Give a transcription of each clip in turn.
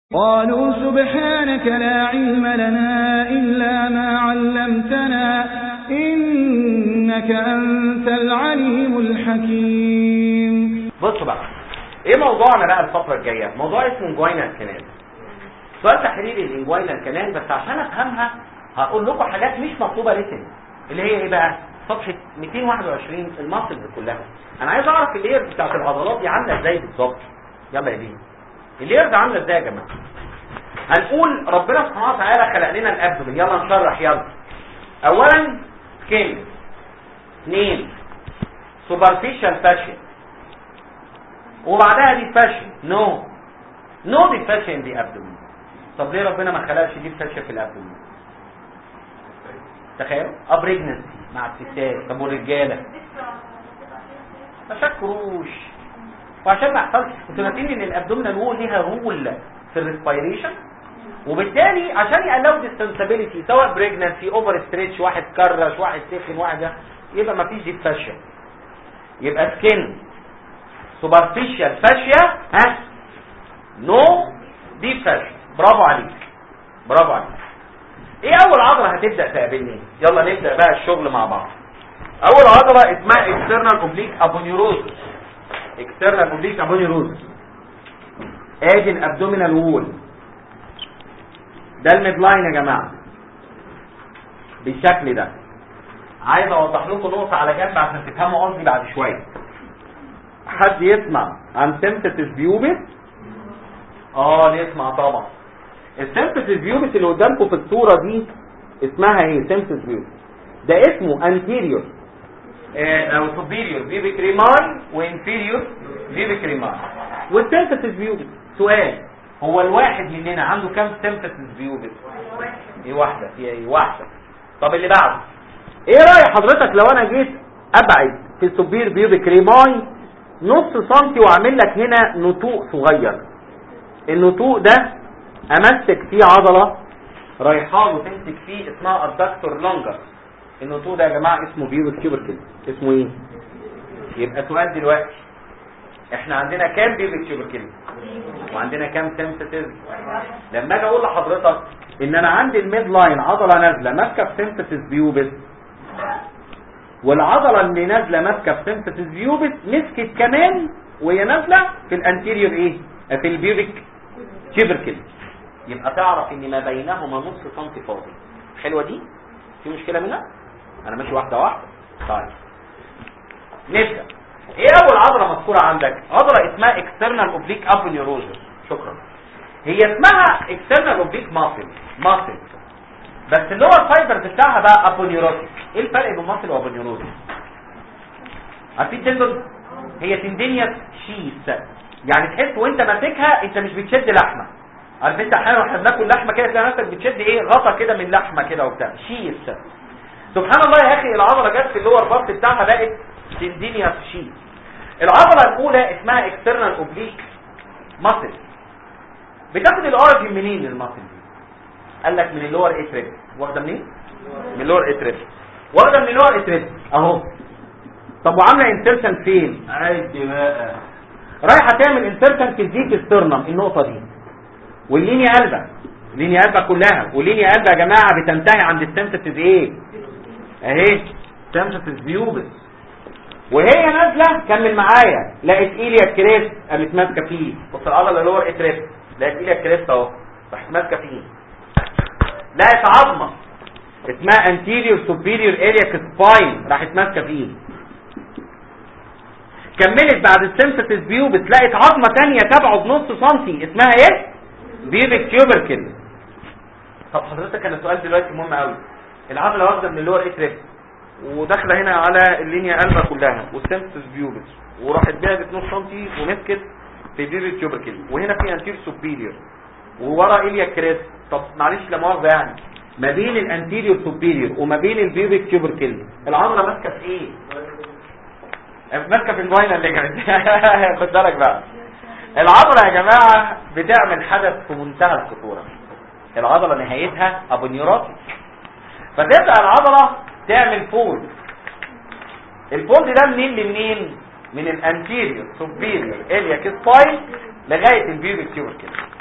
قالوا سبحانك لا علم لنا إلا ما علمتنا إنك أنت العليم الحكيم بصوا بقى ايه موضوعنا بقى الفترة الجاية موضوع اسمه انجوينال كانال سؤال تحريري الانجوينال كانال بس عشان افهمها هقول لكم حاجات مش مطلوبة لسن اللي هي ايه بقى صفحة 221 المصل كلها انا عايز اعرف اللير بتاعت العضلات دي عاملة ازاي بالظبط يلا يا بيه اللير ده عاملة ازاي يا جماعة هنقول ربنا سبحانه وتعالى خلق لنا الابدومين يلا نشرح يلا اولا سكين اثنين سوبرفيشال فاشن وبعدها دي فاشن نو نو دي فاشن دي ابدومين طب ليه ربنا ما خلقش دي فاشن في الابدومين تخيل ابريجنسي مع الستات طب والرجاله ما شكروش وعشان ما يحصلش انتوا ناسين ان الابدومينال وول ليها رول في الريسبيريشن وبالتالي عشان يقللوا ديستنسابيلتي سواء بريجنسي اوفر ستريتش واحد كرش واحد سخن واحد ده يبقى ما فيش ديب فاشيا يبقى سكين سوبرفيشال فاشيا ها نو ديب فاشيا برافو عليك برافو عليك ايه اول عضله هتبدا تقابلني يلا نبدا بقى الشغل مع بعض اول عضله اسمها اكسترنال اوبليك ابونيوروزس اكسترنال اوبليك ابونيوروزس ادي الابدومينال وول ده الميد لاين يا جماعه بالشكل ده عايز اوضح لكم نقطه على جنب عشان تفهموا قصدي بعد شويه حد يسمع عن سيمتيس بيوبس اه نسمع طبعا السيمتيس بيوبس اللي قدامكم في الصوره دي اسمها ايه سيمتيس بيوبس ده اسمه انتيريور او سوبيريور بيبيك ريماي وانفيريور بيبيك ريماي والسيمتيس بيوبس سؤال هو الواحد مننا عنده كام سيمتيس بيوبس ايه واحده في ايه واحده طب اللي بعده ايه راي حضرتك لو انا جيت ابعد في السوبير بيوبيك ريماي نص سنتي واعمل لك هنا نتوء صغير النتوء ده امسك فيه عضله رايحه له تمسك فيه اسمها الدكتور لونجر النتوء ده يا جماعه اسمه بيوبيك تيوبركل اسمه ايه يبقى سؤال دلوقتي احنا عندنا كام بيوبيك تيوبركل وعندنا كام سيمتيز لما اجي اقول لحضرتك ان انا عندي الميد لاين عضله نازله ماسكه في سيمتيز بيوبس والعضله اللي نازله ماسكه في سيمتيز بيوبس مسكت كمان وهي نازله في الانتيريور ايه في البيوبيك تيبركل يبقى تعرف ان ما بينهما نص سنتي فاضي حلوه دي في مشكله منها انا ماشي واحده واحده طيب نبدا ايه اول عضله مذكوره عندك عضله اسمها اكسترنال اوبليك ابونيوروزس شكرا هي اسمها اكسترنال اوبليك ماسل ماسل بس اللي هو الفايبرز بتاعها بقى ابونيوروتيك ايه الفرق بين ماسل وابونيوروزس عارفين تندون هي تندينيوس شيس يعني تحس وانت ماسكها انت مش بتشد لحمه عارف انت احيانا واحنا بناكل لحمه كده تلاقي نفسك بتشد ايه غطا كده من لحمه كده وبتاع شيس سبحان الله يا اخي العضله جت في اللور بارت بتاعها بقت تندينيوس شيس العضله الاولى اسمها اكسترنال اوبليك ماسل بتاخد الاوريجن منين الماسل دي قال لك من اللور اتريب واخده منين من اللور اتريب واخده من اللور اتريب اهو طب وعامله انسرشن فين عادي بقى رايحه تعمل انسرشن في الزيك سترنم النقطه دي واللينيا قلبه اللينيا قلبه كلها واللينيا قلبه يا جماعه بتنتهي عند السيمتيز ايه اهي سيمتيز بيوبس وهي نازله كمل معايا لقيت ايليا كريس قامت ماسكه فيه بص العضله اللي هو اتريس لقيت ايليا كريس اهو راحت ماسكه فيه لقيت عظمه اسمها انتيريور سوبيريور اريا سباين راحت ماسكه فيه كملت بعد السيمتيز بيو بتلاقي عظمه ثانيه تبعه بنص سنتي اسمها ايه بيبك تيوبركل طب حضرتك انا سؤال دلوقتي مهم قوي العضله واخده من اللور اتريس وداخله هنا على اللينيا قلبه كلها والسيمتيز بيوبس وراحت بعدت نص سنتي ومسكت في بيبك تيوبركل وهنا في انتير سوبيريور وورا ايليا كريس طب معلش لا مؤاخذه يعني ما بين الانتيريور سوبيريور وما بين البيبك تيوبركل العضله ماسكه في ايه ماسكه في الفاينل اللي جاي خد بالك بقى العضله يا جماعه بتعمل حدث في منتهى الخطوره العضله نهايتها ابونيوراتيك فتبدا العضله تعمل فولد الفولد ده منين لمنين من الانتيريور سوبيريور الياك سباين لغايه البيوبيك تيوبركل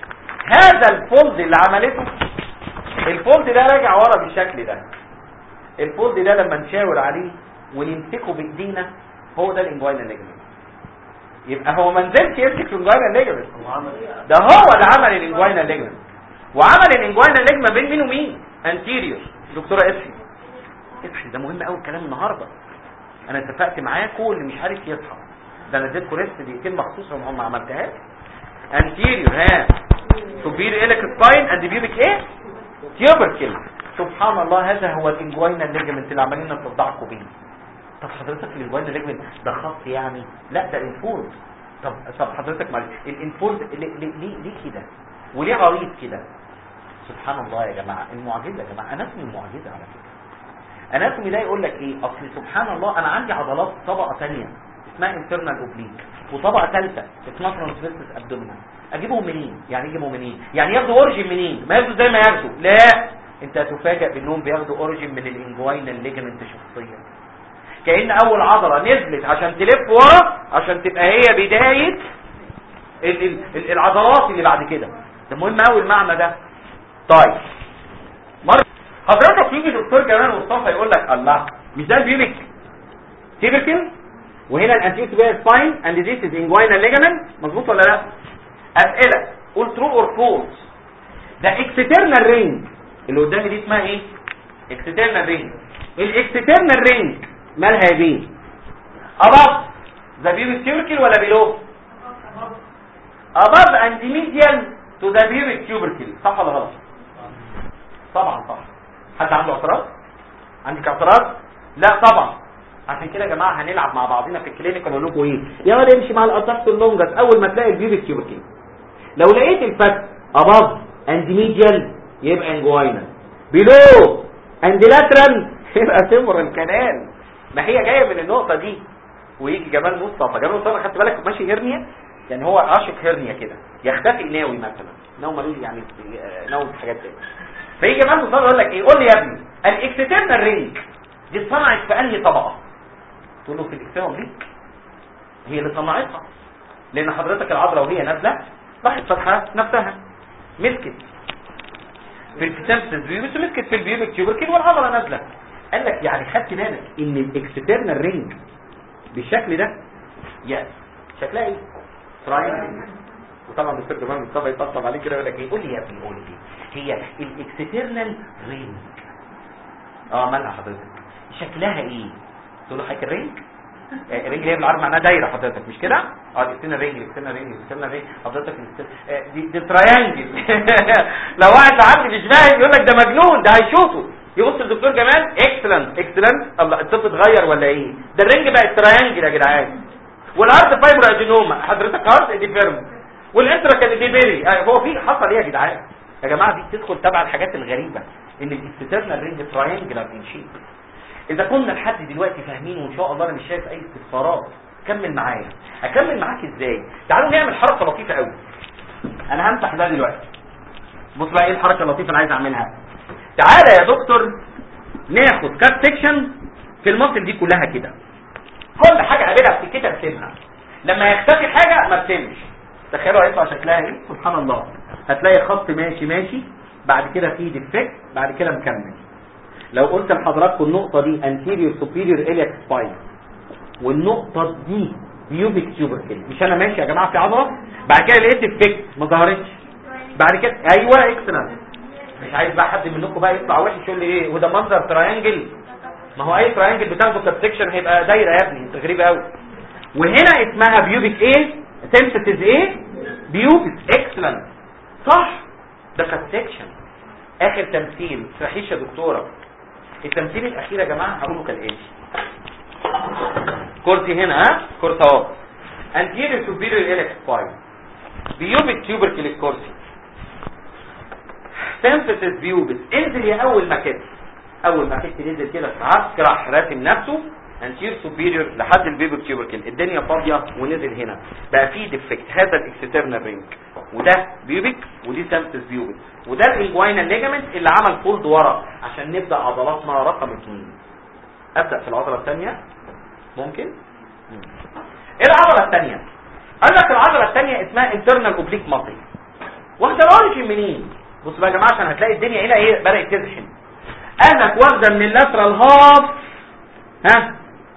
هذا الفولد اللي عملته الفولد ده راجع ورا بالشكل ده الفولد ده لما نشاور عليه ونمسكه بايدينا هو ده الانجوينا ليجمنت يبقى هو ما نزلش يمسك الانجوينا ليجمنت ده هو اللي عمل الانجوينا ليجمنت وعمل الانجوينا ليجمنت بين مين ومين انتيريور دكتوره اسفي اسفي ده مهم قوي الكلام النهارده انا اتفقت معاكم اللي مش عارف يصحى ده انا اديتكم ريست دقيقتين مخصوص وما عملتهاش anterior ها superior iliac spine and pubic ايه tubercle سبحان الله هذا هو الانجوينا ليجمنت اللي عمالين نصدعكم بيه طب حضرتك الانجوينا ليجمنت ده خط يعني لا ده انفولد طب طب حضرتك معلش الانفولد ليه ليه ليه كده وليه عريض كده سبحان الله يا جماعه المعجزه يا جماعه اناتومي معجزه على فكره اناتومي ده يقول لك ايه اصل سبحان الله انا عندي عضلات طبقه ثانيه اسمها انترنال اوبليك وطبقه ثالثه اسمها ترانسفيرسس ابدومينال اجيبهم منين يعني يجيبوا منين يعني ياخدوا اوريجين منين ما ياخدوا زي ما ياخدوا لا انت هتفاجئ بانهم بياخدوا اوريجين من الانجوينا الليجمنت شخصيا كأن اول عضلة نزلت عشان تلف ورا عشان تبقى هي بداية ال ال ال العضلات اللي بعد كده ده مهم قوي المعنى ده طيب مرة حضرتك يجي دكتور جمال مصطفى يقول لك الله مش ده البيبك تيبكل وهنا الانتيو تبقى سباين اند ذيس از انجوينا ليجامنت مظبوط ولا لا اسئله قول ترو اور فولس ده اكسترنال رينج اللي قدامي دي اسمها ايه اكسترنال رينج الاكسترنال رينج مالها يا بيه above the pubic tubercle ولا below above and medial to the pubic tubercle صح ولا غلط طبعا صح حد عنده اعتراض عندك اعتراض لا طبعا عشان كده يا جماعه هنلعب مع بعضنا في الكلينيك ونقول لكم ايه يا ولد امشي مع الاساكت اللونجس اول ما تلاقي البيوبك تيوبركل لو لقيت الفك above and medial يبقى انجوينا below and lateral يبقى تمرن كنال ما هي جايه من النقطه دي ويجي جمال مصطفى جمال مصطفى خدت بالك ماشي هرنيا يعني هو عاشق هرنيا كده يختفي ناوي مثلا ناوي ملوش يعني ناوي في حاجات تانية فيجي جمال مصطفى يقول لك ايه قول لي يا ابني الاكسترنال رينج دي اتصنعت في انهي طبقه تقول له في الاكسترنال رينج هي اللي صنعتها لان حضرتك العضله وهي نازله راحت فتحه نفسها مسكت في الكتاب بيوبس مسكت في البيوبك تيوبركل والعضله نازله قال لك يعني خدت بالك ان الاكسترنال رينج بالشكل ده يس شكلها ايه تراينجل وطبعا الدكتور جمال مصطفى يطبطب عليه كده يقول لك ايه قول لي يا ابني قول لي هي الاكسترنال رينج اه مالها حضرتك شكلها ايه تقول له حضرتك الرينج آه، الرينج هي بالعربي معناها دايره حضرتك مش كده اه الاكسترنال رينج الاكسترنال رينج الاكسترنال رينج حضرتك الاكسترنال- آه، دي, دي تراينجل لو واحد معدي مش فاهم يقول لك ده مجنون ده هيشوطه يبص الدكتور جمال اكسلنت اكسلنت الله الطب اتغير ولا ايه ده الرينج بقى تراينجل يا جدعان والارض فايبر ادينوما حضرتك هارت دي فيرم والانترا كان دي بيري آه، هو في حصل ايه يا جدعان يا جماعه دي تدخل تبع الحاجات الغريبه ان الاكسترنال رينج تراينجلر ان شيب اذا كنا لحد دلوقتي فاهمين وان شاء الله انا مش شايف اي استفسارات كمل معايا اكمل معاك ازاي تعالوا نعمل حركه لطيفه قوي انا همسح ده دلوقتي بص بقى ايه الحركه اللطيفه اللي عايز اعملها تعالى يا دكتور ناخد كات سيكشن في المصل دي كلها كده كل حاجه قابلها في كده ارسمها لما يختفي حاجه ما ارسمش تخيلوا هيطلع شكلها ايه سبحان الله هتلاقي خط ماشي ماشي بعد كده فيه ديفكت بعد كده مكمل لو قلت لحضراتكم النقطه دي anterior superior iliac spine والنقطه دي بيوبيك تيوبركل مش انا ماشي يا جماعه في عضله بعد كده لقيت ديفكت ما ظهرتش بعد كده ايوه اكسلنت مش عايز بقى حد منكم بقى يطلع وحش يقول لي ايه وده منظر تراينجل ما هو اي تراينجل بتاخده كاب سيكشن هيبقى دايره يا ابني انت غريب قوي وهنا اسمها بيوبيك ايه سيمسيتيز ايه بيوبيك اكسلنت صح ده كاب سيكشن اخر تمثيل صحيح يا دكتوره التمثيل الاخير يا جماعه هقوله كالاتي كرسي هنا ها كرسي اهو anterior superior iliac spine بيوبيك tubercle الكرسي سيمفيسيس بيوبس انزل يا اول ما كده اول ما كده نزل كده عسكر راح راسم نفسه انتير سوبيريور لحد البيبك تيوبركل الدنيا فاضيه ونزل هنا بقى في ديفكت هذا الاكسترنال رينج وده بيوبك ودي سيمفيسيس بيوبس وده الانجوينال ليجامنت اللي عمل فولد ورا عشان نبدا عضلاتنا رقم اثنين ابدا في العضله الثانيه ممكن مم. ايه العضله الثانيه قال لك العضله الثانيه اسمها internal oblique muscle واخده الاوريجن منين بص بقى يا جماعه عشان هتلاقي الدنيا هنا ايه بدات تزحم قال لك واخده من اللاترال هاف ها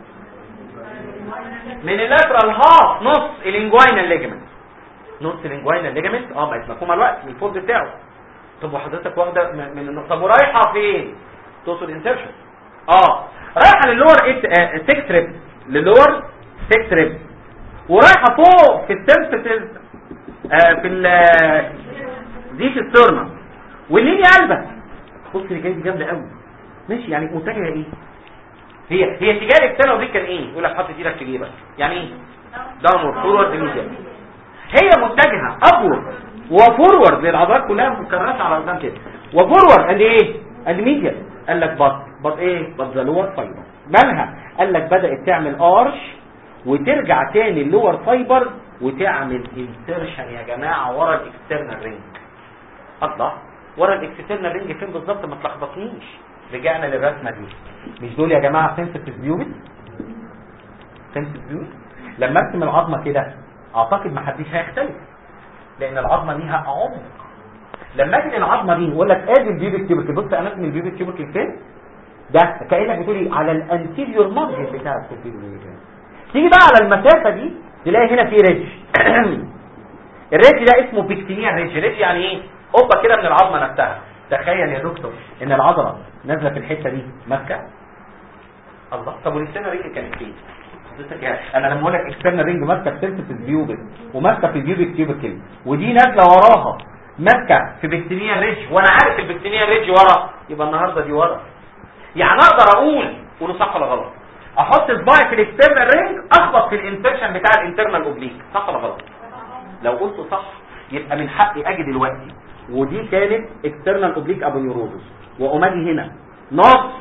من اللاترال هاف نص الانجوينال ليجمنت نص الانجوينال ليجمنت اه بقت مفهومه الوقت من الفولد بتاعه طب وحضرتك واخده من من النص طب ورايحه فين توصل انسرشن اه رايحه للور 6 تريب للور 6 تريب ورايحه فوق في السيرفيسز آه في ال دي في السيرنا واللينيا قلبه بص اللي جاي دي جامده قوي ماشي يعني متجهه ايه هي هي اتجاه الاكسترنال دي كان ايه يقول لك حط ايدك في جيبك يعني ايه داونورد فورورد ميديا هي متجهه ابورد وفورورد للعضلات كلها مكرره على قدام كده وفورورد قال ايه قال ميديا قال لك بط بط ايه بط ذا لور فايبر مالها قال لك بدات تعمل ارش وترجع تاني اللور فايبر وتعمل انسرشن يا جماعه ورا الاكسترنال رينج الله ورا الاكسترنال رينج فين بالظبط ما تلخبطنيش رجعنا للرسمه دي مش دول يا جماعه سنسيتيف فيوبت سنسيتيف فيوبت لما ارسم العظمه كده اعتقد ما حدش هيختلف لان العظمه ليها عمق لما اجي العظمه دي يقول لك ادي البيبك تيوبركل بص انا اسمي البيبك تيوبركل فين ده كانك بتقولي على الانتيريور مارجن بتاع الكوبيبل تيجي بقى على المسافه دي تلاقي هنا في ريدج الريدج ده اسمه بيكتينيا ريدج ريدج يعني ايه قبه كده من العظمه نفسها تخيل يا دكتور ان العضله نازله في الحته دي ماسكه الله طب والاكسترنال رينج كانت فين حضرتك يعني انا لما اقول لك اكسترنال رينج ماسكه في سيرفيس البيوبك وماسكه في البيوبك تيوبيكل ودي نازله وراها ماسكه في بكتينيا ريدج وانا عارف البكتينيا ريدج ورا يبقى النهارده دي ورا يعني اقدر اقول قولوا صح ولا غلط احط صباعي في الاكسترنال رينج اخبط في الانسرشن بتاع الانترنال اوبليك صح ولا غلط لو قلت صح يبقى من حقي اجي دلوقتي ودي كانت اكسترنال اوبليك ابونيوروزس واقوم اجي هنا نص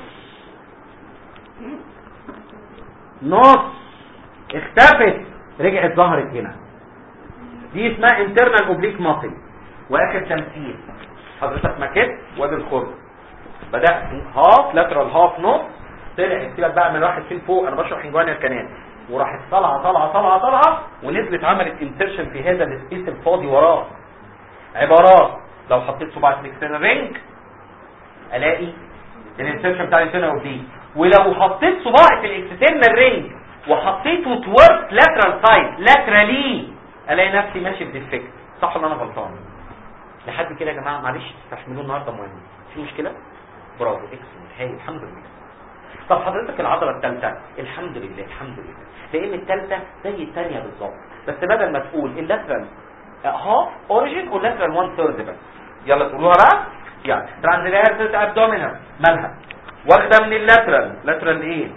نص اختفت رجعت ظهرت هنا دي اسمها انترنال اوبليك ماسل واخر تمثيل حضرتك مكت وادي الخرم بدات هاف لاترال هاف نص طلعت سيبك بقى من راحت فين فوق انا بشرح انجوان الكنال وراحت طالعه طالعه طالعه طالعه ونزلت عملت انسرشن في هذا السبيس الفاضي وراه عبارات لو حطيت صباعي في الاكسترنال رينج الاقي الانسرشن بتاع الانترنال اوبليك ولو حطيت صباعي في الاكسترنال رينج وحطيته توورد لاترال سايد لاترالي الاقي نفسي ماشي بديفكت صح ولا انا غلطان لحد كده يا جماعه معلش تستحملوا النهارده مهم في مشكله برافو اكسلنت هاي الحمد لله طب حضرتك العضله الثالثه الحمد لله الحمد لله لان الثالثه زي الثانيه بالظبط بس بدل ما تقول اللاترال هاف اوريجين واللاترال 1 ثيرد بس يلا تقولوها بقى يعني ترانزفيرس ابدومينال مالها واخده من اللاترال لاترال ايه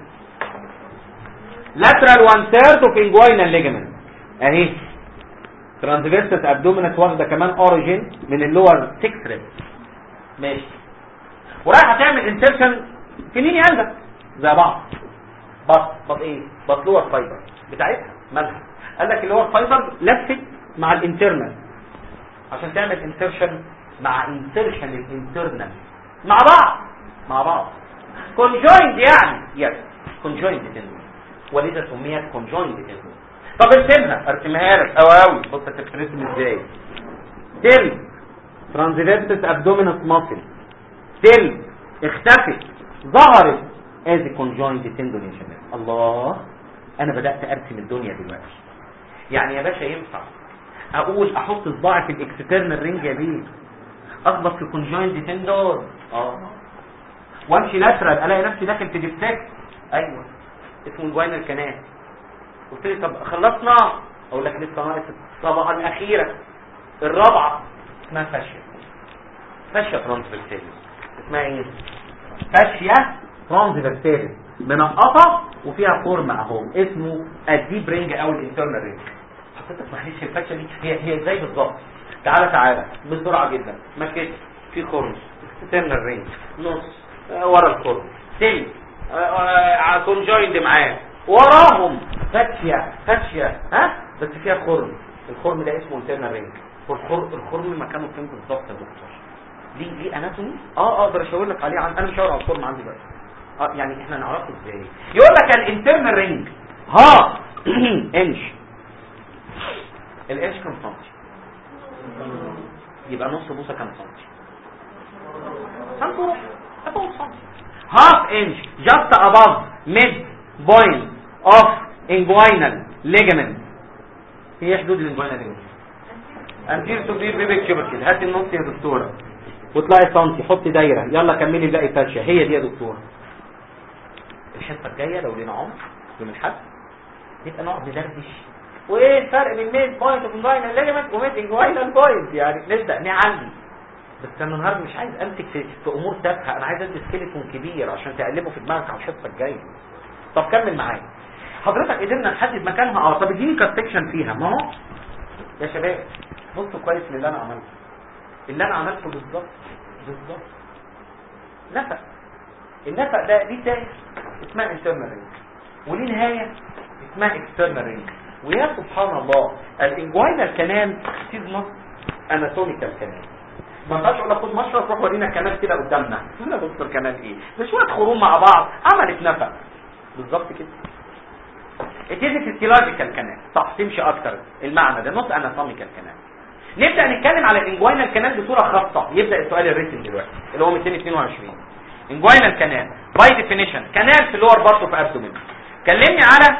لاترال 1 ثيرد اوف انجوينال ليجمنت اهي ترانسفيرسس ابدومينال واخده كمان اوريجين من اللور 6 ريب ماشي ورايحه تعمل انسرشن في مين عندك زي بعض بط بط ايه بط لور فايبر بتاعتها مالها قال لك اللور فايبر لفت مع الانترنال عشان تعمل انسرشن مع انسرشن الانترنال مع بعض مع بعض كونجويند يعني يس كونجويند تندون ولذا سميت كونجويند تندون طب ارسمها ارسمها لك او قوي بص هتترسم ازاي تل ترانزفيرسس ابدومينس ماسل تل اختفت ظهرت ادي كونجويند تندون يا شباب الله انا بدات ارسم الدنيا دلوقتي يعني يا باشا ينفع اقول احط صباعي في الاكسترنال رينج يا بيه اخبط في كونجويند تندون اه وامشي لاترال الاقي نفسي داخل في ديفكت ايوه اسمه الجوينال كانال قلت لي طب خلصنا اقول لك لسه ناقص الطبقه الاخيره الرابعه اسمها فاشيا فاشيا ترانسفيرساليس اسمها ايه فاشيا ترانسفيرساليس منقطه وفيها فورم اهو اسمه الديب رينج او الانترنال رينج حضرتك معلش الفاشيا دي هي هي ازاي بالظبط تعالى تعالى بسرعه جدا مكت في خرم انترنال رينج نص آه، ورا الخرم تل كونجويند معاه وراهم فاشيا فاشيا ها بس فيها خرم الخرم ده اسمه انترنال رينج والخرم الخرم مكانه فين بالظبط يا دكتور دي دي اناتومي اه اقدر اشاور لك عليه عن... انا مش هشاور على الخرم عندي بس اه يعني احنا نعرفه ازاي يقول لك الانترنال رينج ها انش الانش كم سنتي يبقى نص بوصه كام سنتي سنتي about سنتي half inch just above mid point of inguinal ligament هي حدود الانجوينال ligament انتير سوبرير بيبك شبكل هات النص يا دكتوره واطلعي سنتي حطي دايره يلا كملي باقي فرشه هي دي يا دكتوره الحصه الجايه لو لينا عمر يوم الحد نبقى نقعد ندردش وايه الفرق بين ميد بوينت اوف انجوينال ليجمنت وميد انجوينال بوينت يعني نبدا نعلي بس انا النهارده مش عايز امسك في, في امور تافهه انا عايز ادي سكيلتون كبير عشان تقلبه في دماغك على الحصه الجايه طب كمل معايا حضرتك قدرنا نحدد مكانها اه طب اديني كات سكشن فيها ما هو يا شباب بصوا كويس للي انا عملته اللي انا عملته بالظبط بالظبط نفق النفق ده ليه تاني اسمها internal ring وليه نهاية اسمها external ring ويا سبحان الله الانجوينال كانال is not anatomical canal ما ينفعش اقول لك خد مشرط روح ورينا الكنال كده قدامنا هنا دكتور كنال ايه ده شويه خروم مع بعض عملت نفق بالظبط كده it is a physiological canal صح تمشي اكتر المعنى ده not anatomical canal نبدا نتكلم على الانجوينال كانال بصوره خاصه يبدا السؤال الريتم دلوقتي اللي هو 222 انجوينال كانال باي ديفينيشن كانال في اللور بارت اوف ابدومين كلمني على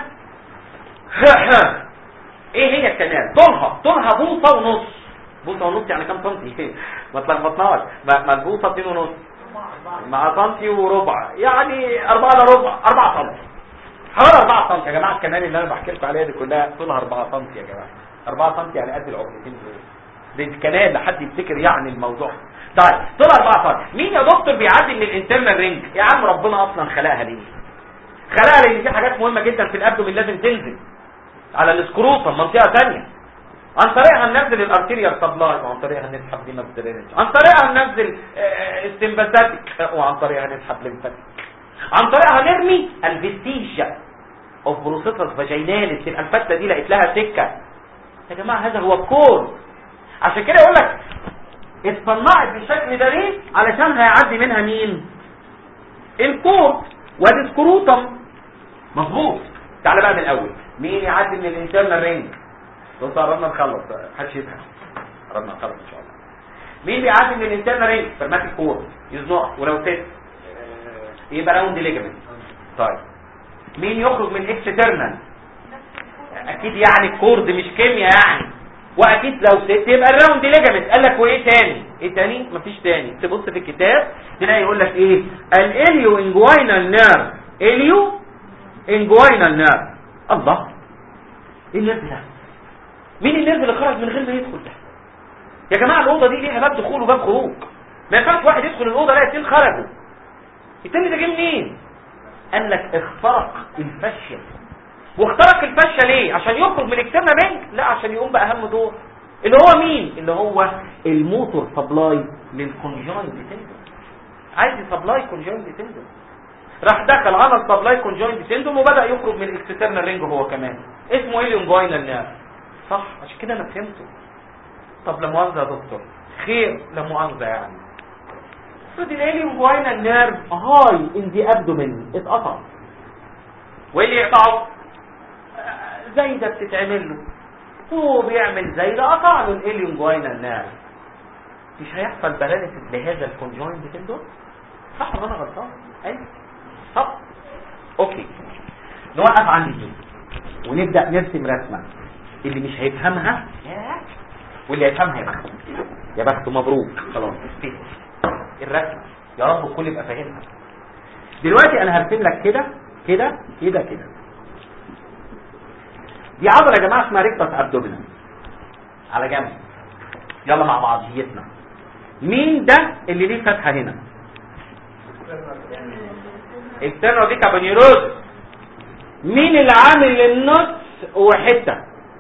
ايه هي الكنال طولها طولها بوصه ونص بوصه ونص يعني كام سنتي ما تلخبطناش ما البوصه 2 ونص مع سنتي وربع يعني 4 الا ربع 4 سم حوالي 4 سم يا جماعه الكنال اللي انا بحكي لكم عليها دي كلها طولها 4 سم يا جماعه 4 سم يعني قد العقلتين دول دي الكنال لحد يفتكر يعني الموضوع طيب طول 4 سم مين يا دكتور بيعدي من الانترنال رينج يا عم ربنا اصلا خلقها ليه خلقها لان في حاجات مهمه جدا في الابدومين لازم تنزل على السكروتم منطقه ثانيه عن طريقها ننزل الارتيريال سبلاي وعن طريقها نسحب ديما درينج عن طريقها ننزل استمباثاتيك وعن طريقها نسحب ليمفاتيك عن طريقها نرمي الفيستيجا اوف بروسيتس فاجيناليس تبقى الفته دي لقيت لها سكه يا جماعه هذا هو الكور عشان كده يقول لك اتصنعت بالشكل ده ليه علشان هيعدي منها مين الكور وادي سكروتم مظبوط تعالى بقى من الاول مين يعدي من الانترنال رينج بص قربنا نخلص محدش يفهم قربنا نخلص ان شاء الله مين بيعدي من الانترنال رينج فرماتيك كور يزنق ولو ست يبقى راوند ليجمنت طيب مين يخرج من اكسترنال اكيد يعني الكورد مش كيمياء يعني واكيد لو ست يبقى الراوند ليجمنت قال لك وايه تاني ايه تاني مفيش تاني تبص في الكتاب تلاقي يقول لك ايه الاليو انجوينال نيرف اليو انجوينال نيرف الله ايه النيرف ده مين النيرف اللي خرج من غير ما يدخل ده يا جماعه الاوضه دي ليها باب دخول وباب خروج ما ينفعش واحد يدخل الاوضه يلاقي اتنين خرجوا التاني ده جه منين قال لك اخترق الفشه واخترق الفشه ليه عشان يخرج من الاكترنال رينج لا عشان يقوم باهم دور اللي هو مين اللي هو الموتور سبلاي للكونجوينت تندوم عايز سبلاي كونجوينت تندوم راح دخل على السبلاي كونجوينت تندوم وبدا يخرج من الاكسترنال رينج هو كمان اسمه ايه الانجوينال نيرف صح عشان كده انا فهمته طب لا مؤاخذه يا دكتور خير لا مؤاخذه يعني افرض الاليوم نيرف هاي ان دي ابدومين اتقطع وايه اللي يقطعه زي ده بتتعمل له هو بيعمل زي ده قطع له الاليوم جوينال نيرف مش هيحصل بلانس لهذا الكونجوين بتندو صح ولا انا غلطان ايوه صح اوكي نوقف عندي دي ونبدا نرسم رسمه اللي مش هيفهمها واللي هيفهمها يا بخته يا بخته مبروك خلاص استفيد الرسمه يا رب الكل يبقى فاهمها دلوقتي انا هرسم لك كده كده كده كده دي عضله يا جماعه اسمها ريكتس ابدومينال على جنب يلا مع بعضيتنا مين ده اللي ليه فتحه هنا السنه دي كابونيروز مين اللي عامل النص وحته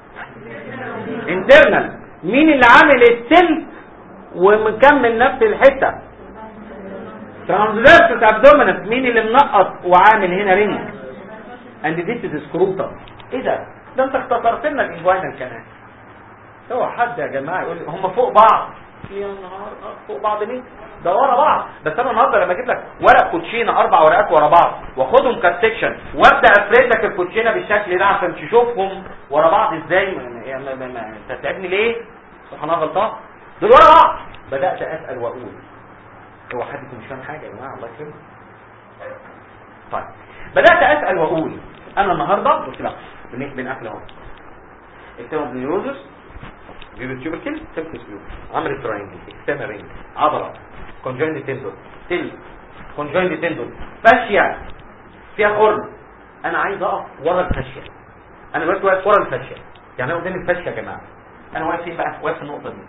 انترنال مين اللي عامل السلك ومكمل نفس الحته ترانزفيرس ابدومينس مين اللي منقط وعامل هنا رينج اند ذيس از سكروتم ايه ده ده انت اختصرت لنا الانجوينال كمان هو حد يا جماعه يقول لي هم فوق بعض يا نهار فوق بعض مين ده ورا بعض بس انا النهارده لما اجيب لك ورق كوتشينه اربع ورقات ورا بعض واخدهم كسكشن وابدا افرد لك الكوتشينه بالشكل ده عشان تشوفهم ورا بعض ازاي انت تعبني ليه سبحان الله غلطان دول ورا بعض بدات اسال واقول هو حد مش فاهم حاجه يا جماعه الله يكرمك طيب بدات اسال واقول انا النهارده قلت لا بنقفل اهو اكتبوا بنيوزس فيبر تيوبركل سيمبلس فيو عمل تراينجل اكسترنال رينج عضله كونجويند تندون تل كونجويند تندون فاشيا فيها خرم انا عايز اقف ورا الفاشيا انا دلوقتي واقف ورا الفاشيا يعني انا قدام الفاشيا يا جماعه انا واقف فين بقى واقف في النقطه دي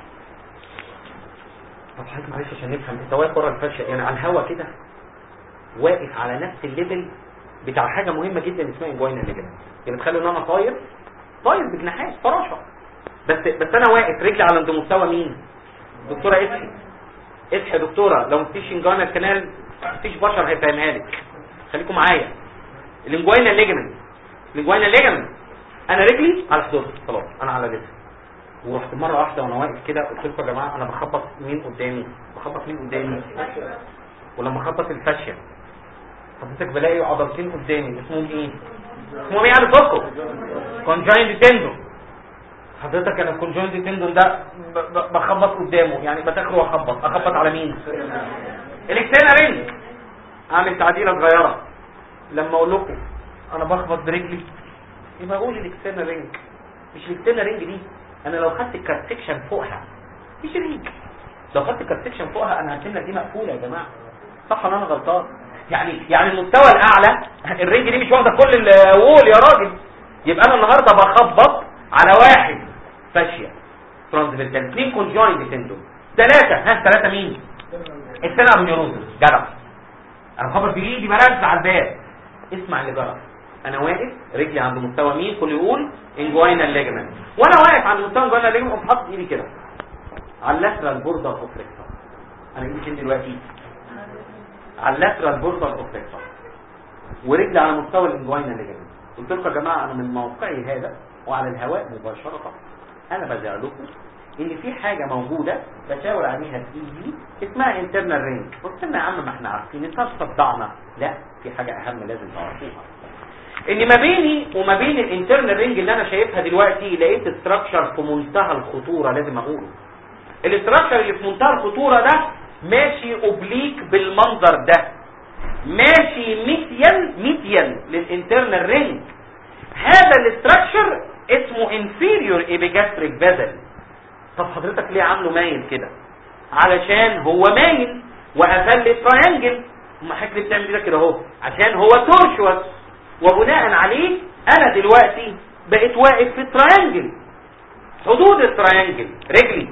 طب حضرتك معلش عشان نفهم انت واقف ورا الفاشيا يعني على الهوا كده واقف على نفس الليفل بتاع حاجه مهمه جدا اسمها انجوينا ليجمنت يعني تخيلوا ان انا طاير طاير بجناحات فراشه بس بس انا واقف رجلي على عند مستوى مين دكتوره اسحي اسحي يا دكتوره لو مفيش انجوينا الكنال مفيش بشر هيفهمها لك خليكم معايا الانجوينا ليجمنت الانجوينا ليجمنت انا رجلي على حدود خلاص انا على لسه ورحت مره واحده وانا واقف كده قلت لكم يا جماعه انا بخبط مين قدامي بخبط مين قدامي ولما اخبط الفاشيه حضرتك بلاقي عضلتين قدامي اسمهم ايه اسمهم ايه على صوتكم كونجايند تندون حضرتك انا الكونجايند تندون ده ب- ب- بخبط قدامه يعني بتاخره واخبط اخبط على مين الاكسترنال رينج اعمل تعديله صغيره لما اقول لكم انا بخبط برجلي يبقى اقول الاكسترنال رينج مش الاكسترنال رينج دي انا لو خدت الكات سيكشن فوقها مش رينج لو خدت الكات سيكشن فوقها انا هرسم لك دي مقفوله يا جماعه صح ولا انا غلطان يعني يعني المستوى الاعلى الرينج دي مش واخده كل الوول يا راجل يبقى انا النهارده بخبط على واحد فاشيا ترانسفيرتال اثنين كونجوينت تندون ثلاثه ها ثلاثه مين السنه ابنيوروزس جدع انا بخبط بايدي بركز على الباب اسمع اللي جرى انا واقف رجلي عند مستوى مين كل يقول انجوينال ليجمنت وانا واقف عند مستوى انجوينال ليجمنت قمت حاطط ايدي كده على اللاترال بوردر اوف ريكتر انا ايدي فين دلوقتي على اللاترال بوردر اوف ريكتر ورجلي على مستوى الانجوينال ليجمنت قلت لكم يا جماعه انا من موقعي هذا وعلى الهواء مباشره انا بزع لكم ان في حاجه موجوده بشاور عليها بايدي اسمها انترنال رينج قلت لنا يا عم ما احنا عارفين انت صدعنا لا في حاجه اهم لازم تعرفوها ان ما بيني وما بين الانترنال رينج اللي انا شايفها دلوقتي لقيت استراكشر في منتهى الخطوره لازم اقوله الاستراكشر اللي في منتهى الخطوره ده ماشي اوبليك بالمنظر ده ماشي ميتيال ميتيال للانترنال رينج هذا الاستراكشر اسمه inferior epigastric vessel طب حضرتك ليه عامله مايل كده علشان هو مايل وقفل لي تراينجل ما حضرتك ليه بتعمل كده كده اهو عشان هو تورشوس وبناء عليه انا دلوقتي بقيت واقف في تراينجل حدود التراينجل رجلي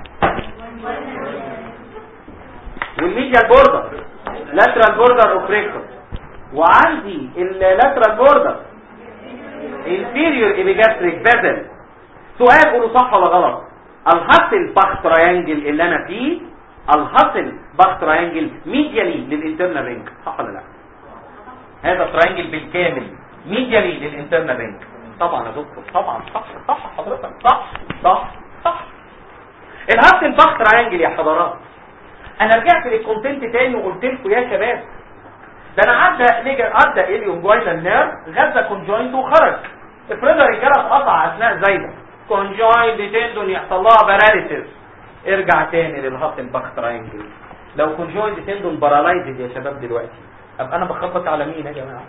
والميديال بوردر لاترال بوردر اوف ريكتور وعندي اللاترال بوردر inferior epigastric vessel سؤال قولوا صح ولا غلط الهاسل باخ تراينجل اللي انا فيه الهاسل باخ تراينجل ميديالي للانترنال رينج صح ولا لا هذا تراينجل بالكامل ميديالي للانترنال رينج طبعا يا دكتور طبعا صح صح حضرتك صح صح صح الهاسل باخ تراينجل يا حضرات انا رجعت للكونتنت تاني وقلت لكم يا شباب ده انا عدى نيجا عدى اليوم جوينال نير غزه كونجوينت وخرج افرضها رجاله اتقطع اثناء زايده كونجوينت تندون يحصل لها باراليسيس ارجع تاني للهط الباك تراينجل لو كونجوينت تندون بارالايزد يا شباب دلوقتي ابقى انا بخبط على مين يا جماعه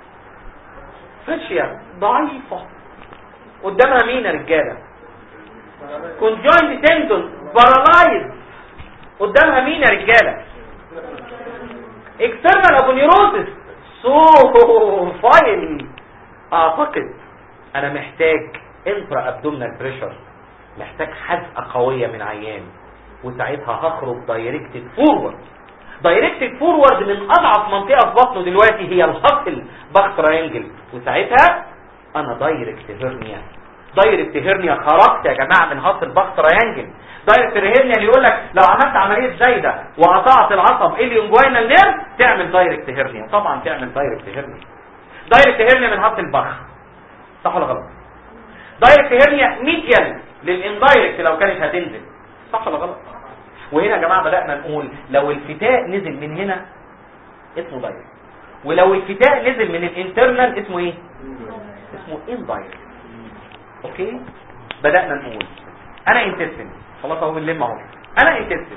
فاشيه ضعيفه قدامها مين يا رجاله كونجوينت تندون بارالايز قدامها مين يا رجاله اكسترنال ابونيروزس سو فاينلي اعتقد انا محتاج انترا ابدومينال بريشر محتاج حزقه قويه من عيان وساعتها هخرج دايركتد فورورد دايركتد فورورد من اضعف منطقه في بطنه دلوقتي هي الهاسل باخ تراينجل وساعتها انا دايركت هيرنيا دايركت هيرنيا خرجت يا جماعه من هاسل باخ تراينجل دايركت هيرنيا اللي يقول لك لو عملت عمليه زايده وقطعت العصب اليونجوينال نير تعمل دايركت هيرنيا طبعا تعمل دايركت هيرنيا دايركت هيرنيا من هاسل باخ صح ولا غلط دايركت هيرنيا ميديال للاندايركت لو كانت هتنزل صح ولا غلط وهنا يا جماعه بدانا نقول لو الفتاء نزل من هنا اسمه دايركت ولو الفتاء نزل من الانترنال اسمه ايه اسمه اندايركت اوكي بدانا نقول انا انتستين خلاص اهو بنلم اهو انا انتستين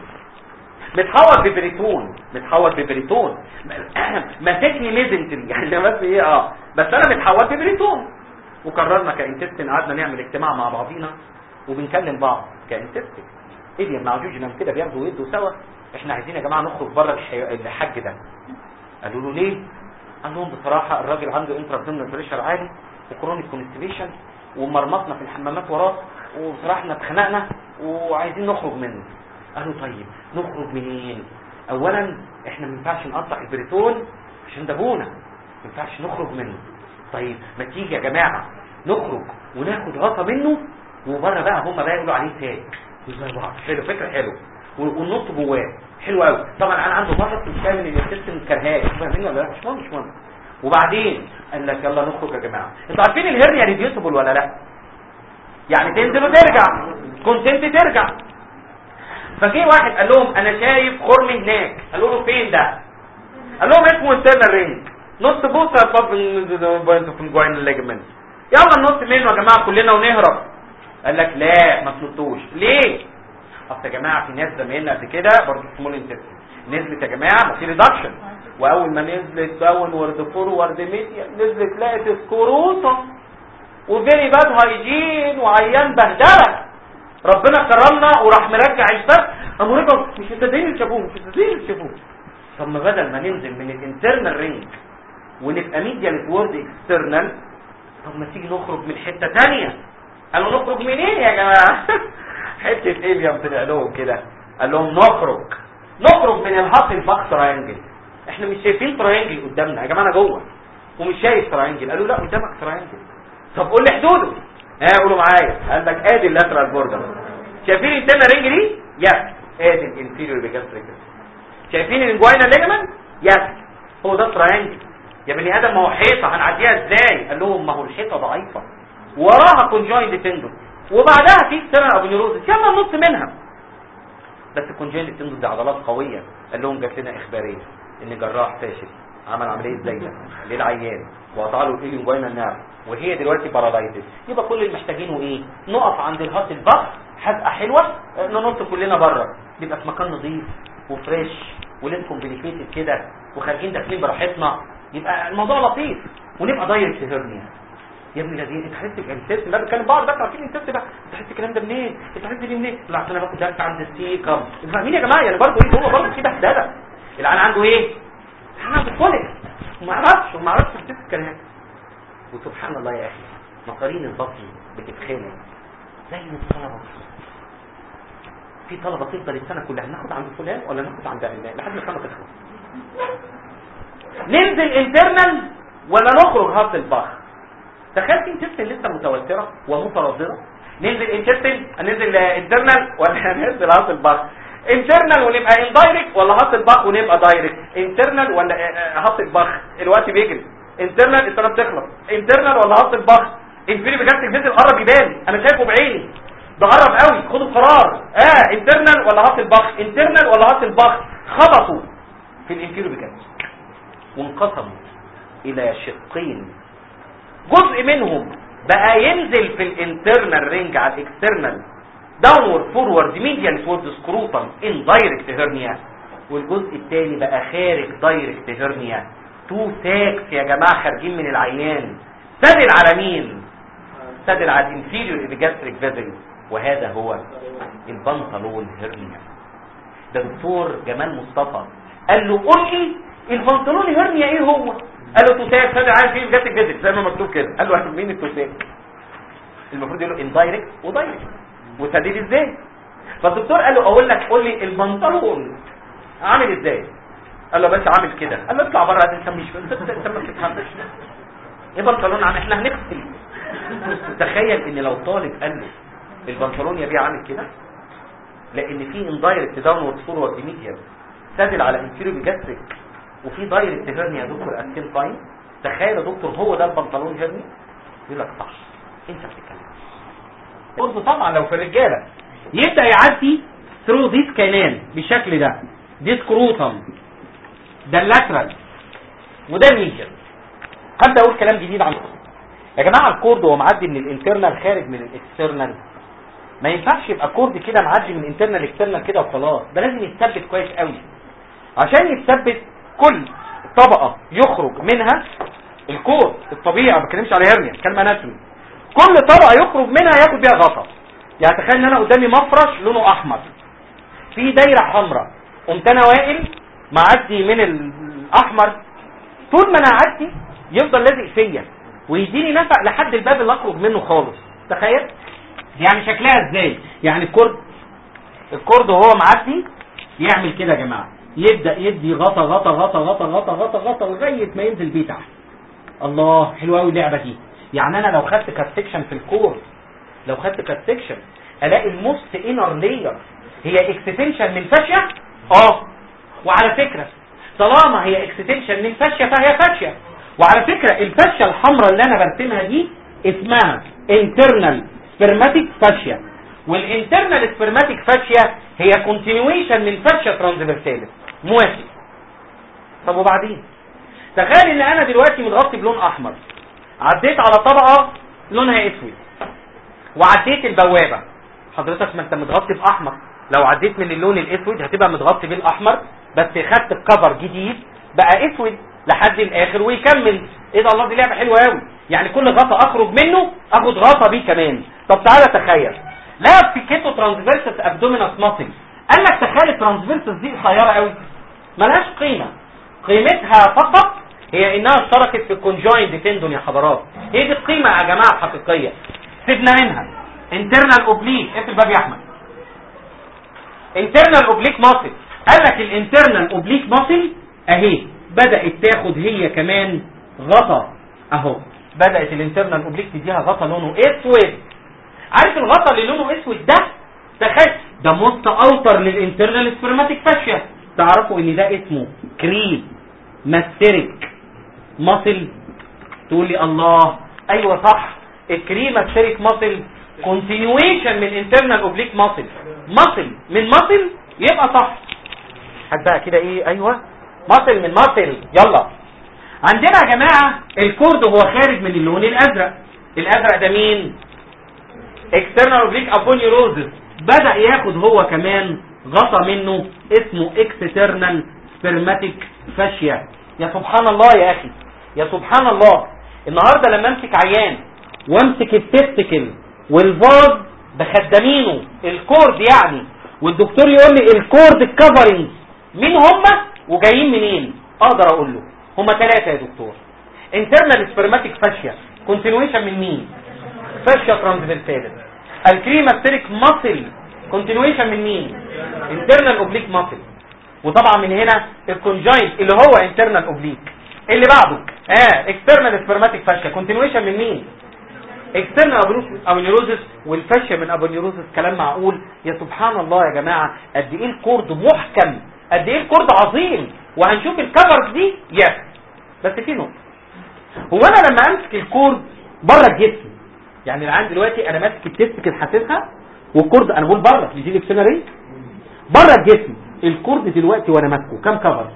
متحوط ببريتون متحوط ببريتون ماسكني ميزنتري يعني بس ايه اه بس انا متحوط ببريتون وقررنا كانتستين قعدنا نعمل اجتماع مع بعضينا وبنكلم بعض كانتستين ايه مع جوجنا كده بياخدوا يدوا سوا احنا عايزين يا جماعه نخرج بره الحي... الحج ده قالوا له ليه قال لهم بصراحه الراجل عنده انترابدومينال بريشر عالي وكرونيك كونستيبيشن ومرمطنا في الحمامات وراه وبصراحه احنا اتخنقنا وعايزين نخرج منه قالوا طيب نخرج منين اولا احنا ما ينفعش نقطع البريتون عشان ده ابونا ما ينفعش نخرج منه طيب ما تيجي يا جماعه نخرج وناخد غطا منه وبره بقى هم بقى يقولوا عليه تاج زي بعض حلو فكره حلو وننط جواه حلو قوي طبعا انا عنده مرض في الكلام ان السيستم كرهاه فاهمين ولا لا مش مهم مش مهم وبعدين قال لك يلا نخرج يا جماعه انتوا عارفين الهرنيا ريديوسبل ولا لا يعني تنزل وترجع كونتنت ترجع فجه واحد قال لهم انا شايف خرم هناك قالوا له فين ده قال لهم اسمه انترنال رينج نص بوصه طب في الجوين الليجمنت يلا ننط منه يا جماعه كلنا ونهرب قال لك لا ما تنطوش ليه اصل يا جماعه في ناس زمايلنا قبل كده برضه سمول انتستين نزلت يا جماعه في ريدكشن واول ما نزلت داون وورد فورورد ميديا نزلت لقت سكروطه وفيري باد هايجين وعيان بهدله ربنا كرمنا وراح مرجع الفرق قاموا رجعوا مش مصدقين يشوفوه مش مصدقين يشوفوه طب ما بدل ما ننزل من الانترنال رينج ونبقى ميديا وورد اكسترنال طب ما تيجي نخرج من حته ثانيه قالوا نخرج منين يا جماعه حته اليم طلع لهم كده قال لهم نخرج نخرج من الهاف الباك تراينجل احنا مش شايفين تراينجل قدامنا يا جماعه انا جوه ومش شايف تراينجل قالوا لا قدامك تراينجل طب قول لي حدوده ها قولوا معايا قال لك ادي اللاترال بوردر شايفين الانترنال رينج دي يس ادي الانفيريور بيجاستريك شايفين الانجوينال ليجمنت يس هو ده تراينجل يا بني ادم ما هو حيطه هنعديها ازاي قال لهم ما هو الحيطه ضعيفه وراها كونجويند تندون وبعدها في سنة ابنيروزس يلا نص منها بس الكونجويند تندون دي عضلات قوية قال لهم جات لنا اخباريه ان جراح فاشل عمل عملية زايدة للعيان وقطع له الايليون جوينا النار وهي دلوقتي بارالايزد يبقى كل اللي محتاجينه ايه نقف عند الهات البحر حزقه حلوه ننط كلنا بره نبقى في مكان نظيف وفريش ولين كومبليكيتد كده وخارجين داخلين براحتنا يبقى الموضوع لطيف ونبقى دايركت هيرنيا يا ابني الذين انت حاسس الانتست ده بتكلم بعض بس عارفين الانتست ده انت حاسس الكلام ده منين انت حاسس دي منين لا عشان انا باخد درس عند السيكم فاهمين يا جماعه يعني برضه ايه هو برضه في بهدله العيان عنده ايه العيان عنده كوليك وما اعرفش وما اعرفش الانتست كان هيك وسبحان الله يا اخي مقارين البطن بتتخانق زي الطلبه في طلبه تفضل السنه كلها ناخد عند فلان ولا ناخد عند علان لحد ما السنه تخلص ننزل انترنال ولا نخرج هارت البحر تخيل في انتستين لسه متوتره ومتردده ننزل انتستين ننزل انترنال ولا ننزل هارت البحر انترنال ونبقى اندايركت ولا هارت البحر ونبقى دايركت انترنال ولا هارت البحر الوقت بيجري انترنال السنه بتخلص انترنال ولا هارت البحر انفيري بجد فيزل قرب يبان انا شايفه بعيني ده قرب قوي خدوا قرار اه انترنال ولا هارت البحر انترنال ولا هارت البحر خبطوا في الانفيري بجد وانقسموا الى شقين جزء منهم بقى ينزل في الانترنال رينج على الاكسترنال داونورد فورورد ميديال فورد سكروتم ان دايركت هيرنيا والجزء الثاني بقى خارج دايركت هيرنيا تو ساكس يا جماعه خارجين من العيان سدل على مين سدل على الانفيريور ايبيجاستريك فيزل وهذا هو البنطلون هيرنيا ده دكتور جمال مصطفى قال له قول لي البنطلون هيرنيا ايه هو قال له توساك سدل على فيه جاتك فيزل زي ما مكتوب كده قال له مين التوساك المفروض يقول له اندايركت ودايركت وسديد ازاي فالدكتور قال له اقول لك قول لي البنطلون عامل ازاي قال له بس عامل كده قال له اطلع بره انت مش انت ما بتفهمش ايه بنطلون عامل احنا هنغسل تخيل ان لو طالب قال له البنطلون يا بيه عامل كده لان في اندايركت داونورد فورورد ميديال سادل على انفيريو بيجاستريك وفي دايركت هيرنيا يا دكتور اسكين تايم تخيل يا دكتور هو ده البنطلون هيرني يقول لك صح انت بتتكلم برضه طبعا لو في الرجاله يبدا يعدي ثرو ديس كانال بالشكل ده دي سكروتم ده اللاترال وده الميديال هبدا اقول كلام جديد عن يا جماعه الكورد هو معدي من الانترنال خارج من الاكسترنال ما ينفعش يبقى كورد كده معدي من انترنال اكسترنال كده وخلاص ده لازم يتثبت كويس قوي عشان يتثبت كل طبقة يخرج منها الكور الطبيعي ما بتكلمش على هرنيا كلمة اناتومي كل طبقة يخرج منها ياخد بيها غطا يعني تخيل ان انا قدامي مفرش لونه احمر في دايرة حمراء قمت انا واقل معدي من الاحمر طول ما انا اعدي يفضل لازق فيا ويديني نفق لحد الباب اللي اخرج منه خالص تخيل يعني شكلها ازاي يعني الكورد الكورد وهو معدي يعمل كده يا جماعه يبدا يدي غطا غطا غطا غطا غطا غطا غطا لغايه ما ينزل بيه تحت الله حلوه قوي اللعبه دي يعني انا لو خدت كات سيكشن في الكور لو خدت كات سيكشن الاقي الموست انر لاير هي اكستنشن من فاشيه اه وعلى فكره طالما هي اكستنشن من فاشيه فهي فاشيه وعلى فكره الفاشيه الحمراء اللي انا برسمها دي اسمها internal spermatic fascia والانترنال spermatic fascia هي continuation من fascia transversalis موافق طب وبعدين تخيل ان انا دلوقتي متغطي بلون احمر عديت على طبقه لونها اسود وعديت البوابه حضرتك ما انت متغطي باحمر لو عديت من اللون الاسود هتبقى متغطي بالاحمر بس خدت الكفر جديد بقى اسود لحد الاخر ويكمل ايه ده الله دي لعبه حلوه قوي يعني كل غطا اخرج منه اخد غطا بيه كمان طب تعالى تخيل لا في كيتو ترانسفيرسس ابدومينس ماسل قال لك تخيل الترانسفيرسس دي قصيره قوي ملهاش قيمه قيمتها فقط هي انها اشتركت في الكونجويند تندون يا حضرات هي دي القيمه يا جماعه الحقيقيه سيبنا منها انترنال اوبليك اقفل الباب يا احمد انترنال اوبليك ماسل قال لك الانترنال اوبليك ماسل اهي بدات تاخد هي كمان غطا اهو بدات الانترنال اوبليك تديها غطا لونه اسود عارف الغطا اللي لونه اسود ده تخيل ده موست اوتر للانترنال سبرماتيك فاشيا تعرفوا ان ده اسمه كريم ماستريك ماسل تقول لي الله ايوه صح الكريم ماستريك ماسل كونتينيويشن من انترنال اوبليك ماسل ماسل من ماسل يبقى صح هات بقى كده ايه ايوه ماسل من ماسل يلا عندنا يا جماعه الكورد هو خارج من اللون الازرق الازرق ده مين اكسترنال اوبليك ابونيوروزس بدا ياخد هو كمان غطى منه اسمه اكسترنال سبرماتيك فاشيا يا سبحان الله يا اخي يا سبحان الله النهارده لما امسك عيان وامسك التستكل والفاز بخدامينه الكورد يعني والدكتور يقول لي الكورد كفرنج مين هم وجايين منين اقدر اقول له هم ثلاثه يا دكتور انترنال سبرماتيك فاشيا كونتينويشن من مين فاشيا ترانسفيرسالس الكريماستريك ماسل كونتينويشن من مين انترنال اوبليك ماسل وطبعا من هنا الكونجاينت اللي هو انترنال اوبليك اللي بعده اه اكسترنال سبرماتيك فاشيا كونتينويشن من مين اكسترنال ابونيروزس والفاشيا من ابونيروزس كلام معقول يا سبحان الله يا جماعه قد ايه الكورد محكم قد ايه الكورد عظيم وهنشوف الكفرز دي يس بس في نقطه هو انا لما امسك الكورد بره الجسم يعني العين دلوقتي انا ماسك التستك حاسسها والكورد انا بقول بره مش دي الاكسترنال بره الجسم الكورد دلوقتي وانا ماسكه كام كفر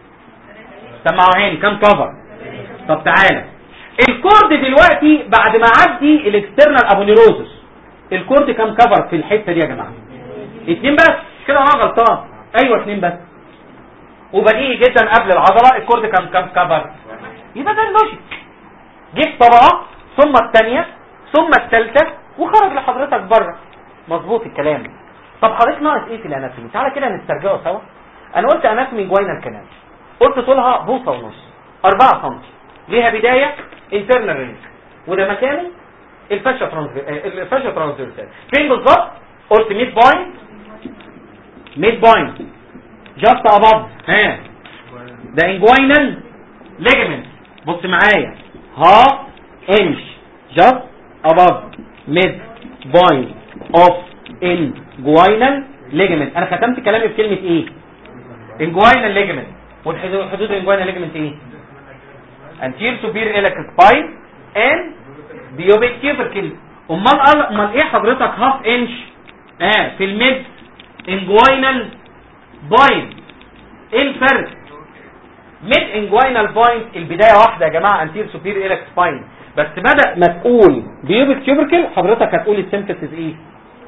سمعوا عيني كام كفر طب تعالى الكورد دلوقتي بعد ما عدي الاكسترنال ابونيروزس الكورد كام كفر في الحته دي يا جماعه اتنين بس مش كده انا غلطان ايوه اتنين بس وبديهي جدا قبل العضله الكورد كام كام كفر يبقى ده اللوجيك جيت طبقه ثم الثانيه ثم الثالثه وخرج لحضرتك بره مظبوط الكلام طب حضرتك ناقص ايه في الاناتومي تعالى كده نسترجعه سوا انا قلت اناتومي جوينال كانال قلت طولها بوصه ونص 4 سم ليها بدايه انترنال رينج وده مكانه الفاشا ترانسفير الفاشا ترانسفيرسال فين بالظبط قلت ميد بوينت ميد بوينت جاست اباف ها ده انجوينال ليجمنت بص معايا ها انش جاست اباف ميد بوينت اوف انجوينال ليجمنت انا ختمت كلامي بكلمه ايه انجوينال ليجمنت والحدود حدود الانجوينال ليجمنت ايه anterior superior iliac spine and biopic tubercle امال قال- امال ايه حضرتك هاف انش اه في الميد انجوينال بوينت ايه الفرق ميد انجوينال بوينت البدايه واحده يا جماعه anterior superior iliac spine بس بدا ما تقول بيوبك تيوبركل حضرتك هتقول السيمفيسيس ايه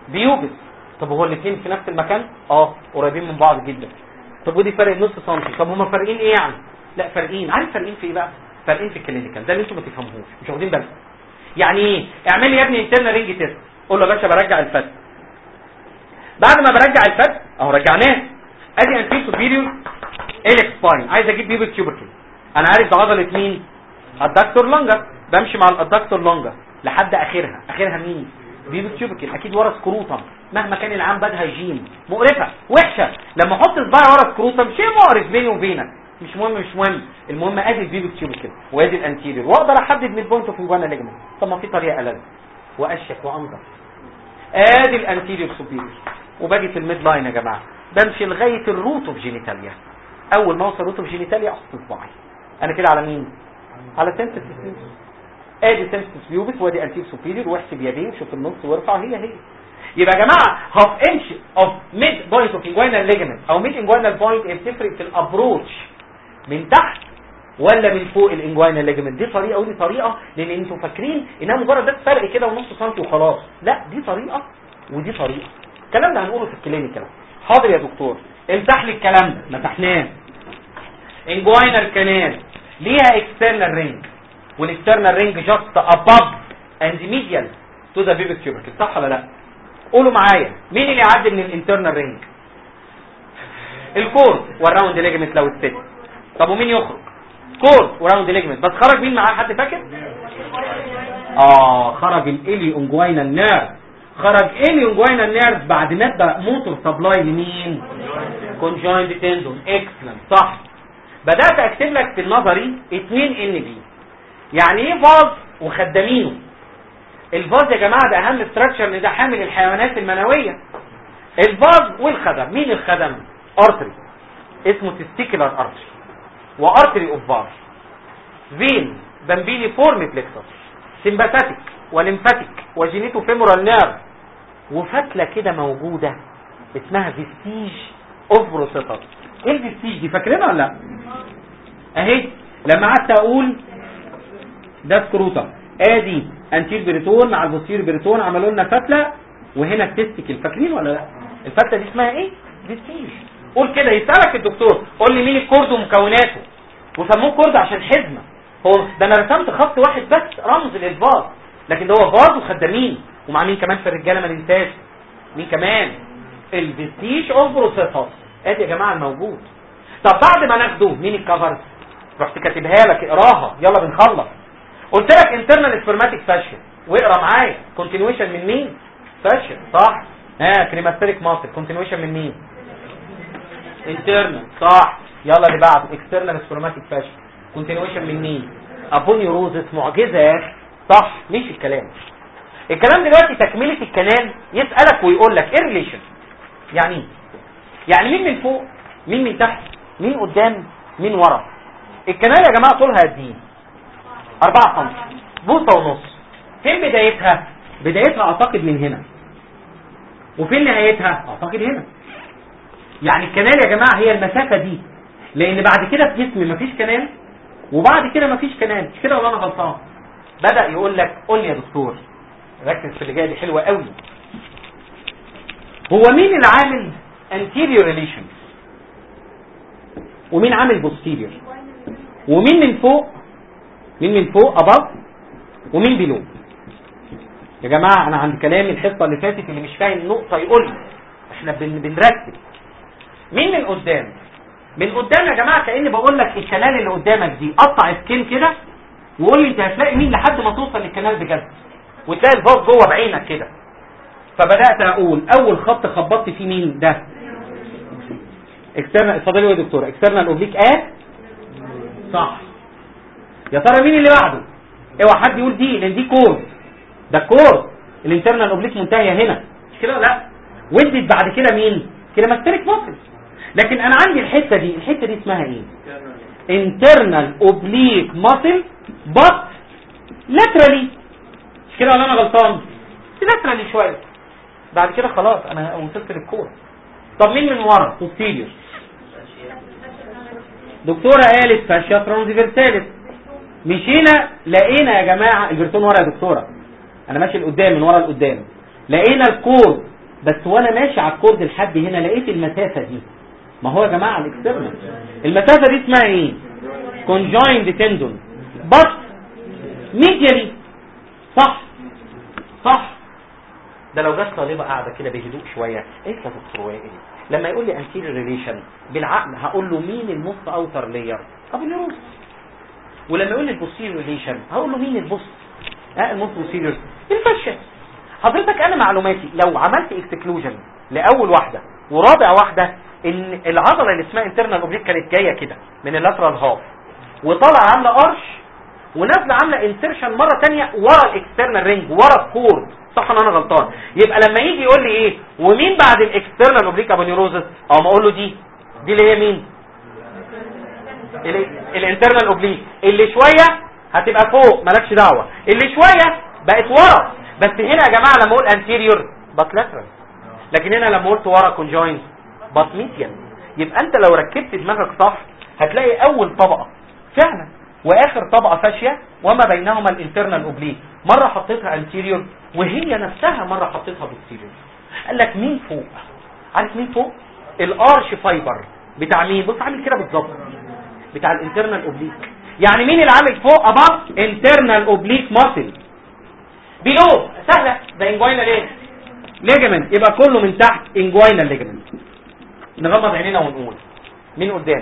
بيوبس طب هو الاثنين في نفس المكان اه قريبين من بعض جدا طب ودي فرق نص سنتي طب هما فارقين ايه يعني لا فارقين عارف فارقين في ايه بقى فارقين في الكلينيكال ده اللي انتوا ما تفهموهوش مش واخدين بالكم يعني ايه اعمل لي يا ابني انترنال رينج تيست قول له يا باشا برجع الفتح بعد ما برجع الفتح اهو رجعناه ادي انتي سوبيريور اليكس سباين عايز اجيب بيبل تيوبركل انا عارف ده عضله مين الدكتور لونجر بمشي مع الدكتور لونجر لحد اخرها اخرها مين بيبل تيوبركل اكيد ورا سكروتم مهما كان العام باد هيجين مقرفه وحشه لما احط صباعي ورا سكروتم شيء مقرف بيني وبينك مش مهم مش مهم المهم ادي البيبل تيوبركل وادي الانتيريور واقدر احدد من البوينت اوف انجوانا ليجمنت طب ما في طريقه ألذ واشيك وانضف ادي الانتيريور سوبيريور وباجي في الميد لاين يا جماعه بمشي لغايه الروت اوف جينيتاليا اول ما اوصل روت اوف جينيتاليا احط صباعي انا كده على مين على سنتس ادي سنتس بيوبس وادي انتير سوبيريور واحسب يدين شوف النص وارفع هي هي يبقى يا جماعه هاف انش اوف ميد بوينت اوف انجوينال ليجمنت او ميد انجوينال بوينت بتفرق في الابروتش من تحت ولا من فوق الانجوينال ليجمنت دي طريقه ودي طريقه لان انتوا فاكرين انها مجرد بس فرق كده ونص سنتي وخلاص لا دي طريقه ودي طريقه الكلام ده هنقوله في الكلينيكال حاضر يا دكتور امسح لي الكلام ده مسحناه انجوينال كانال ليها اكسترنال رينج والاكسترنال رينج جاست اباب اند ميديال تو ذا بيبك تيوبركل صح ولا لا قولوا معايا مين اللي يعدي من الانترنال رينج الكورد والراوند ليجمنت لو الست طب ومين يخرج كورد وراوند ليجمنت بس خرج مين معاه حد فاكر اه خرج الالي انجوينال نيرف خرج الي انجوينال نيرف بعد ما ادى موتور سبلاي لمين كونجويند تندون اكسلنت صح بدات اكتب لك في النظري 2 ان بي يعني ايه فاز وخدامينه الفاز يا جماعه ده اهم ستراكشر ان ده حامل الحيوانات المنويه الفاز والخدم مين الخدم ارتري اسمه تستيكولار ارتري وارتري اوف فاز فين بامبيلي فورم بلكسس سمباثيك وليمفاتيك وجينيتو فيمورال نيرف وفتله كده موجوده اسمها فيستيج اوف بروسيتر ايه الفيستيج دي فاكرينها ولا لا اهي لما قعدت اقول ده سكروتم ادي انتير بريتون مع البوستير بريتون عملوا لنا فتله وهنا التستيكل فاكرين ولا لا الفتله دي اسمها ايه فيستيج قول كده يسالك الدكتور قول لي مين الكورد ومكوناته وسموه كورد عشان حزمه هو ده انا رسمت خط واحد بس رمز للفاز لكن ده هو فاز وخدامين ومع مين كمان في الرجاله ما ننساش مين كمان الفيستيج اوف بروسيسور ادي يا جماعه الموجود طب بعد ما ناخده مين الكفر رحت كاتبها لك اقراها يلا بنخلص قلت لك انترنال سبرماتيك فاشن واقرا معايا كونتينيويشن من مين فاشن صح ها كريماتيريك ماسل كونتينيويشن من مين انترنال صح يلا اللي بعده اكسترنال سبرماتيك فاشن كونتينيويشن من مين ابونيوروزس معجزه يا اخي صح مش الكلام الكلام دلوقتي تكمله الكلام يسالك ويقول لك ايه ريليشن يعني ايه يعني مين من فوق مين من تحت مين قدام مين ورا الكنال يا جماعه طولها قد ايه 4 سم بوصه ونص فين بدايتها بدايتها اعتقد من هنا وفين نهايتها اعتقد هنا يعني الكنال يا جماعه هي المسافه دي لان بعد كده في جسمي مفيش كنال وبعد كده مفيش كنال مش كده ولا انا غلطان بدا يقول لك قول لي يا دكتور ركز في اللي جايه دي حلوه قوي هو مين اللي عامل anterior relations ومين عامل posterior ومين من فوق مين من فوق above ومين below يا جماعة انا عند كلامي الحصة اللي فاتت اللي مش فاهم نقطة يقول لي احنا بن بنرتب مين من قدام من قدام يا جماعة كأني بقول لك الكنال اللي قدامك دي قطع سكين كده وقول لي انت هتلاقي مين لحد ما توصل للكنال بجد وتلاقي الفاز جوه بعينك كده فبدات اقول اول خط خبطت فيه مين ده اكسترنال اتفضلي يا دكتور اكسترنال اوبليك ات صح يا ترى مين اللي بعده اوعى حد يقول دي لان دي كور ده كور الانترنال اوبليك منتهيه هنا مش كده لا ودت بعد كده مين كده ماستريك ماسل لكن انا عندي الحته دي الحته دي اسمها ايه internal oblique muscle but laterally مش كده ولا انا غلطان laterally شويه بعد كده خلاص انا وصلت للكوره طب مين من ورا posterior دكتوره قالت فاشيا ترانسفيرساليس مشينا لقينا يا جماعه الفيرتون ورا يا دكتوره انا ماشي لقدام من ورا لقدام لقينا الكور بس وانا ماشي على الكورد لحد هنا لقيت المسافة دي ما هو يا جماعة الاكسترنال المسافة دي اسمها ايه conjoined tendon بس ميديالي صح صح ده لو جت طالبة قاعدة كده بهدوء شوية ايه يا دكتور وائل لما يقول لي anterior relation بالعقل هقول له مين النص اوتر لاير ابو النيروس ولما يقول لي البوستيريور ريليشن هقول له مين البوست اه الموست بوستيريور الفشة حضرتك انا معلوماتي لو عملت اكسكلوجن لاول واحدة ورابع واحدة ان العضلة اللي اسمها انترنال اوبليك كانت جاية كده من اللاترال هاف وطالعة عاملة ارش ونازلة عاملة انسرشن مرة تانية ورا الاكسترنال رينج ورا الكورد صح ولا انا غلطان يبقى لما يجي يقول لي ايه ومين بعد الاكسترنال اوبليك ابونيوروزس او ما اقول له دي دي اللي هي مين الانترنال اوبليك اللي شوية هتبقى فوق مالكش دعوة اللي شوية بقت ورا بس هنا يا جماعة لما اقول انتيريور بات لاترال لكن هنا لما قلت ورا كونجوينت بات ميديان يبقى انت لو ركبت دماغك صح هتلاقي اول طبقة فعلا واخر طبقة فاشية وما بينهما الانترنال اوبليك مرة حطيتها انتيريور وهي نفسها مرة حطيتها بوستيريور قال لك مين فوق عارف مين فوق الارش فايبر بتاع مين بص عامل كده بالظبط بتاع الانترنال اوبليك يعني مين اللي عامل فوق اباف انترنال اوبليك ماسل بيلو سهله ده انجوينال ايه ليجمنت يبقى كله من تحت انجوينال ليجمنت نغمض عينينا ونقول مين قدام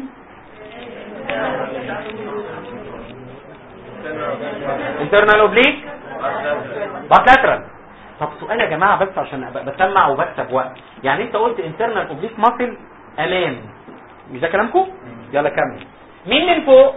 انترنال اوبليك باتلاترال طب سؤال يا جماعه بس عشان أبقى بسمع وبكسب وقت يعني انت قلت انترنال اوبليك ماسل امام مش ده كلامكم يلا كمل مين من فوق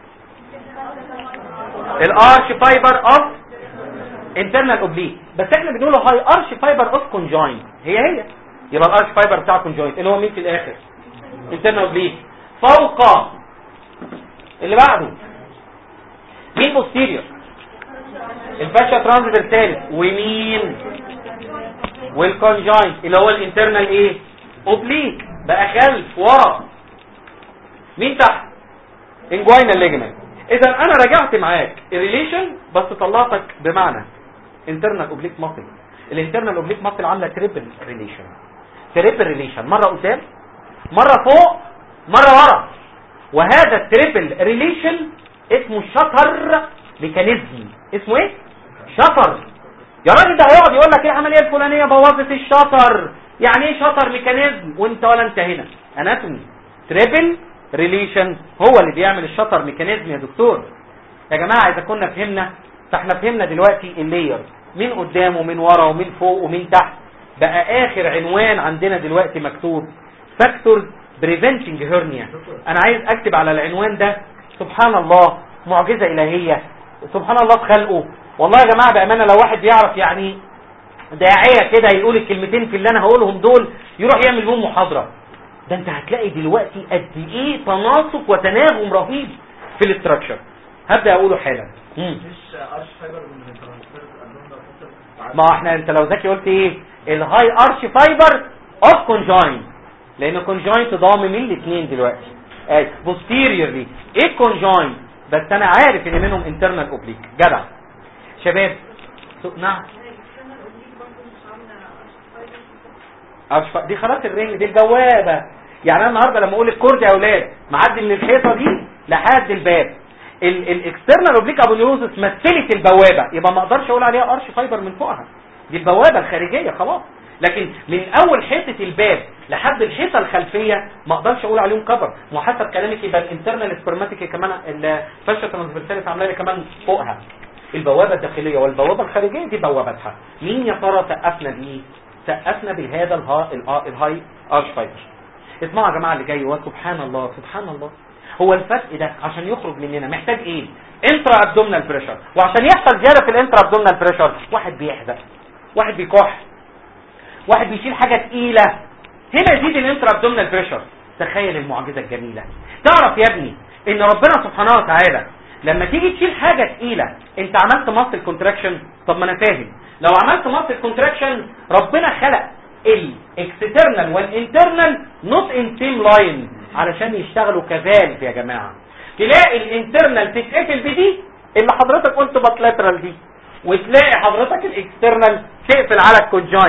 الارش فايبر اوف انترنال اوبليك بس احنا بنقوله هاي ارش فايبر اوف كونجوينت هي هي يبقى الارش فايبر بتاع كونجوينت اللي هو مين في الاخر انترنال اوبليك فوق اللي بعده مين بوستيريور الفاشا ترانسفيرساليس ومين والكونجوينت اللي هو الانترنال ايه اوبليك بقى خلف ورا مين تحت انجوينال ليجمنت اذا انا رجعت معاك الريليشن بس طلعتك بمعنى انترنال اوبليك ماسل الانترنال اوبليك ماسل عامله تريبل ريليشن تريبل ريليشن مره قدام مره فوق مره ورا وهذا التريبل ريليشن اسمه شطر ميكانيزم اسمه ايه شطر يا راجل ده هيقعد يقول لك ايه العمليه الفلانيه بوظت الشطر يعني ايه شطر ميكانيزم وانت ولا انت هنا اناتومي تريبل ريليشن هو اللي بيعمل الشطر ميكانيزم يا دكتور يا جماعه اذا كنا فهمنا فاحنا فهمنا دلوقتي اللير مين قدام ومين ورا ومين فوق ومين تحت بقى اخر عنوان عندنا دلوقتي مكتوب فاكتورز بريفنتنج هيرنيا انا عايز اكتب على العنوان ده سبحان الله معجزه الهيه سبحان الله في خلقه والله يا جماعه بامانه لو واحد بيعرف يعني داعيه كده يقول الكلمتين في اللي انا هقولهم دول يروح يعمل بيهم محاضره ده انت هتلاقي دلوقتي قد ايه تناسق وتناغم رهيب في الاستراكشر هبدا اقوله حالا مم. مش ارش فايبر من الترانسفير الألوان ما احنا انت لو ذكي قلت ايه الهاي ارش فايبر اوف كونجوينت لان كونجوينت ضامن مين الاثنين دلوقتي اه بوستيريورلي ايه كونجوينت بس انا عارف ان منهم انترنال اوبليك جدع شباب سو- نعم ارش فا- دي خلاص الرينج دي البوابه يعني انا النهارده لما اقول الكورد يا اولاد معدي من الحيطه دي لحد الباب الاكسترنال اوبليك ابونيوزس مثلت البوابه يبقى ما اقدرش اقول عليها ارش فايبر من فوقها دي البوابه الخارجيه خلاص لكن من اول حيطه الباب لحد الحيطه الخلفيه ما اقدرش اقول عليهم كفر وحسب كلامك يبقى الانترنال سبرماتيك كمان الفشه ترانسفيرساليس عامله لي كمان فوقها البوابه الداخليه والبوابه الخارجيه دي بوابتها مين يا ترى سقفنا بايه سقفنا بهذا الها الها- الهاي ارش فايبر اسمعوا يا جماعه اللي جاي هو سبحان الله سبحان الله هو الفرق ده عشان يخرج مننا محتاج ايه انترا ابدومينال بريشر وعشان يحصل زياده في الانترا ابدومينال بريشر واحد بيحزق واحد بيكح واحد بيشيل حاجه تقيله هنا يزيد الانترا ابدومينال بريشر تخيل المعجزه الجميله تعرف يا ابني ان ربنا سبحانه وتعالى لما تيجي تشيل حاجه تقيله انت عملت ماسل كونتراكشن طب ما انا فاهم لو عملت ماسل كونتراكشن ربنا خلق الاكسترنال والانترنال نوت ان سيم لاين علشان يشتغلوا كذلك يا جماعه تلاقي الانترنال تتقفل بدي اللي حضرتك قلت باتلاترال دي وتلاقي حضرتك الاكسترنال تقفل على الكونجاين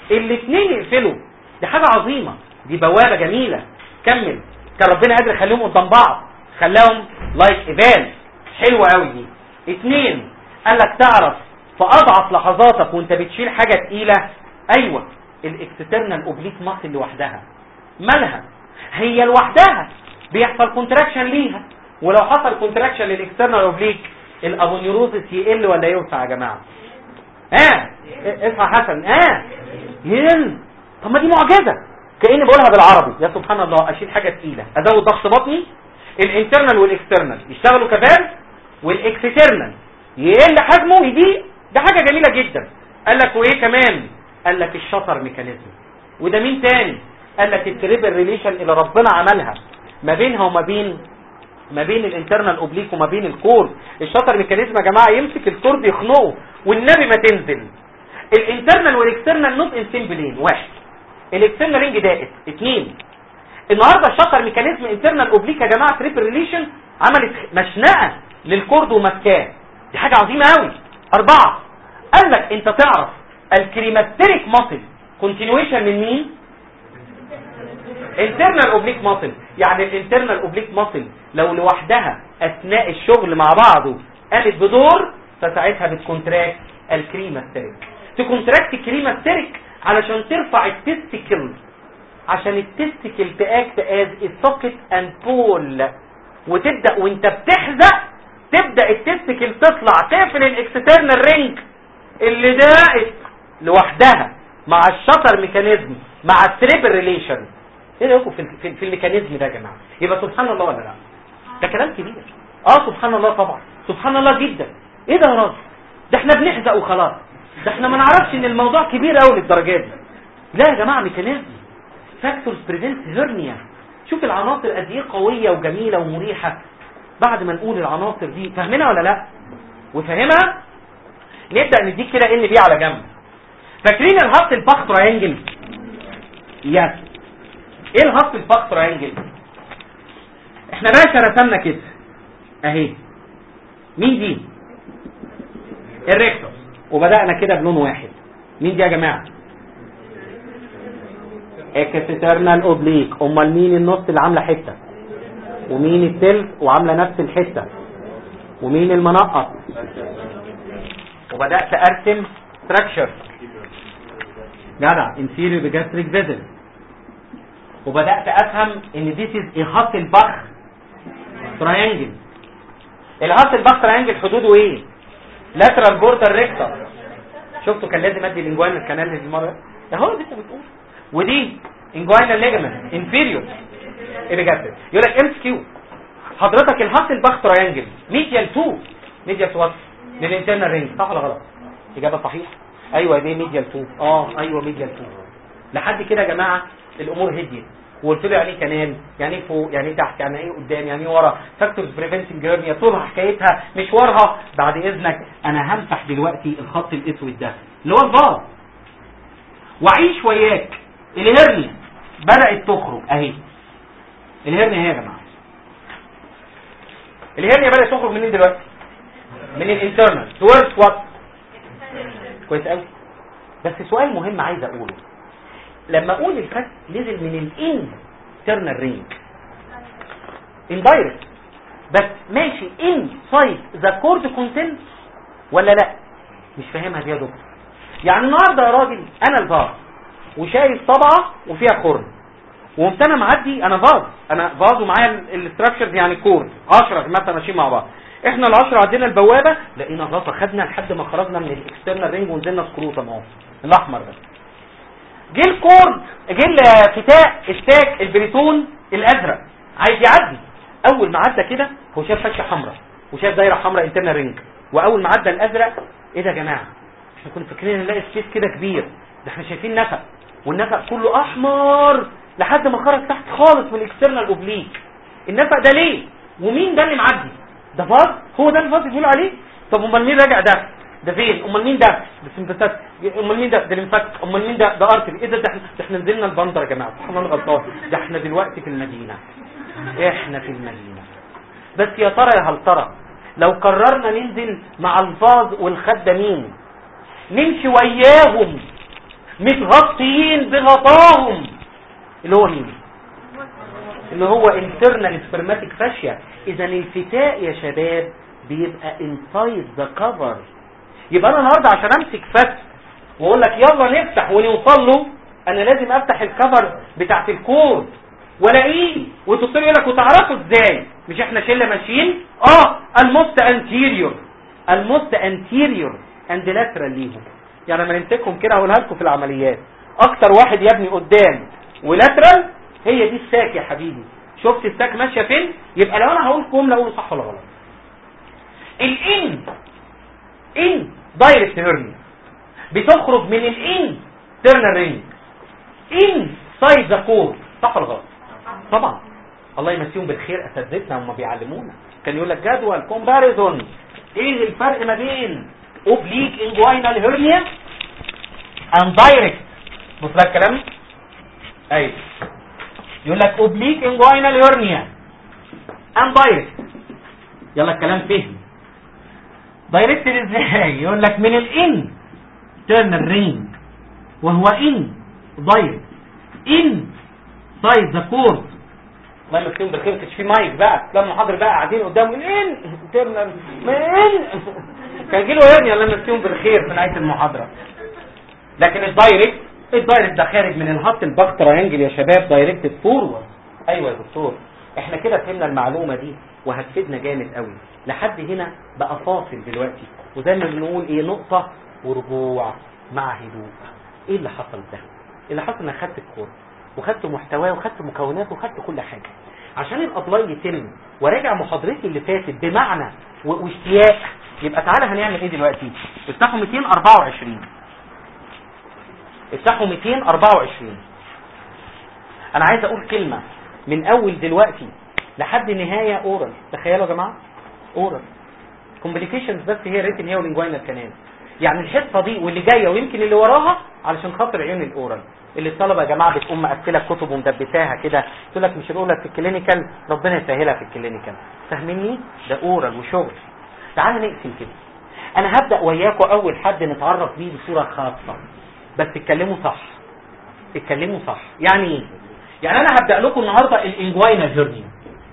الاثنين يقفلوا دي حاجه عظيمه دي بوابه جميله كمل كان ربنا قادر يخليهم قدام بعض خلاهم لايك ايفان حلوه قوي دي اثنين قال لك تعرف في اضعف لحظاتك وانت بتشيل حاجه تقيله ايوه الاكسترنال اوبليك ماسل لوحدها مالها هي لوحدها بيحصل كونتراكشن ليها ولو حصل كونتراكشن للاكسترنال اوبليك الابونيوروزس يقل ولا يوسع يا جماعه ها آه. اصحى حسن ها آه. يقل طب ما دي معجزه كاني بقولها بالعربي يا سبحان الله اشيل حاجه تقيله ازود ضغط بطني الانترنال والاكسترنال يشتغلوا كفال والاكسترنال يقل حجمه يضيق ده حاجه جميله جدا قال لك وايه كمان قال لك الشطر ميكانيزم وده مين تاني قال لك التريبل ريليشن اللي ربنا عملها ما بينها وما بين ما بين الانترنال اوبليك وما بين الكور الشطر ميكانيزم يا جماعه يمسك الكور يخنقه والنبي ما تنزل الانترنال والاكسترنال نوت ان سيمبلين واحد الاكسترنال رينج دائت اثنين النهارده الشطر ميكانيزم انترنال اوبليك يا جماعه تريبل ريليشن عملت مشنقه للكورد ومسكاه دي حاجه عظيمه قوي اربعه قال لك انت تعرف الكريماتيريك ماسل كونتينيويشن من مين internal اوبليك ماسل يعني الانترنال اوبليك ماسل لو لوحدها اثناء الشغل مع بعضه قامت بدور فساعتها بتكونتراكت الكريماتيريك تكونتراكت الكريماتيريك علشان ترفع التستيكل عشان التستيكل تاكت از السوكت اند بول وتبدا وانت بتحزق تبدا التستيكل تطلع تقفل الاكسترنال رينج اللي داقت لوحدها مع الشطر ميكانيزم مع التريبل ريليشن ايه رايكم في, في, في الميكانيزم ده يا جماعه يبقى سبحان الله ولا لا ده كلام كبير اه سبحان الله طبعا سبحان الله جدا ايه ده يا راجل ده احنا بنحزق وخلاص ده احنا ما نعرفش ان الموضوع كبير قوي للدرجه دي لا يا جماعه ميكانيزم فاكتورز بريفنت هيرنيا شوف العناصر قد ايه قويه وجميله ومريحه بعد ما نقول العناصر دي فاهمينها ولا لا وفاهمها نبدا نديك كده ان بي على جنب فاكرين الهارت الباخ تراينجل يس ايه الهارت الباخ تراينجل احنا باشا رسمنا كده اهي مين دي الريكتوس وبدأنا كده بلون واحد مين دي يا جماعة اكسترنال اوبليك امال مين النص اللي عامله حته ومين التلت وعامله نفس الحته ومين المنقط وبدات ارسم ستراكشر جدع inferior gastric vessel وبدات افهم ان this is a Hasselbach triangle الهاسلباخ تراينجل حدوده ايه lateral border rectum شفتوا كان لازم ادي الانجوان الكنال المره ده هو اللي انت بتقول ودي انجوينال ليجمنت انفيريور ايبيجاستريك يقول لك ام كيو حضرتك الهاسل باخ تراينجل ميديال 2 ميديال 2 للانترنال رينج صح ولا غلط اجابه صحيحه ايوه دي ميديال 2 اه ايوه ميديال 2 لحد كده يا جماعه الامور هديت وقلت له يعني ايه كنال يعني ايه فوق يعني ايه تحت يعني ايه قدام يعني ايه ورا فاكتورز بريفنتنج هيرنيا طولها حكايتها مشوارها بعد اذنك انا همسح دلوقتي الخط الاسود ده اللي هو البار واعيش وياك الهرنيا بدأت تخرج اهي الهرنيا اهي يا جماعه الهرنيا بدأت تخرج منين دلوقتي من الانترنال towards what كويس قوي بس سؤال مهم عايز اقوله لما اقول الفك نزل من الانترنال رينج اندايركت بس ماشي ان سايد ذا كورد كونتنت ولا لا مش فاهمها دي يا دكتور يعني النهارده يا راجل انا الفار وشايف طبعه وفيها خرم وقمت انا معدي انا فاز انا فاز ومعايا الاستراكشرز يعني كورد 10 مثلا ماشيين مع بعض احنا ال10 عدينا البوابه لقينا غلطه خدنا لحد ما خرجنا من الاكسترنال رينج ونزلنا سكروتم اهو الاحمر ده جه الكورد جه الفتاء الستاك البريتون الازرق عايز يعدي اول ما عدى كده هو شاف فشه حمراء وشاف دايره حمراء انترنال رينج واول ما عدى الازرق ايه ده يا جماعه احنا كنا فاكرين نلاقي سبيس كده كبير ده احنا شايفين نفق والنفق كله احمر لحد ما خرج تحت خالص من الاكسترنال اوبليك النفق ده ليه ومين ده اللي معدي ده فاز هو ده الفاز بيقول عليه طب امال مين راجع ده ده فين امال مين ده ده سمباتات امال مين ده ده لمفك امال مين ده ده ارتري ايه ده ده احنا ده احنا نزلنا البندر يا جماعه سبحان الله غلطان ده احنا دلوقتي في المدينه احنا في المدينه بس يا ترى يا هل ترى لو قررنا ننزل مع الفاظ والخدامين نمشي وياهم متغطيين بغطاهم اللي هو مين اللي هو internal spermatic fascia اذا الفتاء يا شباب بيبقى inside the cover يبقى انا النهارده عشان امسك فتح واقول لك يلا نفتح ونوصل له انا لازم افتح الكفر بتاعت الكود والاقيه والدكتور يقول لك وتعرفوا ازاي مش احنا شله ماشيين اه الموست انتيريور الموست انتيريور اند لاترال ليهم يعني لما نمسكهم كده هقولها لكم في العمليات اكتر واحد يا ابني قدام ولاترال هي دي الساك يا حبيبي شفت الساك ماشيه فين يبقى لو انا هقول جمله اقول صح ولا غلط الان ان دايركت هيرنيا بتخرج من الان تيرنال رينج ان سايد ذا كور صح ولا غلط طبعا الله يمسيهم بالخير اساتذتنا هم بيعلمونا كان يقول لك جدول كومباريزون ايه الفرق ما بين اوبليك انجوينال هيرنيا اند دايركت بص بقى الكلام ايوه يقول لك اوبليك انجوينال هيرنيا اند دايركت يلا الكلام فهم دايركت ازاي يقول لك من الان تيرنال رينج وهو ان دايركت ان سايد ذا كورد الله يمسيهم بالخير ما كانش في مايك بقى لما المحاضر بقى قاعدين قدامه الان تيرنال من كان يجي له هرنيا الله يمسيهم بالخير في نهايه المحاضره لكن الدايركت الدايركت ده خارج من الهات الباك تراينجل يا شباب دايركت فورورد ايوه يا دكتور احنا كده فهمنا المعلومه دي وهتفيدنا جامد قوي لحد هنا بقى فاصل دلوقتي وزي ما بنقول ايه نقطه ورجوع مع هدوء ايه اللي حصل ده اللي حصل ان خدت الكور وخدت محتواه وخدت مكوناته وخدت كل حاجه عشان الابلاي يتم وراجع محاضرتي اللي فاتت بمعنى و- واشتياق يبقى تعالى هنعمل ايه دلوقتي افتحوا 224 افتحوا 224 انا عايز اقول كلمة من اول دلوقتي لحد نهاية اورال تخيلوا يا جماعة اورال كومبليكيشنز بس هي ريتن هي والانجوينال كانال يعني الحصة دي واللي جاية ويمكن اللي وراها علشان خاطر عيون الاورال اللي الطلبة يا جماعة بتقوم مقفلة كتب ومدبساها كده تقول لك مش الاولى في الكلينيكال ربنا يسهلها في الكلينيكال فاهميني ده اورال وشغل تعال نقسم كده انا هبدأ وياكم اول حد نتعرف بيه بصورة خاصة بس اتكلموا صح اتكلموا صح يعني ايه يعني انا هبدأ لكم النهاردة الانجوينال هيرنيا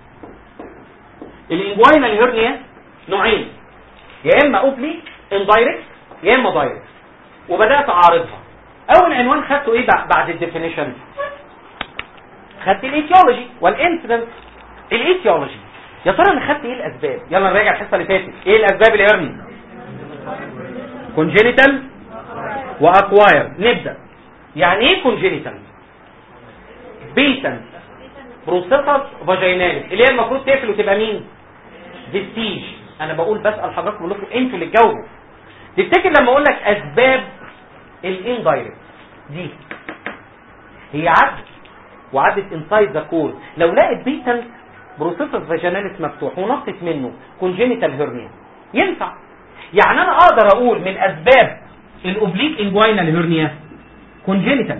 الانجوينال هيرنيا نوعين يا اما اوبلي اندايركت يا اما دايركت وبدات اعارضها اول عنوان خدته ايه بع- بعد الديفينيشن خدت الايتيولوجي والانسيدنت الايتيولوجي يا ترى انا خدت ايه الاسباب يلا نراجع الحصه اللي فاتت ايه الاسباب الهرني كونجينيتال واكواير نبدا يعني ايه كونجينيتال بيتن بروستاتس فاجيناليس اللي هي المفروض تقفل وتبقى مين فيستيج انا بقول بسال حضراتكم بقول لكم انتوا اللي تجاوبوا تفتكر لما اقول لك اسباب الاندايركت دي هي عدت وعدت انسايد ذا كور لو لقت بيتن بروستاتس فاجيناليس مفتوح ونقصت منه كونجينيتال هيرنيا ينفع يعني انا اقدر اقول من اسباب الاوبليك انجوينال هيرنيا كونجينيتال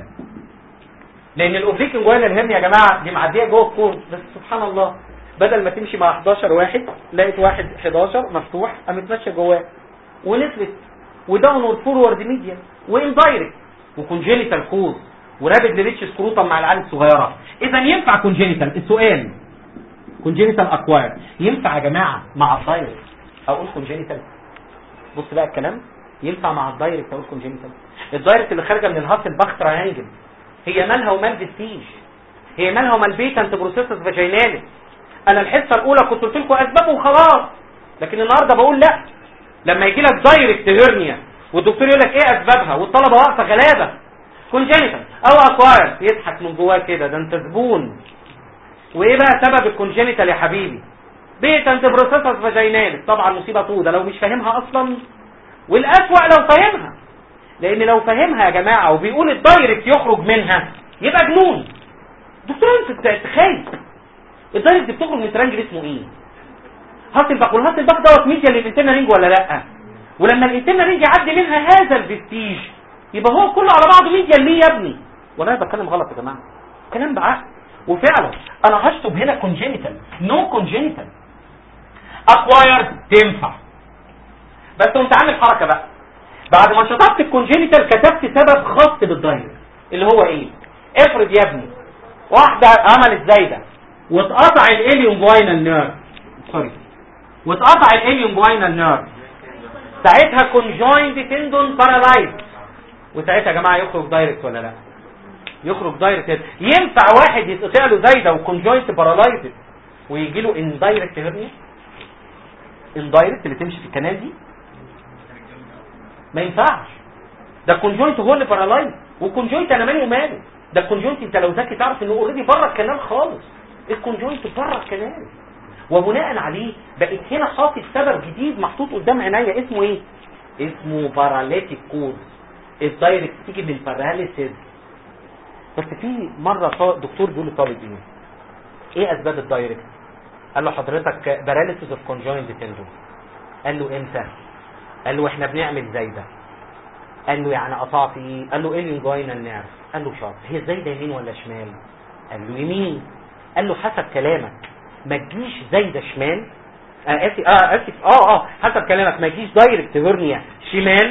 لان الاوبليك انجوينال هيرنيا يا جماعه دي معديه جوه الكور بس سبحان الله بدل ما تمشي مع 11 واحد لقيت واحد 11 مفتوح قامت ماشيه جواه ونزلت وداونورد فورورد ميديا واندايركت وكونجينيتال كوز ورابد لريتش سكروتم مع العيال الصغيره اذا ينفع كونجينيتال السؤال كونجينيتال اكواير ينفع يا جماعه مع الدايركت اقول كونجينيتال بص بقى الكلام ينفع مع الدايركت اقول كونجينيتال الدايركت اللي خارجه من الهارت الباخ تراينجل هي مالها ومال فيستيج هي مالها ومال بيتنت بروسيسس فاجيناليس انا الحصه الاولى كنت قلت لكم اسباب وخلاص لكن النهارده بقول لا لما يجي لك دايركت هيرنيا والدكتور يقول لك ايه اسبابها والطلبه واقفه غلابه كونجينيتال او اكواير يضحك من جواه كده ده انت زبون وايه بقى سبب الكونجينيتال يا حبيبي بيتنت بروسيسس فاجيناليس طبعا مصيبه طوده لو مش فاهمها اصلا والاسوأ لو فاهمها لان لو فاهمها يا جماعه وبيقول الدايركت يخرج منها يبقى جنون دكتور انت تخيل الدايركت بتخرج من ترانجل اسمه ايه هاسلباك والهاسلباك دوت ميديا للانتنا رينج ولا لا ولما الانتنا رينج يعدي منها هذا الفيستيج يبقى هو كله على بعضه ميديا ليه يا ابني وانا بتكلم غلط يا جماعه كلام بعقل وفعلا انا هشطب هنا كونجينيتال نو كونجينيتال اكواير تنفع بس قمت عامل حركه بقى بعد ما شطبت الكونجينيتال كتبت سبب خاص بالدايركت اللي هو ايه افرض يا ابني واحده عملت زايده واتقطع الاليوم بوينال نيرف سوري واتقطع الاليوم بوينال نيرف ساعتها كونجويند تندون بارالايز وساعتها يا جماعه يخرج دايركت ولا لا يخرج دايركت ينفع واحد يتقطع له زايده وكونجوينت بارالايز ويجي له اندايركت هيرنيا اندايركت اللي تمشي في الكنال دي ما ينفعش ده الكونجوينت هو اللي بارالايز والكونجوينت انا مالي وماله ده الكونجوينت انت لو ذكي تعرف انه اوريدي بره الكنال خالص الكونجوينت بره الكنال وبناء عليه بقت هنا حاطط سبب جديد محطوط قدام عينيا اسمه ايه اسمه باراليتيك كوز الدايركت تيجي من باراليسيس بس في مره طا- دكتور بيقول لطالب ايه ايه اسباب الدايركت قال له حضرتك باراليسيس اوف كونجوينت تندون قال له امتى قال له احنا بنعمل زايده قال له يعني قطعت ايه قال له الين جوينال نيرف قال له شاطر هي الزايده يمين ولا شمال قال له يمين قال له حسب كلامك ما تجيش زايده شمال آه اسف اه اسف اه اه حسب كلامك ما تجيش دايركت هيرنيا شمال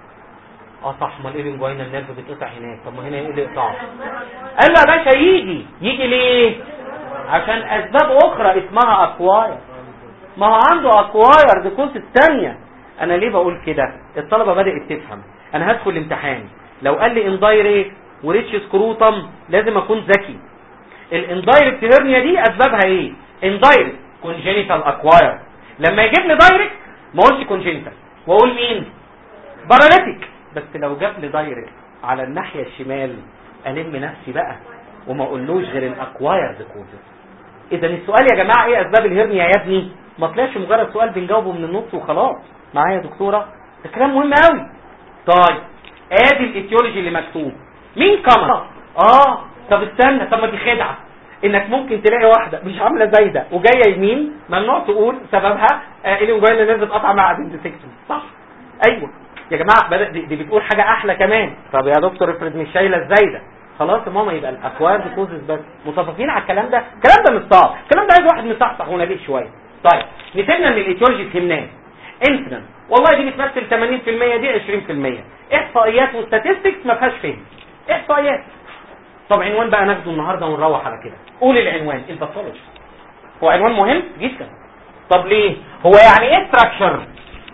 اه صح ما الالين جوينال نيرف بيتقطع هناك طب ما هنا ايه اللي يقطعه قال له يا باشا يجي يجي ليه عشان اسباب اخرى اسمها اكواير ما هو عنده اكواير دي كوز الثانيه انا ليه بقول كده الطلبه بدات تفهم انا هدخل الامتحان لو قال لي اندايركت وريتش سكروتم لازم اكون ذكي الاندايركت هيرنيا دي اسبابها ايه اندايركت كونجينيتال اكواير لما يجيب لي دايركت ما اقولش كونجينيتال واقول مين باراليتيك بس لو جاب لي دايركت على الناحيه الشمال الم نفسي بقى وما اقولوش غير الاكوايرد كوزز اذا السؤال يا جماعه ايه اسباب الهرنيا يا ابني ما طلعش مجرد سؤال بنجاوبه من النص وخلاص معايا يا دكتوره ده كلام مهم قوي طيب ادي الايتيولوجي اللي مكتوب مين كمر اه طب استنى طب ما دي خدعه انك ممكن تلاقي واحده مش عامله زي ده وجايه يمين ممنوع تقول سببها آه الانجويل اللي نزلت قطع مع ديسكشن صح ايوه يا جماعه بدأ دي, دي بتقول حاجه احلى كمان طب يا دكتور افرض مش شايله الزايده خلاص يا ماما يبقى الاكوارد كوزز بس متفقين على الكلام ده الكلام ده مش صعب الكلام ده عايز واحد مصحصح ونبيه شويه طيب نسيبنا من الايتيولوجي فهمناه انسيدنت والله دي بتمثل 80% دي 20% احصائيات وستاتستكس ما فيهاش فهم احصائيات طب عنوان بقى ناخده النهارده ونروح على كده قول العنوان الباثولوجي هو عنوان مهم جدا طب ليه هو يعني ايه ستراكشر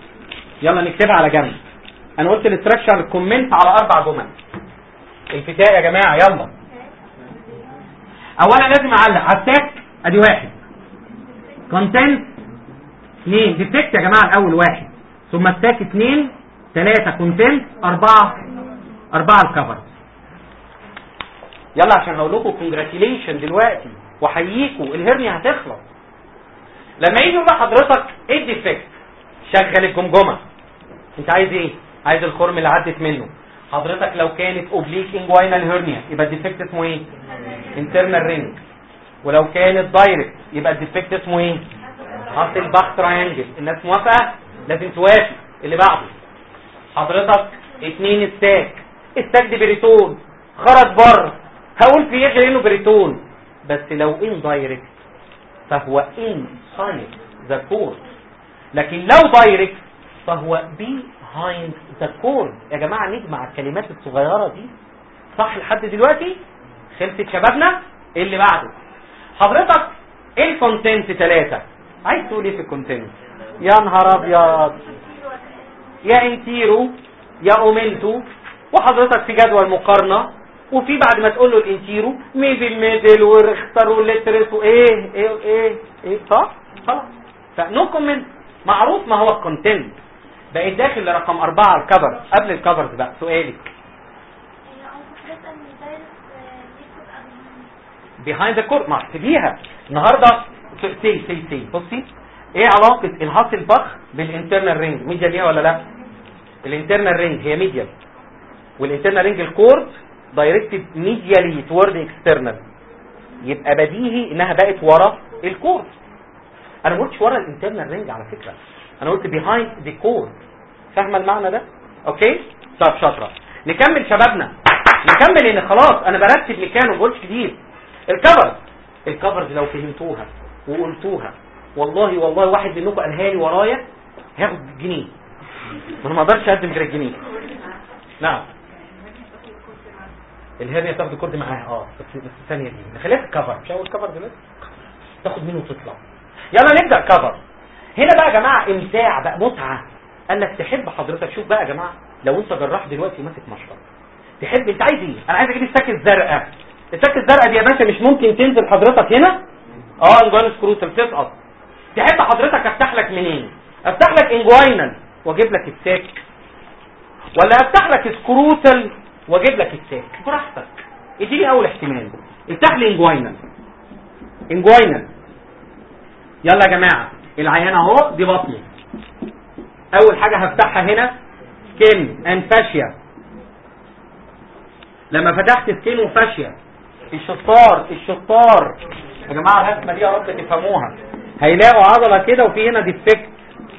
يلا نكتبها على جنب انا قلت الاستراكشر كومنت على اربع جمل الفتاء يا جماعه يلا اولا لازم اعلق على التاك ادي واحد كونتنت اثنين ديتكت يا جماعه الاول واحد ثم التاك اثنين ثلاثه كونتنت اربعه اربعه الكفر يلا عشان هقول لكم كونجراتيليشن دلوقتي واحييكم الهرنيا هتخلص لما يجي يقول لحضرتك ايه الديفكت شغل الجمجمه انت عايز ايه عايز الخرم اللي عدت منه حضرتك لو كانت اوبليك انجوينال هيرنيا يبقى الديفكت اسمه ايه انترنال رينج ولو كانت دايركت يبقى الديفكت اسمه ايه حاصل باخ تراينجل الناس موافقه لازم توافق اللي بعده حضرتك اتنين ستاك الستاك دي بريتون خرج بره هقول في ايه غير انه بريتون بس لو ان دايركت فهو ان سايد ذا كورد لكن لو دايركت فهو behind ذا كورد يا جماعه نجمع الكلمات الصغيره دي صح لحد دلوقتي خلصت شبابنا إيه اللي بعده حضرتك ايه الكونتنت ثلاثة عايز تقول ايه في الكونتنت يا نهار ابيض يا انتيرو يا اومنتو وحضرتك في جدول مقارنة وفي بعد ما تقول له الانتيرو ميدل ميدل ورختر ولترس وايه ايه ايه ايه صح خلاص فنو كومنت معروف ما هو الكونتنت بقيت داخل لرقم أربعة على الكفر قبل الكفرز بقى سؤالك behind the court ما احسبيها النهارده سي سي سي بصي ايه علاقة الهاسل بخ بالانترنال رينج ميديا ليها ولا لا الانترنال رينج هي ميديال والانترنال رينج الكورد دايركتد ميديالي توورد اكسترنال يبقى بديهي انها بقت ورا الكورد انا ما قلتش ورا الانترنال رينج على فكره انا قلت behind the cord فاهمه المعنى ده اوكي طب شاطره نكمل شبابنا نكمل ان خلاص انا برتب مكانه ما بقولش كتير الكفرز الكفرز لو فهمتوها وقلتوها والله والله واحد منكم قالها لي ورايا هاخد جنيه ما انا ما اقدرش اقدم غير الجنيه نعم الهرنيا تاخد الكورد معاها اه بس بس الثانيه دي نخليها في الكفر مش اول كفر دلوقتي تاخد منه وتطلع يلا نبدا كفر هنا بقى يا جماعه امتاع بقى متعه قال لك تحب حضرتك شوف بقى يا جماعه لو انت جراح دلوقتي وماسك مشرط تحب انت عايز ايه انا عايز اجيب الساك الزرقاء الساك الزرقاء دي يا باشا مش ممكن تنزل حضرتك هنا اه انجوان سكروتال تسقط تحب حضرتك افتح لك منين افتح لك انجوينال واجيب لك الساك ولا افتح لك سكروتال واجيب لك الساك براحتك اديني اول احتمال افتح لي انجوينال انجوينال يلا يا جماعه العيان اهو دي بطنه اول حاجه هفتحها هنا سكين اند فاشيا لما فتحت سكين وفاشيا الشطار الشطار يا جماعه الرسمه دي يا رب تفهموها هيلاقوا عضله كده وفي هنا ديفكت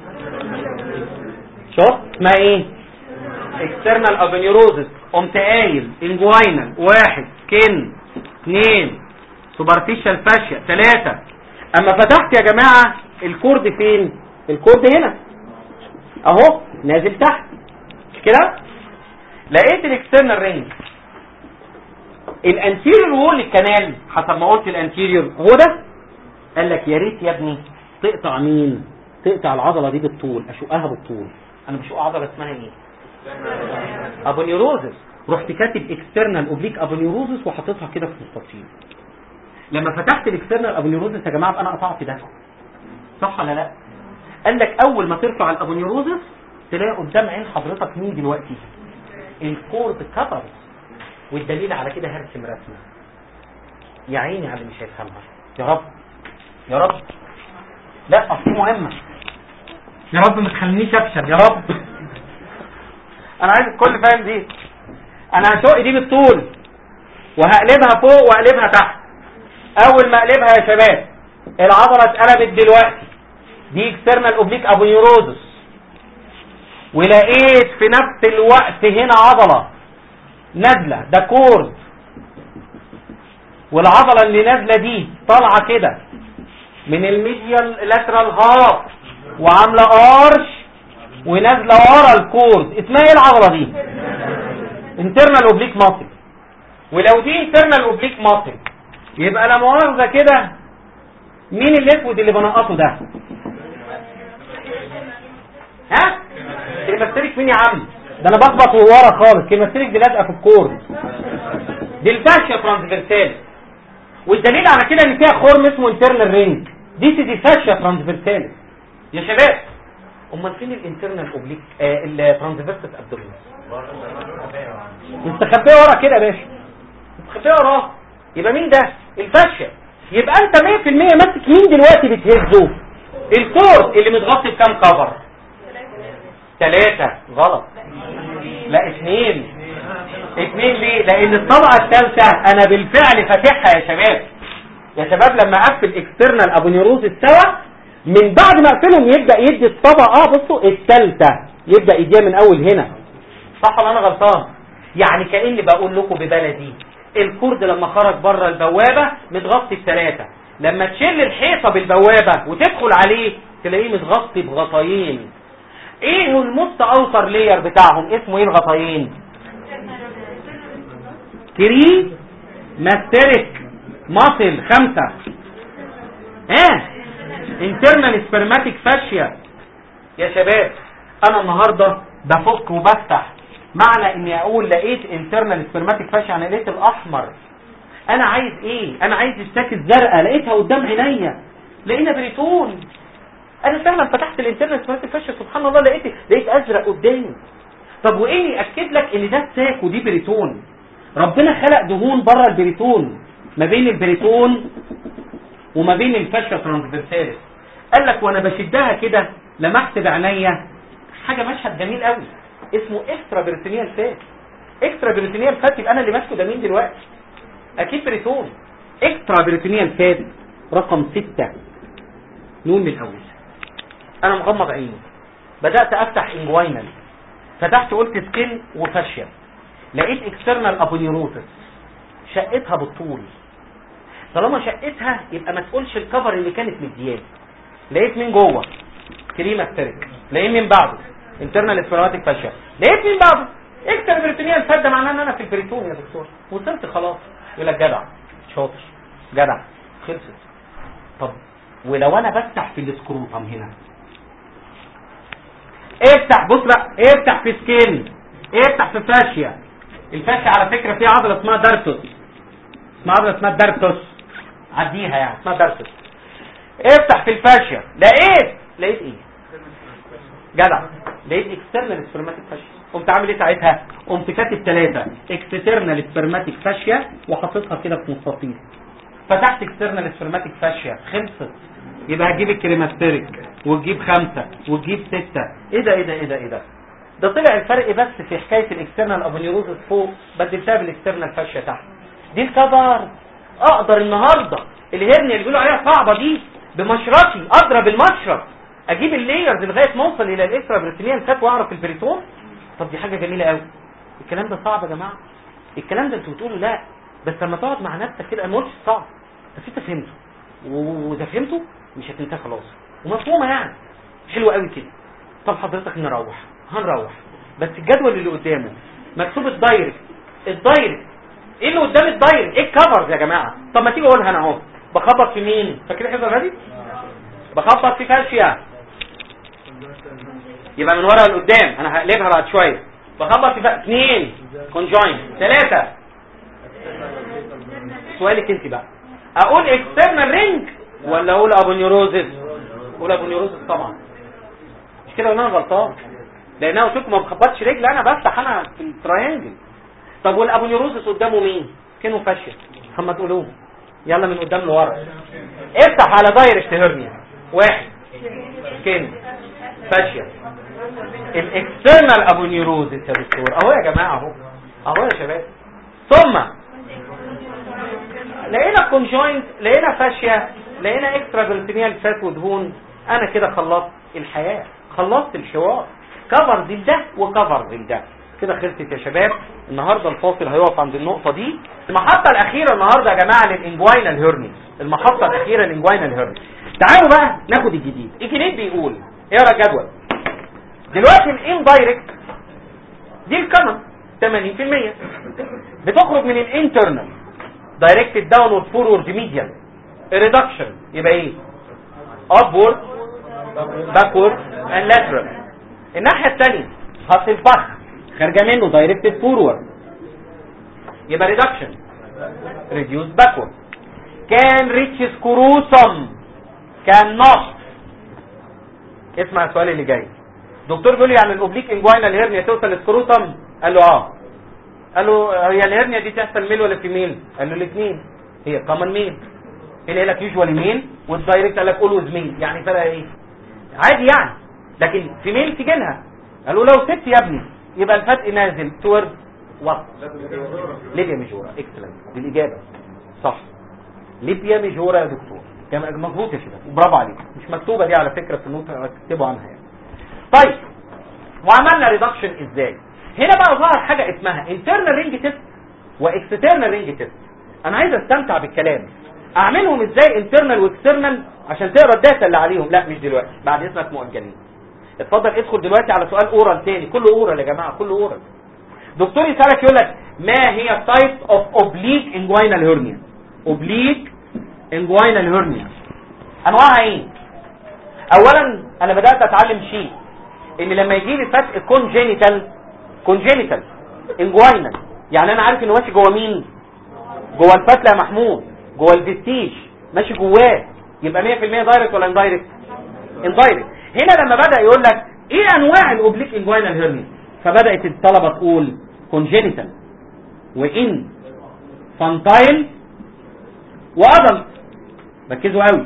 شوف اسمها ايه اكسترنال ابنيوروزس قمت قايل انجوينال واحد سكين اثنين سوبرفيشال فاشيا ثلاثة اما فتحت يا جماعة الكورد فين الكورد هنا اهو نازل تحت مش كده لقيت الاكسترنال رينج الانتيريور وول الكنال حسب ما قلت الانتيريور هو ده قال لك يا ريت يا ابني تقطع مين تقطع العضله دي بالطول اشقها بالطول انا بشق عضله اسمها ايه ابونيوروزس رحت كاتب اكسترنال اوبليك ابونيوروزس وحاططها كده في مستطيل لما فتحت الاكسترنال ابونيوروزس يا جماعه انا قطعت ده صح ولا لا قال لك اول ما ترفع الابونيوروزس تلاقي قدام عين حضرتك مين دلوقتي الكورد كفر والدليل على كده هرسم رسمه يا عيني على اللي مش هيفهمها يا رب يا رب لا اصل مهمه يا رب ما تخلينيش افشل يا رب انا عايز الكل فاهم دي انا هشق دي بالطول وهقلبها فوق واقلبها تحت اول ما اقلبها يا شباب العضله اتقلبت دلوقتي دي اكسترنال اوبليك ابونيوروزس ولقيت في نفس الوقت هنا عضله نازله ده كورد والعضله اللي نازله دي طالعه كده من الميديال لاترال هاف وعامله ارش ونازله ورا الكورد اسمها ايه العضله دي انترنال اوبليك ماسل ولو دي انترنال اوبليك ماسل يبقى لا مؤاخذه كده مين الاسود اللي بنقطه ده ها كلمستريك مين يا عم ده انا بخبط ورا خالص كلمستريك دي لازقه في الكورد دي الفاشيا ترانسفيرسال والدليل على كده ان فيها خرم اسمه انترنال رينج دي دي فاشيا ترانسفيرسال يا شباب امال فين الانترنال اوبليك آه الترانسفيرسال ابدومينال مستخبيه ورا كده يا باشا مستخبيه وراه يبقى مين ده الفاشيا يبقى انت 100% ماسك مين دلوقتي بتهزه الكورد اللي متغطي بكام كفر ثلاثة غلط لا اثنين اثنين ليه لان الطبقة الثالثة انا بالفعل فاتحها يا شباب يا شباب لما اقفل اكسترنال ابونيروز سوا من بعد ما اقفلهم يبدأ يدي الطبقة بصوا الثالثة يبدأ يديها من اول هنا صح ولا انا غلطان يعني كأني بقول لكم ببلدي الكرد لما خرج بره البوابة متغطي بثلاثة لما تشيل الحيطة بالبوابة وتدخل عليه تلاقيه متغطي بغطايين ايه المست اوتر لير بتاعهم اسمه ايه الغطايين كري ماستريك ماسل خمسة اه انترنال سبرماتيك فاشيا يا شباب انا النهاردة بفك وبفتح معنى اني اقول لقيت انترنال سبرماتيك فاشيا انا لقيت الاحمر انا عايز ايه انا عايز الساك الزرقاء لقيتها قدام عينيا لقينا بريتون انا فعلا فتحت الانترنت سمعت الفشه سبحان الله لقيت لقيت ازرق قدامي طب وايه اللي ياكد لك ان ده ساك ودي بريتون ربنا خلق دهون بره البريتون ما بين البريتون وما بين الفشه ترانسفيرساليس قال لك وانا بشدها كده لمحت بعينيا حاجه مشهد جميل قوي اسمه اكسترا بريتونيال فات اكسترا بريتونيال فات يبقى انا اللي ماسكه ده مين دلوقتي اكيد بريتون اكسترا بريتونيال فات رقم ستة نون من الاول انا مغمض عيني بدأت افتح انجوينال فتحت قلت سكين وفاشيا لقيت اكسترنال ابونيروزس شقتها بالطول طالما شقتها يبقى ما تقولش الكفر اللي كانت مدياه لقيت مين جوه كريمه ستريك لقيت مين بعده انترنال سبرماتيك فاشيا لقيت مين بعده اكتر بريتونيال فات ده معناه ان انا في البريتون يا دكتور وصلت خلاص يقول لك جدع شاطر جدع خلصت طب ولو انا بفتح في السكروتم هنا افتح بص بقى افتح في سكين افتح في فاشيا الفاشيا على فكره فيها عضله اسمها دارتوس اسمها عضله اسمها دارتوس عديها يعني اسمها دارتوس افتح في الفاشيا لقيت لقيت ايه جدع لقيت اكسترنال سبرماتيك فاشيا قمت عامل ايه ساعتها قمت كاتب ثلاثه اكسترنال سبرماتيك فاشيا وحاططها كده في مستطيل فتحت اكسترنال سبرماتيك فاشيا خلصت يبقى هتجيب الكريماستيريك وتجيب خمسة وتجيب ستة ايه ده ايه ده ايه ده ايه ده ده طلع الفرق بس في حكاية الاكسترنال ابونيروزس فوق بدلتها بالاكسترنال فاشيا تحت دي الكبر اقدر النهاردة الهرنيا اللي بيقولوا عليها صعبة دي بمشرطي اضرب المشرط اجيب اللايرز لغاية ما اوصل الى الاكسترا بريتونيال فات واعرف البريتون طب دي حاجة جميلة قوي الكلام ده صعب يا جماعة الكلام ده انتوا بتقولوا لا بس لما تقعد مع نفسك كده ما قلتش صعب بس انت فهمته واذا فهمته مش هتنتهي خلاص ومفهومه يعني حلوه قوي كده طب حضرتك نروح هنروح بس الجدول اللي قدامه مكتوب الدايركت الدايركت ايه اللي قدام الدايركت ايه الكفرز يا جماعه طب ما تيجي اقولها انا اهو بخبط في مين فاكر حفظ هذه بخبط في فاشيا يبقى من ورا لقدام انا هقلبها بعد شويه بخبط في فا- اثنين كونجوين ثلاثه سؤالك انت بقى اقول اكسترنال رينج ولا اقول ابونيوروزس اقول ابونيوروزس طبعا مش كده ولا انا غلطان لان انا قلت لكم ما بخبطش رجل انا بفتح انا في التراينجل طب والابونيوروزس قدامه مين كانوا فاشيا محمد قولوه يلا من قدام لورا افتح على دايركت هيرنيا واحد سكين فاشيا الاكسترنال ابونيوروزس يا دكتور اهو يا جماعه اهو اهو يا شباب ثم لقينا كونجوينت لقينا فاشيا لقينا اكسترا بريتونيال فات ودهون انا كده خلصت الحياه خلصت الحوار كفر دي ده وكفر دي ده كده خلصت يا شباب النهارده الفاصل هيقف عند النقطه دي المحطه الاخيره النهارده يا جماعه للانجوينال هيرني المحطه الاخيره للانجوينال هيرني تعالوا بقى ناخد الجديد الجديد بيقول اقرا الجدول دلوقتي الاندايركت دي الكمن 80% بتخرج من الانترنال دايركتد داونورد فورورد ميديال ريدكشن يبقى ايه upward backward and lateral الناحيه الثانيه خط الفخ خارجه منه دايركتد فورورد يبقى ريدكشن ريديوس backward كان ريتش سكروتم كان نوت اسمع السؤال اللي جاي دكتور بيقول لي يعني الاوبليك انجوينال هيرنيا توصل للسكروتم قال له اه قال له هي الهرنيا دي تحصل ميل ولا فيميل قال له الاثنين هي كومن ميل اللي قال لك يوجوالي ميل والدايركت قال لك اولويز ميل يعني فرق ايه عادي يعني لكن فيميل تيجي لها قال له لو ست يا ابني يبقى الفتق نازل تورد وات ليبيا ميجورا اكسلنت دي الاجابه صح ليبيا ميجورا يا دكتور كان مظبوط يا شباب وبرافو عليك مش مكتوبه دي على فكره في النوت تكتبوا عنها يعني طيب وعملنا ريدكشن ازاي هنا بقى ظهر حاجة اسمها internal رينج تيست واكسترنال رينج تيست انا عايز استمتع بالكلام اعملهم ازاي internal واكسترنال عشان تقرا الداتا اللي عليهم لا مش دلوقتي بعد اذنك مؤجلين اتفضل ادخل دلوقتي على سؤال اورال تاني كله اورال يا جماعه كله اورال دكتور يسالك يقول لك ما هي تايب اوف اوبليك انجوينال هيرنيا اوبليك انجوينال هيرنيا انواعها ايه اولا انا بدات اتعلم شيء ان لما يجي لي فتق كونجينيتال كونجينيتال انجوينال يعني انا عارف انه ماشي جوه مين جوه الفتله يا محمود جوه الفيستيج ماشي جواه يبقى 100% دايركت ولا اندايركت اندايركت هنا لما بدا يقول لك ايه انواع الاوبليك انجوينال هيرنيا فبدات الطلبه تقول كونجينيتال وان فانتايل وادلت ركزوا قوي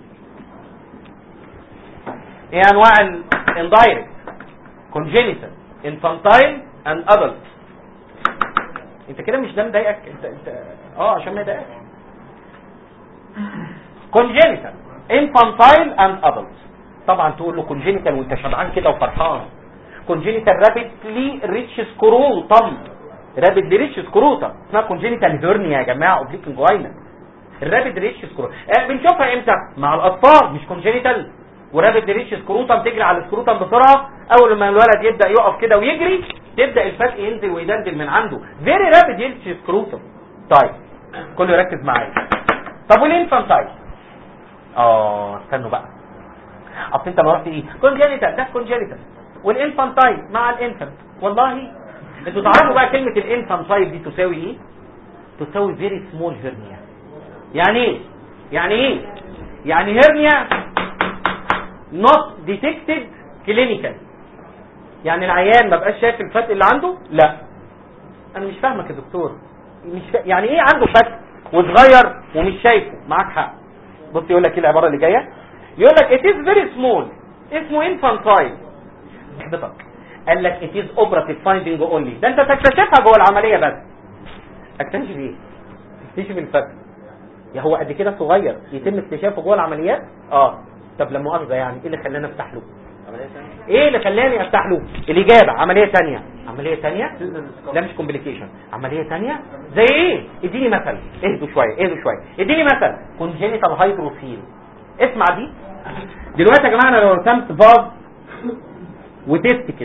ايه انواع الاندايركت كونجينيتال انفانتايل اند ادلت انت كده مش ده مضايقك انت انت اه عشان ما يضايقكش كونجينيتال انفانتايل اند ادلت طبعا تقول له كونجينيتال وانت شبعان كده وفرحان كونجينيتال رابيدلي ريتش سكروتم رابيدلي ريتش سكروتم اسمها كونجينيتال هيرنيا يا جماعه اوبليك انجوينا الرابيد ريتش سكروتم آه بنشوفها امتى مع الاطفال مش كونجينيتال ورابد ريتش سكروتم تجري على السكروتم بسرعه اول ما الولد يبدا يقف كده ويجري تبدا الفتق ينزل ويدندل من عنده فيري رابد ريتش سكروتم طيب كله يركز معايا طب والانفانتايل اه استنوا بقى اصل انت ما رحت ايه كونجينيتال ده كونجينيتال والانفانتايل مع الانفانت والله انتوا تعرفوا بقى كلمه الانفانتايل دي تساوي ايه تساوي فيري سمول هيرنيا يعني ايه يعني ايه يعني هيرنيا not detected clinical يعني العيان ما بقاش شايف الفتق اللي عنده لا انا مش فاهمك يا دكتور مش فا... يعني ايه عنده فتق وصغير ومش شايفه معاك حق بص يقول لك ايه العباره اللي جايه يقول لك it is very small اسمه infantile يحبطك قال لك it is operative finding only ده انت تكتشفها جوه العمليه بس اكتشف ايه تكتشف الفتق يا هو قد كده صغير يتم اكتشافه جوه العمليات اه طب لما مؤاخذه يعني ايه اللي خلاني افتح له ايه اللي خلاني افتح له الاجابه عمليه ثانيه عمليه ثانيه لا مش كومبليكيشن عمليه ثانيه زي ايه اديني مثل اهدوا شويه اهدوا شويه اديني مثل كونجينيتال هايدروفيل اسمع دي دلوقتي يا جماعه انا لو رسمت فاز وتستكل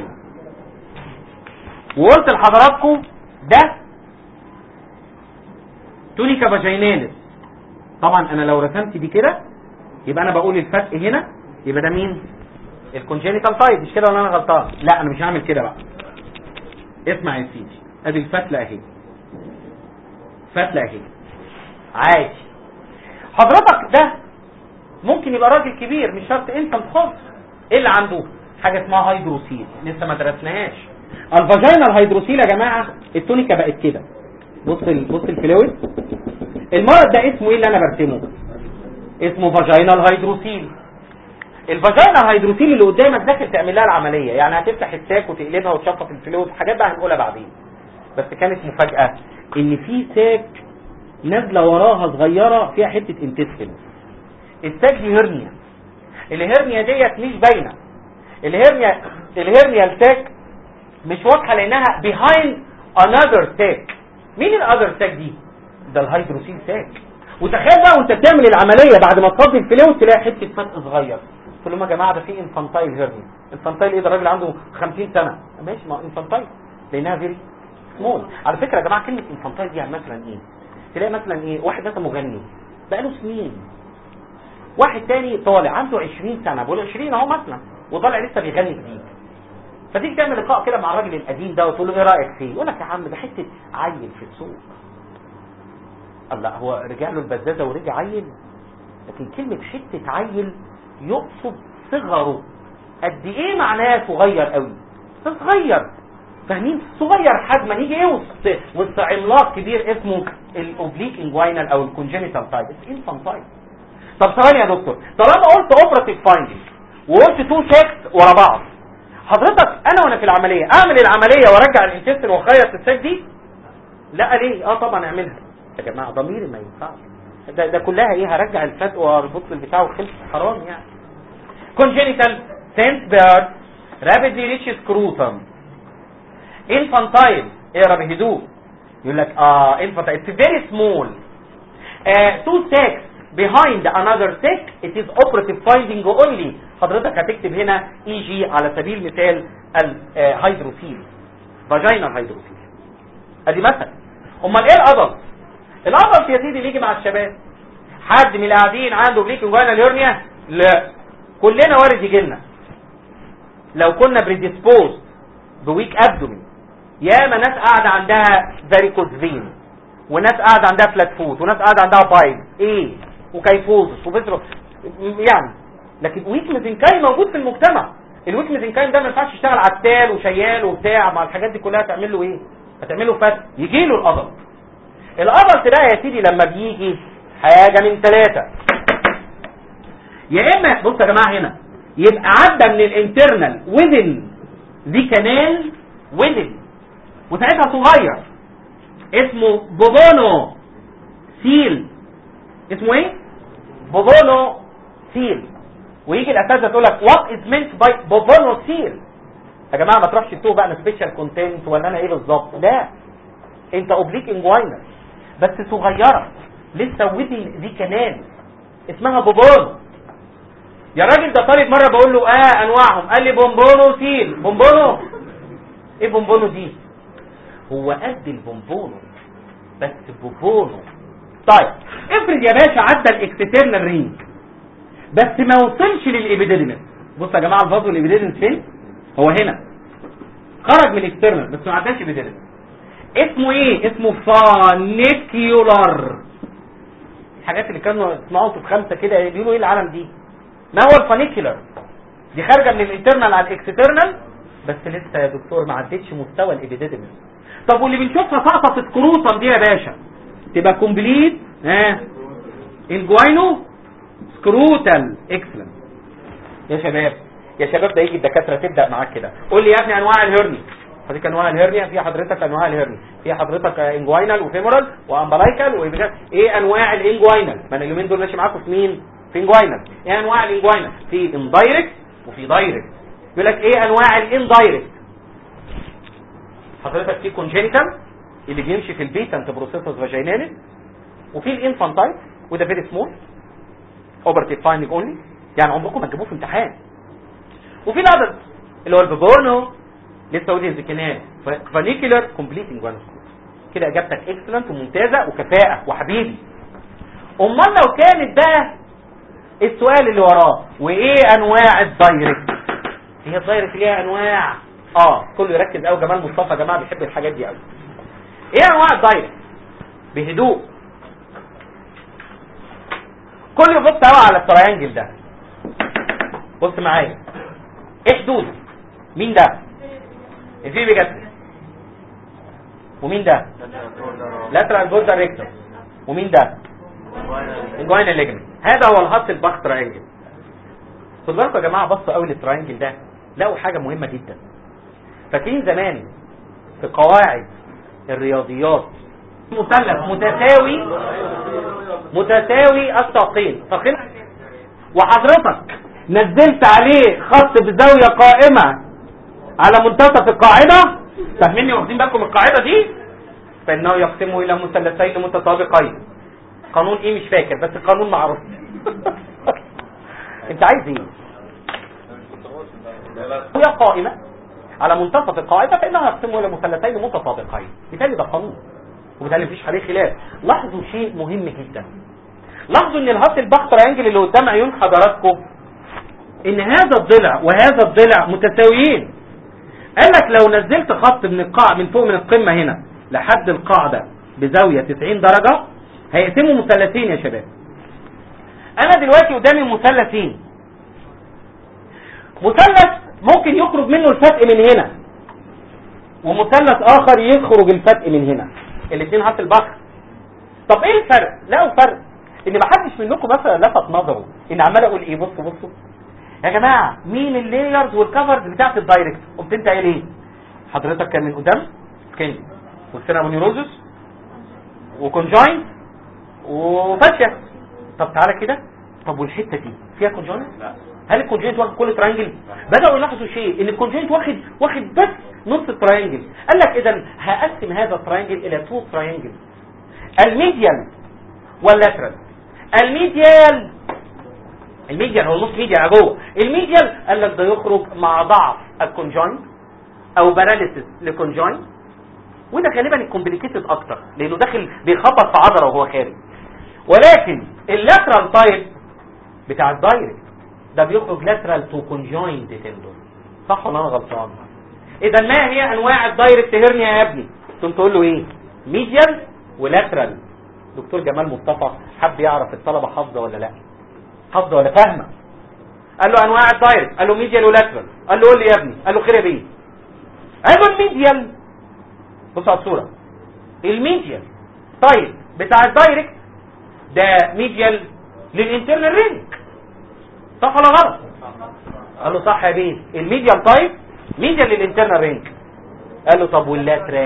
وقلت لحضراتكم ده تونيكا فاجيناليس طبعا انا لو رسمت دي كده يبقى انا بقول الفتق هنا يبقى ده مين الكونجينيتال تايب مش كده ولا انا غلطان لا انا مش هعمل كده بقى اسمع يا سيدي ادي الفتله اهي فتله اهي عادي حضرتك ده ممكن يبقى راجل كبير مش شرط انفانت خالص ايه اللي عنده حاجه اسمها هيدروسيل لسه ما درسناهاش الفاجينال هيدروسيل يا جماعه التونيكا بقت كده بص ال... بص الفلويد المرض ده اسمه ايه اللي انا برسمه اسمه فاجينال هيدروسيل الفاجينال هيدروسيل اللي قدامك داخل تعمل لها العمليه يعني هتفتح الساك وتقلبها وتشفط الفلويد حاجات بقى هنقولها بعدين بس كانت مفاجاه ان في ساك نازله وراها صغيره فيها حته انتستين الساك دي هرنيا الهرنيا ديت مش باينه الهرنيا الهرنيا الساك مش واضحه لانها behind another sac مين الاذر ساك دي ده الهيدروسيل ساك وتخيل بقى وانت بتعمل العمليه بعد ما تفضي الفلويد تلاقي حته فتق صغير قلت لهم يا جماعه ده في انفانتايل هيرني انفانتايل ايه ده الراجل عنده 50 سنه ماشي ما انفانتايل لانها فيري سمول على فكره يا جماعه كلمه انفانتايل دي يعني مثلا ايه تلاقي مثلا ايه واحد مثلا مغني بقاله سنين واحد تاني طالع عنده 20 سنه بقول 20 اهو مثلا وطالع لسه بيغني جديد فتيجي تعمل لقاء كده مع الراجل القديم ده وتقول له ايه رايك فيه يقول لك يا عم ده حته عيل في السوق الله هو رجع له البزازه ورجع عيل لكن كلمه حته عيل يقصد صغره قد ايه معناه صغير قوي صغير فاهمين صغير حجما يجي ايه وسط وسط عملاق كبير اسمه الاوبليك انجوينال او الكونجينيتال تايب انفانتايل طب ثواني يا دكتور طالما قلت اوبراتيف فايندنج وقلت تو سكس ورا بعض حضرتك انا وانا في العمليه اعمل العمليه وارجع الانتستين واخيط الساك دي لا ليه اه طبعا اعملها يا جماعه ضميري ما ينفعش ده, ده كلها ايه هرجع الفتق واربط البتاع وخلص حرام يعني congenital sense birth rapidly reach scrotum infantile اقرا بهدوء يقول لك اه infantile it's very small uh, two sacks behind another sac it is operative finding only حضرتك هتكتب هنا اي جي على سبيل المثال الهيدروفيل فاجينال هيدروفيل ادي مثلا امال ايه الادلت الادلت يا سيدي بيجي مع الشباب حد من اللي قاعدين عنده بليك انجوينال هيرنيا لا كلنا وارد يجي لنا لو كنا بريديسبوز بويك ابدومين ياما ناس قاعده عندها فاريكوز فين وناس قاعده عندها فلات فوت وناس قاعده عندها بايل ايه وكيفوزس وبترو يعني لكن ويك ميزنكاي موجود في المجتمع الويك ميزنكاي ده ما ينفعش يشتغل عتال وشيال وبتاع مع الحاجات دي كلها هتعمل له ايه هتعمل له فت يجي له القدر القدر ده يا سيدي لما بيجي حاجه من ثلاثه يا اما بص يا جماعه هنا يبقى عدى من الانترنال وذن دي كانال وذن وساعتها صغير اسمه بوبونو سيل اسمه ايه بوبونو سيل ويجي الاساتذه تقول لك وات از مينت باي بوبونو سيل يا جماعه ما تروحش تتوه بقى انا سبيشال كونتنت ولا انا ايه بالظبط لا انت اوبليك انجوينر بس صغيره لسه وذن دي كانال اسمها بوبونو يا راجل ده طالب مره بقول له اه انواعهم قال لي بونبونو سيل بونبونو ايه بونبونو دي هو قد البونبونو بس بونبونو طيب افرض يا باشا عدى الاكسترنال رينج بس ما وصلش للابيديديمس بص يا جماعه الفازو الابيديديمس فين هو هنا خرج من الاكسترنال بس ما عداش ابيديديمس اسمه ايه اسمه فانيكيولار الحاجات اللي كانوا يسمعوا في خمسه كده بيقولوا ايه العالم دي ما هو الفانيكيولار دي خارجه من الانترنال على الاكسترنال بس لسه يا دكتور ما عدتش مستوى الابيديديمس طب واللي بنشوفها سقطت كروطا دي يا باشا تبقى كومبليت ها انجوينو سكروتال اكسلنت يا شباب يا شباب ده يجي الدكاتره تبدا معاك كده قول لي يا ابني انواع الهرني حضرتك انواع الهرنيا في حضرتك انواع الهرني في حضرتك انجوينال وفيمورال وامبلايكال وإبجاز. ايه انواع الانجوينال ما انا اليومين دول ماشي معاكم في مين في انجوينال ايه انواع الانجوينال في اندايركت وفي دايركت يقول لك ايه انواع الاندايركت حضرتك في كونجينيتال اللي بيمشي في البيتنت بروسيسوس فاجيناليس وفي الانفانتايل وده فيري سمول اوبرتيف فايندنج اونلي يعني عمركم ما تجيبوه في امتحان وفي الادلت اللي هو البيبونو لسه ودي الزكنان فانيكولار كومبليتنج وان كده اجابتك اكسلنت وممتازه وكفاءه وحبيبي امال لو كانت بقى السؤال اللي وراه وايه انواع الدايركت هي الدايركت ليها انواع اه كله يركز قوي جمال مصطفى يا جماعه بيحب الحاجات دي قوي ايه انواع الدايركت بهدوء كل يبص قوي على التريانجل ده بص معايا ايه حدود مين ده الفي بجد ومين ده لاترال بوردر ريكتور ومين ده الجوين الليجمنت هذا هو الهات الباك تراينجل خد بالكم يا جماعه بصوا قوي للتراينجل ده لقوا حاجه مهمه جدا فاكرين زمان في قواعد الرياضيات مثلث متساوي متساوي الساقين ساقين وحضرتك نزلت عليه خط بزاويه قائمه على منتصف القاعده فاهميني واخدين بالكم القاعده دي فانه يقسم الى مثلثين متطابقين قانون ايه مش فاكر بس القانون معروف انت عايز ايه هي قائمه على منتصف القاعده فانها يقسم الى مثلثين متطابقين بالتالي ده قانون وبالتالي مفيش عليه خلاف لاحظوا شيء مهم جدا لاحظوا ان الهات البخ تريانجل اللي قدام عيون حضراتكم ان هذا الضلع وهذا الضلع متساويين قال لك لو نزلت خط من القاع من فوق من القمه هنا لحد القاعده بزاويه 90 درجه هيقسموا مثلثين يا شباب انا دلوقتي قدامي مثلثين مثلث ممكن يخرج منه الفتق من هنا ومثلث اخر يخرج الفتق من هنا الاثنين هات البخر طب ايه الفرق لقوا فرق ان ما حدش منكم مثلا لفت نظره ان عمال اقول ايه بصوا بصوا يا جماعه مين اللايرز والكفرز بتاعت الدايركت قمت انت قايل ايه حضرتك كان من قدام سكين والسينابونيروزس وكونجاين وفاشيا طب تعالى كده طب والحته دي فيها كونجاين لا هل الكونجنت واخد كل تراينجل بداوا يلاحظوا شيء ان الكونجنت واخد واخد بس نص التراينجل قال لك اذا هقسم هذا التراينجل الى تو تراينجل الميديال واللاترال الميديال الميديال هو النص ميديال جوه الميديال قال لك ده يخرج مع ضعف الكونجوينت او باراليسيس لكونجوينت وده غالبا الكومبليكيتد اكتر لانه داخل بيخبط في عضله وهو خارج ولكن اللاترال تايب بتاع الدايركت ده بيخرج لاترال تو كونجوينت تندون صح ولا انا غلطان اذا ما هي انواع الدايركت هيرنيا يا ابني ثم تقول له ايه ميديال ولاترال دكتور جمال مصطفى حب يعرف الطلبه حافظه ولا لا حافظه ولا فاهمه قال له انواع الدايركت قال له ميديال ولاترال قال له قول لي يا ابني قال له خير يا بيه قال له الميديال بص على الصوره الميديال طيب بتاع الدايركت ده ميديال للانترنال رينج صح ولا غلط قال له صح يا بيه الميديال تايب ميديال للانترنال رينج قال له طب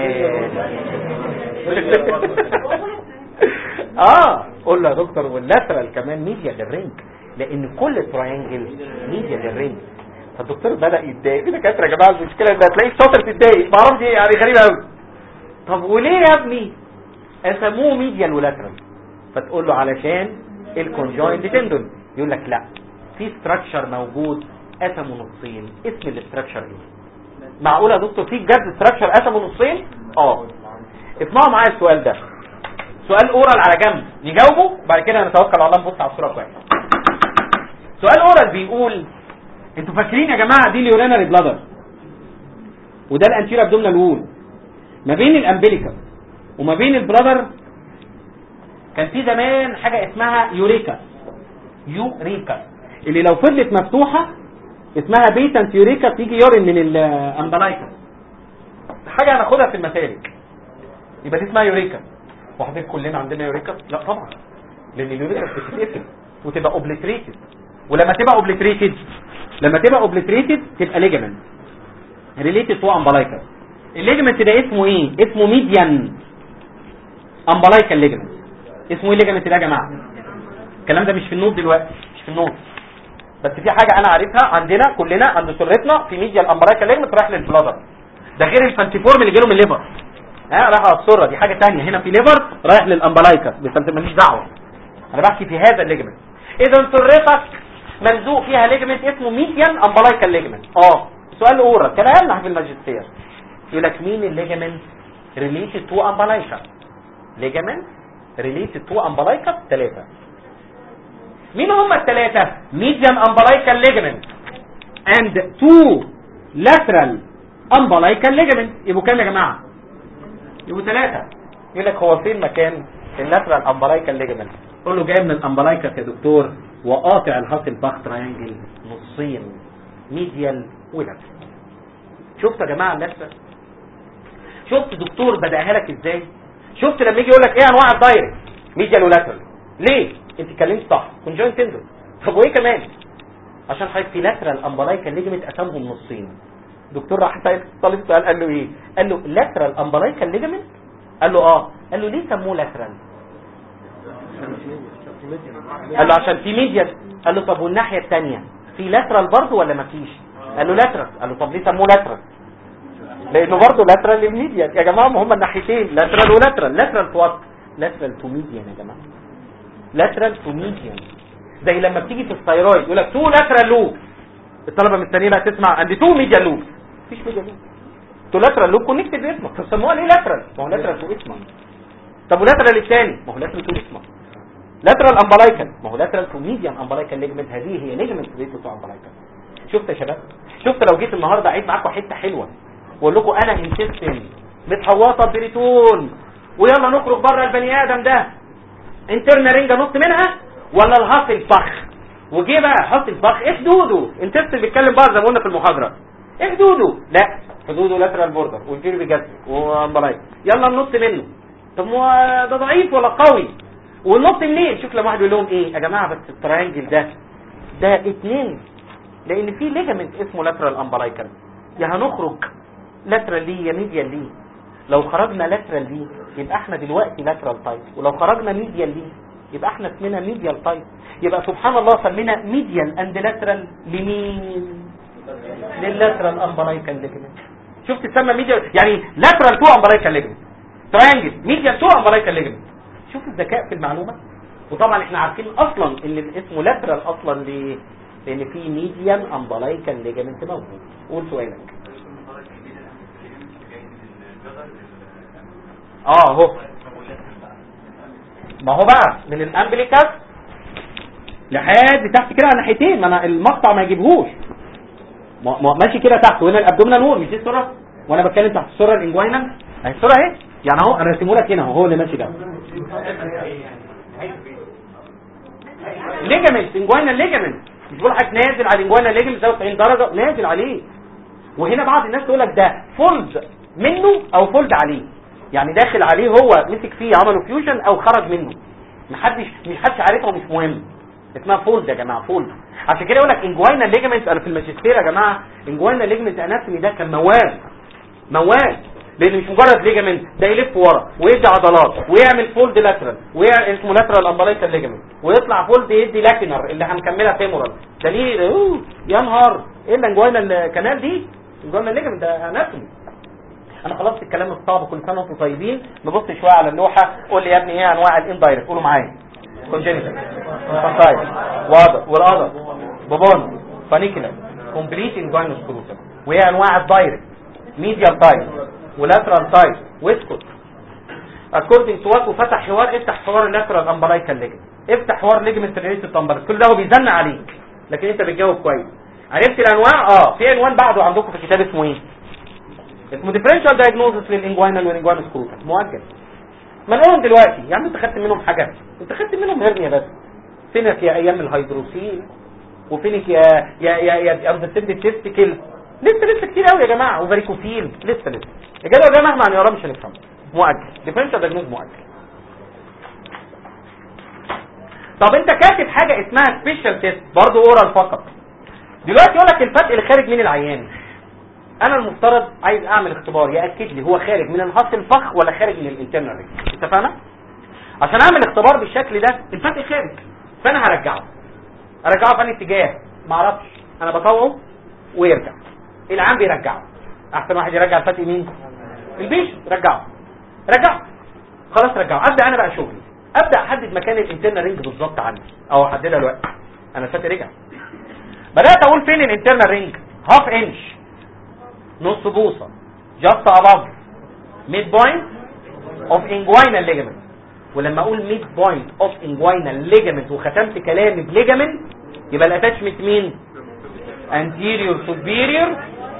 واللاترال اه قول له يا دكتور واللاترال كمان ميديا للرينج لان كل تراينجل ميديا للرينج فالدكتور بدا يتضايق في دكاتره يا جماعه المشكله ان هتلاقيك شاطر تتضايق ما اعرفش ايه يعني غريبه قوي طب وليه يا ابني اسموه ميديال ولاترال فتقول له علشان الكونجوينت تندون يقول لك لا في ستراكشر موجود قسمه نصين اسم الاستراكشر ايه معقول يا دكتور في بجد ستراكشر قسمه نصين اه اسمعوا معايا السؤال ده سؤال اورال على جنب نجاوبه بعد كده نتوكل على الله نبص على الصوره كويس سؤال اورال بيقول انتوا فاكرين يا جماعه دي اليورينري بلادر وده الانتيريور ابدومينال وول ما بين الامبليكا وما بين البلادر كان في زمان حاجه اسمها يوريكا يوريكا اللي لو فضلت مفتوحه اسمها بيتنت يوريكا تيجي يورين من الامبلايكا حاجه هناخدها في المسالك يبقى دي اسمها يوريكا وحضرتك كلنا عندنا يوريكا لا طبعا لان اليوريكا بتتقفل وتبقى اوبليتريتد ولما تبقى اوبليتريتد لما تبقى اوبليتريتد تبقى ليجمنت ريليتد تو امبلايكا الليجمنت ده اسمه ايه اسمه ميديان امبلايكا ليجمنت اسمه ايه الليجمنت ده يا جماعه الكلام ده مش في النوت دلوقتي مش في النوت بس في حاجه انا عارفها عندنا كلنا عند سرتنا في ميديا الامبرايكا ليجمنت رايح للبلادر ده غير الفانتيفورم اللي جاله من الليفر ها رايح على السره دي حاجه ثانيه هنا في ليفر رايح للامبلايكا بس انت ماليش دعوه انا بحكي في هذا الليجمنت اذا سرتك ملزوق فيها ليجمنت اسمه ميديان امبلايكا ليجمنت اه سؤال اورا كلام في الماجستير يقول لك مين الليجمنت ريليتد تو امبلايكا ليجمنت ريليتد تو امبلايكا ثلاثه مين هم الثلاثة median umbilical ligament and two lateral umbilical ligament يبقوا كام يا جماعة يبقوا ثلاثة يقول لك هو فين مكان اللاترال umbilical ligament قول له جاي من الامبلايكا يا دكتور وقاطع الهاسل باخ تراينجل نصين ميديال ولاترال شفت يا جماعة اللفة شفت دكتور بدأها لك ازاي شفت لما يجي يقول لك ايه انواع الدايركت ميديال ولاترال ليه انت اتكلمت صح كونجوين تندر طب وايه كمان عشان حضرتك في لاترال امبلايكا ليجمنت قسمهم نصين دكتور راح سأل طالب سؤال قال له ايه قال له لاترال امبلايكا ليجمنت قال له اه قال له ليه سموه لاترال قال له عشان في ميديال قال له طب والناحيه الثانيه في لاترال برضه ولا ما فيش قال له لاترال قال له طب ليه سموه لاترال لانه برضه لاترال لميديال يا جماعه ما هم الناحيتين لاترال ولاترال لاترال تو وات لاترال تو ميديان يا جماعه لاترال تو ميديان زي لما بتيجي في الثايرويد يقول لك تو لاترال لوب الطلبه مستنيه بقى تسمع عندي تو ميديان لوب مفيش ميديان لوب تو لاترال لوب كونكتد اسمك طب سموها ليه لاترال ما هو لاترال تو اسمك طب ولاترال الثاني ما هو لاترال تو اسمك لاترال امبلايكال ما هو لاترال تو ميديان امبلايكال ليجمنت هذه هي ليجمنت ريتو تو امبلايكال شفت يا شباب شفت لو جيت النهارده عيد معاكم حته حلوه واقول لكم انا انتستين متحوطه بريتون ويلا نخرج بره البني ادم ده انترنا رينجا نص منها ولا الهاصل فخ وجه بقى حاصل فخ ايه حدوده انتست بيتكلم بقى زي ما قلنا في المحاضره ايه حدوده لا حدوده لاترال بوردر والفير بيجاستريك وامبلايك يلا ننط منه طب ما ده ضعيف ولا قوي وننط منين شوف لما واحد يقول لهم ايه يا جماعه بس التراينجل ده ده اتنين لان في ليجامنت اسمه لاترال امبلايكال يا هنخرج لاترال ليه يا ميديال ليه لو خرجنا لاترال ليه يبقى احنا دلوقتي لاترال تايب ولو خرجنا ميديال ليه يبقى احنا اسمنا ميديال تايب يبقى سبحان الله سمينا ميديال اند لاترال لمين لللاترال امبلايكال ليجمنت شفت تسمى ميديال يعني لاترال تو امبلايكال ليجمنت تراينجل ميديال تو امبلايكال ليجمنت شوف الذكاء في المعلومه وطبعا احنا عارفين اصلا ان اسمه لاترال اصلا ليه لان في ميديال امبلايكال ليجمنت موجود قول سؤالك اه اهو ما هو بقى من الامبليكاس لحد تحت كده على ناحيتين ما انا المقطع ما يجيبهوش ما ما- ماشي كده تحت وهنا الابدومينال وول مش دي الصوره وانا بتكلم تحت الصوره الانجوينال اهي الصوره اهي يعني اهو انا راسمه لك هنا اهو هو اللي ماشي ده ليجامنت انجوينال ليجامنت مش بقول حضرتك نازل على الانجوينال ليجامنت 90 درجه نازل عليه وهنا بعض الناس تقول لك ده فولد منه او فولد عليه يعني داخل عليه هو مسك فيه عمله فيوجن او خرج منه محدش مش حدش عارفها ومش مهم اسمها فولد يا جماعه فولد عشان كده يقول لك انجوينا ليجمنت انا في الماجستير يا جماعه انجوينا ليجمنت اناتومي ده كان موال موال لان مش مجرد ليجمنت ده يلف ورا ويدي عضلات ويعمل فولد لاترال ويعمل اسمه لاترال امبلايكال ليجمنت ويطلع فولد يدي لاكينر اللي هنكملها فيمورال ده ليه أوه، يا نهار ايه الانجوينا الكنال دي انجوينا ليجمنت ده اناتومي انا خلصت الكلام الصعب كل سنه وانتم طيبين نبص شويه على اللوحه قول لي يا ابني ايه انواع الاندايركت قولوا معايا كونجنتال انفانتايل واضح والاذر بوبون فانيكولا كومبليت انجوينال سكروتم وهي انواع الدايركت ميديال تايب ولاترال تايب واسكت اكوردنج تو وات وفتح حوار افتح حوار اللاترال امبلايكال ليجمنت افتح حوار ليجمنت ريليتد امبلايكال كل ده هو بيزن عليك لكن انت بتجاوب كويس عرفت الانواع اه في عنوان بعده عندكم في الكتاب اسمه ايه اسمه ديفرنشال دايجنوزس للانجوينال والانجوينال سكروتم مؤجل ما نقولهم دلوقتي يا عم انت خدت منهم حاجه انت خدت منهم هرنيا بس فينك يا ايام الهيدروسيل وفينك يا يا يا يا امبسند تيستيكل لسه لسه كتير قوي يا جماعه وفاريكوسيل لسه لسه الجدول ده مهما هنقراه مش هنفهمه مؤجل ديفرنشال دايجنوز مؤجل طب انت كاتب حاجه اسمها سبيشال تيست برضه اورال فقط دلوقتي يقول لك الفتق اللي خارج من العيان انا المفترض عايز اعمل اختبار ياكد لي هو خارج من الهص الفخ ولا خارج من الانترنال رينج اتفقنا عشان اعمل اختبار بالشكل ده الفتق خارج فانا هرجعه ارجعه في انهي اتجاه ما اعرفش انا بطوعه ويرجع العام بيرجعه احسن واحد يرجع الفتق مين البيش رجعه رجعه خلاص رجعه ابدا انا بقى شغلي ابدا احدد مكان الانترنال رينج بالظبط عندي او احددها دلوقتي انا الفتق رجع بدات اقول فين الانترنال رينج هاف انش نص بوصه جاست اباف ميد بوينت اوف انجوينال ليجمنت ولما اقول ميد بوينت اوف انجوينال ليجمنت وختمت كلامي بليجمنت يبقى الاتاتشمنت مين anterior superior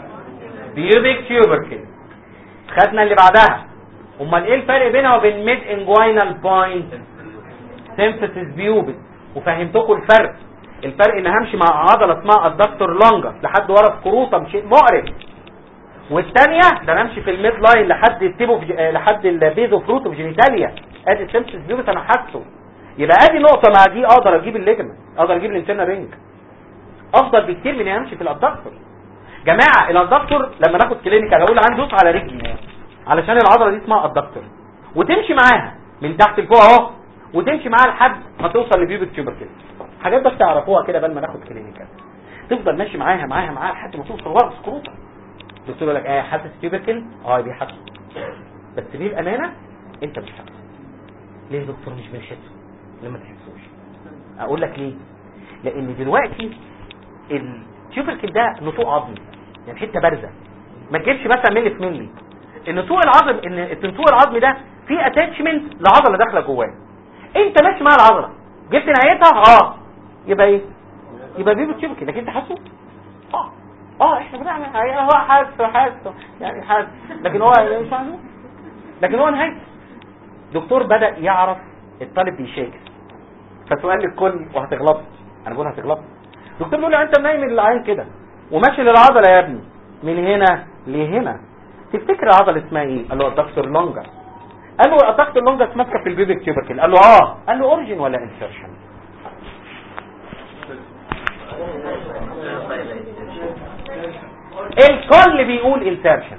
pubic tubercle خدنا اللي بعدها امال ايه الفرق بينها وبين ميد انجوينال بوينت سيمفيسيس بيوبك وفهمتكم الفرق الفرق ان همشي مع عضله اسمها الدكتور لونجا لحد ورا الكروطه شيء مقرف والثانيه ده انا امشي في الميد لاين لحد التيبو في... آه، لحد البيزو فروتو في جينيتاليا ادي السيمفيسيس بيوبك انا حاسه يبقى ادي نقطه مع دي اقدر اجيب الليجمنت اقدر اجيب الانترنال رينج افضل بكتير من ان امشي في الادكتور جماعه الادكتور لما ناخد كلينيكال اقول عندي دوس على رجلي علشان العضله دي اسمها الدكتور وتمشي معاها من تحت لفوق اهو وتمشي معاها لحد ما توصل لبيوبك تيوبركل حاجات بس تعرفوها كده قبل ما ناخد كلينيكال تفضل ماشي معاها معاها معاها لحد ما توصل ورا سكروتا الدكتور يقول لك اه حاسس تيوبركل اه دي حاسس بس ليه الامانه انت مش حاسس ليه يا دكتور مش بنحسه لما تحسوش اقول لك ليه لان دلوقتي التيوبركل ده نتوء عظمي يعني حته بارزه ما تجيبش مثلا ملي في ملي النتوء العظم ان التنتوء العظمي ده فيه اتاتشمنت لعضله داخله جواه انت ماشي مع العضله جبت نهايتها اه يبقى ايه يبقى بيبي تيوبركل لكن انت حاسه اه اه احنا بنعمل هو حاسه حاسه يعني حاسه لكن هو مش عارف لكن هو نهايته دكتور بدا يعرف الطالب بيشاكس فسؤال للكل وهتغلط انا بقول هتغلط الدكتور بيقول له انت نايم العين كده وماشي للعضله يا ابني من هنا لهنا تفتكر العضله اسمها ايه قال له الدكتور لونجا قال له الدكتور لونجا ماسكه في البيبك تيوبركل قال له اه قال له اوريجين ولا انسرشن الكل بيقول انسرشن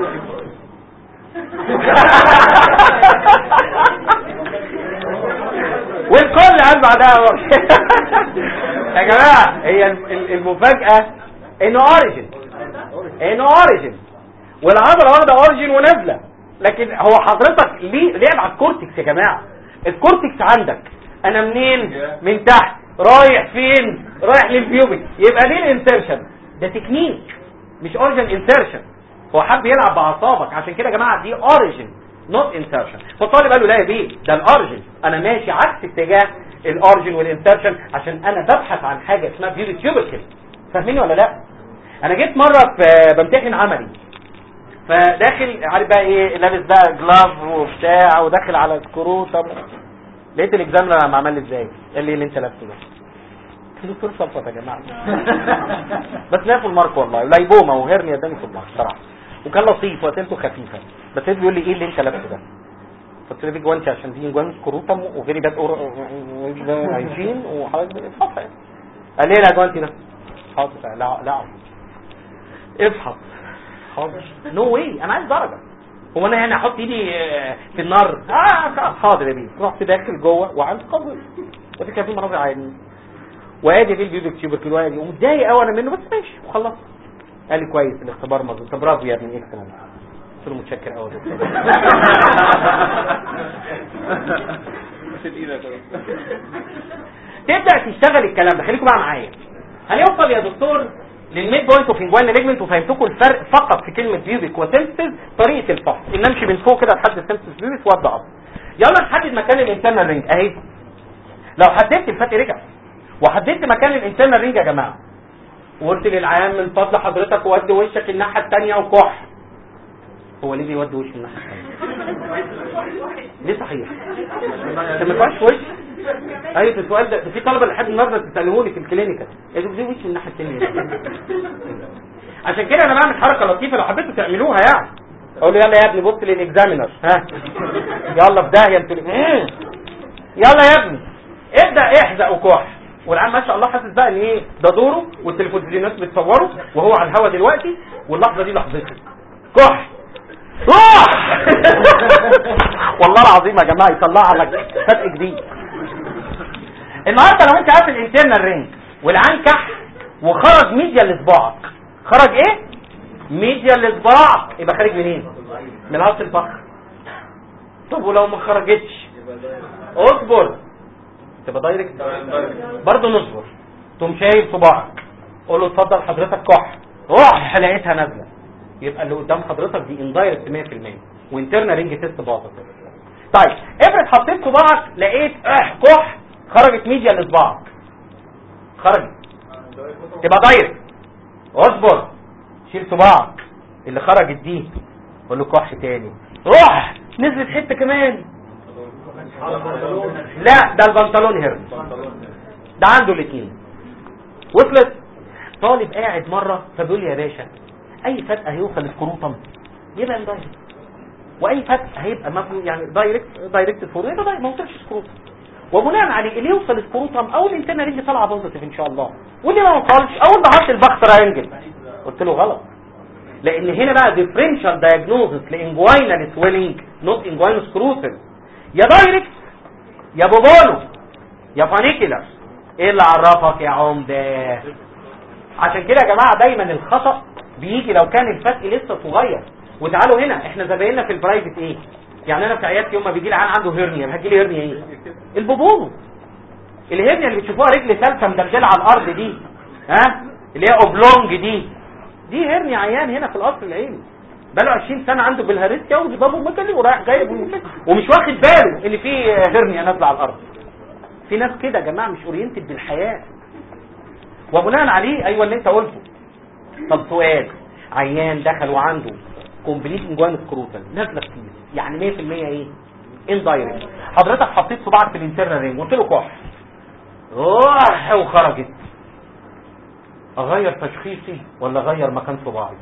والكل قال بعدها يا جماعه هي المفاجاه انه اوريجين انه اوريجين والعضله واخده اوريجين ونازله لكن هو حضرتك ليه لعب على الكورتكس يا جماعه الكورتكس عندك انا منين من تحت رايح فين رايح للبيوبك يبقى دي الانسرشن ده تكنيك مش اوريجين انسرشن هو حب يلعب باعصابك عشان كده يا جماعه دي اوريجين نوت انسرشن فالطالب قال له لا يا بيه ده الاوريجين انا ماشي عكس اتجاه الاوريجين والانسرشن عشان انا ببحث عن حاجه اسمها بيوبي تيوبركل فاهميني ولا لا انا جيت مره في بمتحن عملي فداخل عارف بقى ايه لابس بقى جلاف وبتاع وداخل على الكروت لقيت الاكزامنر عم عمل لي ازاي قال لي اللي انت لابسه ده قلت له دكتور صفوت يا جماعه بس نافوا المارك والله لايبوما وهرنيا اداني في المارك صراحه وكان لطيف واسئلته خفيفه بس هو بيقول لي ايه اللي انت لابسه ده قلت له دي جوانتي عشان دي جوان كروتم وفيري باد اور عايشين وحضرتك افحص يعني قال لي لا جوانتي ده حاضر لا لا افحص حاضر نو واي انا عايز درجه هو انا هنا احط ايدي في النار اه حاضر يا بيه رحت داخل جوه وعند قبل ودي كان في مناظر عادي وادي في البيوبك تيوبركل وادي ومتضايق قوي انا منه بس ماشي وخلصت قال لي كويس الاختبار مظبوط طب برافو يا ابني اكسلنت قلت له متشكر قوي يا دكتور تبدا تشتغل الكلام ده خليكم بقى معايا هنوصل يا دكتور للميد بوينت اوف انجوان ليجمنت وفهمتكم الفرق فقط في كلمه بيوبيك وسنسز طريقه الفحص ان امشي من فوق كده لحد السنسز بيوبيك وابدا اقف يلا نحدد مكان الانترنال رينج اهي لو حددت الفتق رجع وحددت مكان الانترنال رينج يا جماعه وقلت للعيان من فضل حضرتك ودي وشك الناحيه الثانيه وكح هو ليه بيودي وشه الناحيه الثانيه ليه صحيح انت ما تقعش وش ايوه السؤال ده ده في طلبه لحد النهارده بتسالوني في الكلينيكال يا دكتور ليه وش الناحيه الثانيه عشان كده انا بعمل حركه لطيفه لو حبيتوا تعملوها يعني اقول له يلا يا ابني بص للاكزامينر ها يلا في داهيه انتوا مم. يلا يا ابني ابدا احزق وكح والعم ما شاء الله حاسس بقى ان ايه ده دوره والتلفزيونات بتصوره وهو على الهوا دلوقتي واللحظه دي لحظته كح روح والله العظيم يا جماعه يطلع لك فتق جديد النهارده لو انت قافل الانترنال رينج والعين كح وخرج ميديا لصباعك خرج ايه ميديا لصباعك يبقى خارج منين من راس الفخذ طب ولو ما خرجتش اصبر تبقى دايركت برضه نصبر تقوم شايل صباعك قول له اتفضل حضرتك كح روح لقيتها نازله يبقى اللي قدام حضرتك دي اندايركت 100% وانترنال رينج تيست باظت طيب افرض حطيت صباعك لقيت اه كح خرجت ميديا لصباعك خرجت تبقى دايركت اصبر شيل صباعك اللي خرجت دي قول له كح تاني روح نزلت حته كمان لا ده البنطلون هرم ده عنده الاثنين وصلت طالب قاعد مره فبيقول لي يا باشا اي فتقه هيوصل الكروطم يبقى اندايركت واي فتق هيبقى مبني يعني دايركت دايركت فور يبقى دايركت ما وصلش سكروتم وبناء عليه اللي يوصل سكروتم او الانترنال رينج طالعه بوزيتيف ان شاء الله واللي ما وصلش اول ما حط البخ تراينجل قلت له غلط لان هنا بقى ديفرنشال دايجنوزس لانجوينال سويلنج نوت انجوينال سكروتم يا دايركت يا بوبولو يا فانيكيلر ايه اللي عرفك يا عمده عشان كده يا جماعه دايما الخطا بيجي لو كان الفتق لسه صغير وتعالوا هنا احنا زمايلنا في البرايفت ايه يعني انا في عيادتي يوم ما بيجي لي عيان عنده هيرنيا هتجي لي هيرنيا ايه البوبونو الهيرنيا اللي بتشوفوها رجل ثالثه مدلدله على الارض دي ها اللي هي اوبلونج دي دي هيرنيا عيان هنا في القصر العيني بقاله 20 سنه عنده بالهارستيا وبابه مكلي ورايح جايب ومش واخد باله ان في هيرنيا نازله على الارض في ناس كده يا جماعه مش اورينتد بالحياه وبناء عليه ايوه اللي انت قلته طب سؤال عيان دخل وعنده كومبليت انجوان سكروتال نازله كتير يعني 100% ايه اندايركت حضرتك حطيت صباعك في الانترنال رينج قلت له كح روح وخرجت اغير تشخيصي ولا اغير مكان صباعي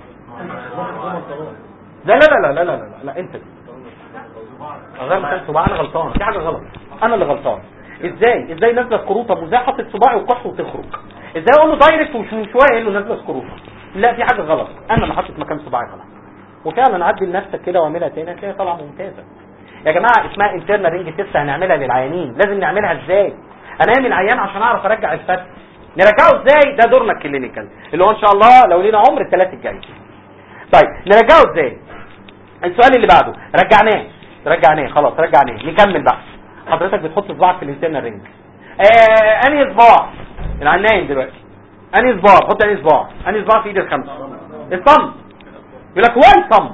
لا لا لا لا لا لا لا, لا انت دي. اغير مكان صباعي انا غلطان في حاجه غلط انا اللي غلطان ازاي ازاي نازله سكروتم وازاي حاطط صباعي وكح وتخرج ازاي اقول له دايركت ومش من شويه اقول له نازله سكروتم لا في حاجه غلط انا اللي حاطط مكان صباعي غلط وفعلا عدل نفسك كده واعملها تاني هتلاقيها طالعه ممتازه يا جماعه اسمها انترنال رينج تيست هنعملها للعيانين لازم نعملها ازاي انام العيان عشان اعرف ارجع الفتح نرجعه ازاي ده دورنا الكلينيكال اللي هو ان شاء الله لو لينا عمر الثلاث الجاي طيب نرجعه ازاي السؤال اللي بعده رجعناه رجعناه خلاص رجعناه نكمل بقى حضرتك بتحط صباعك في الانترنال رينج آه انهي صباع العيان نايم دلوقتي انهي صباع حط انهي صباع انهي صباع في ايد الخمسه الصم يقول لك واي صم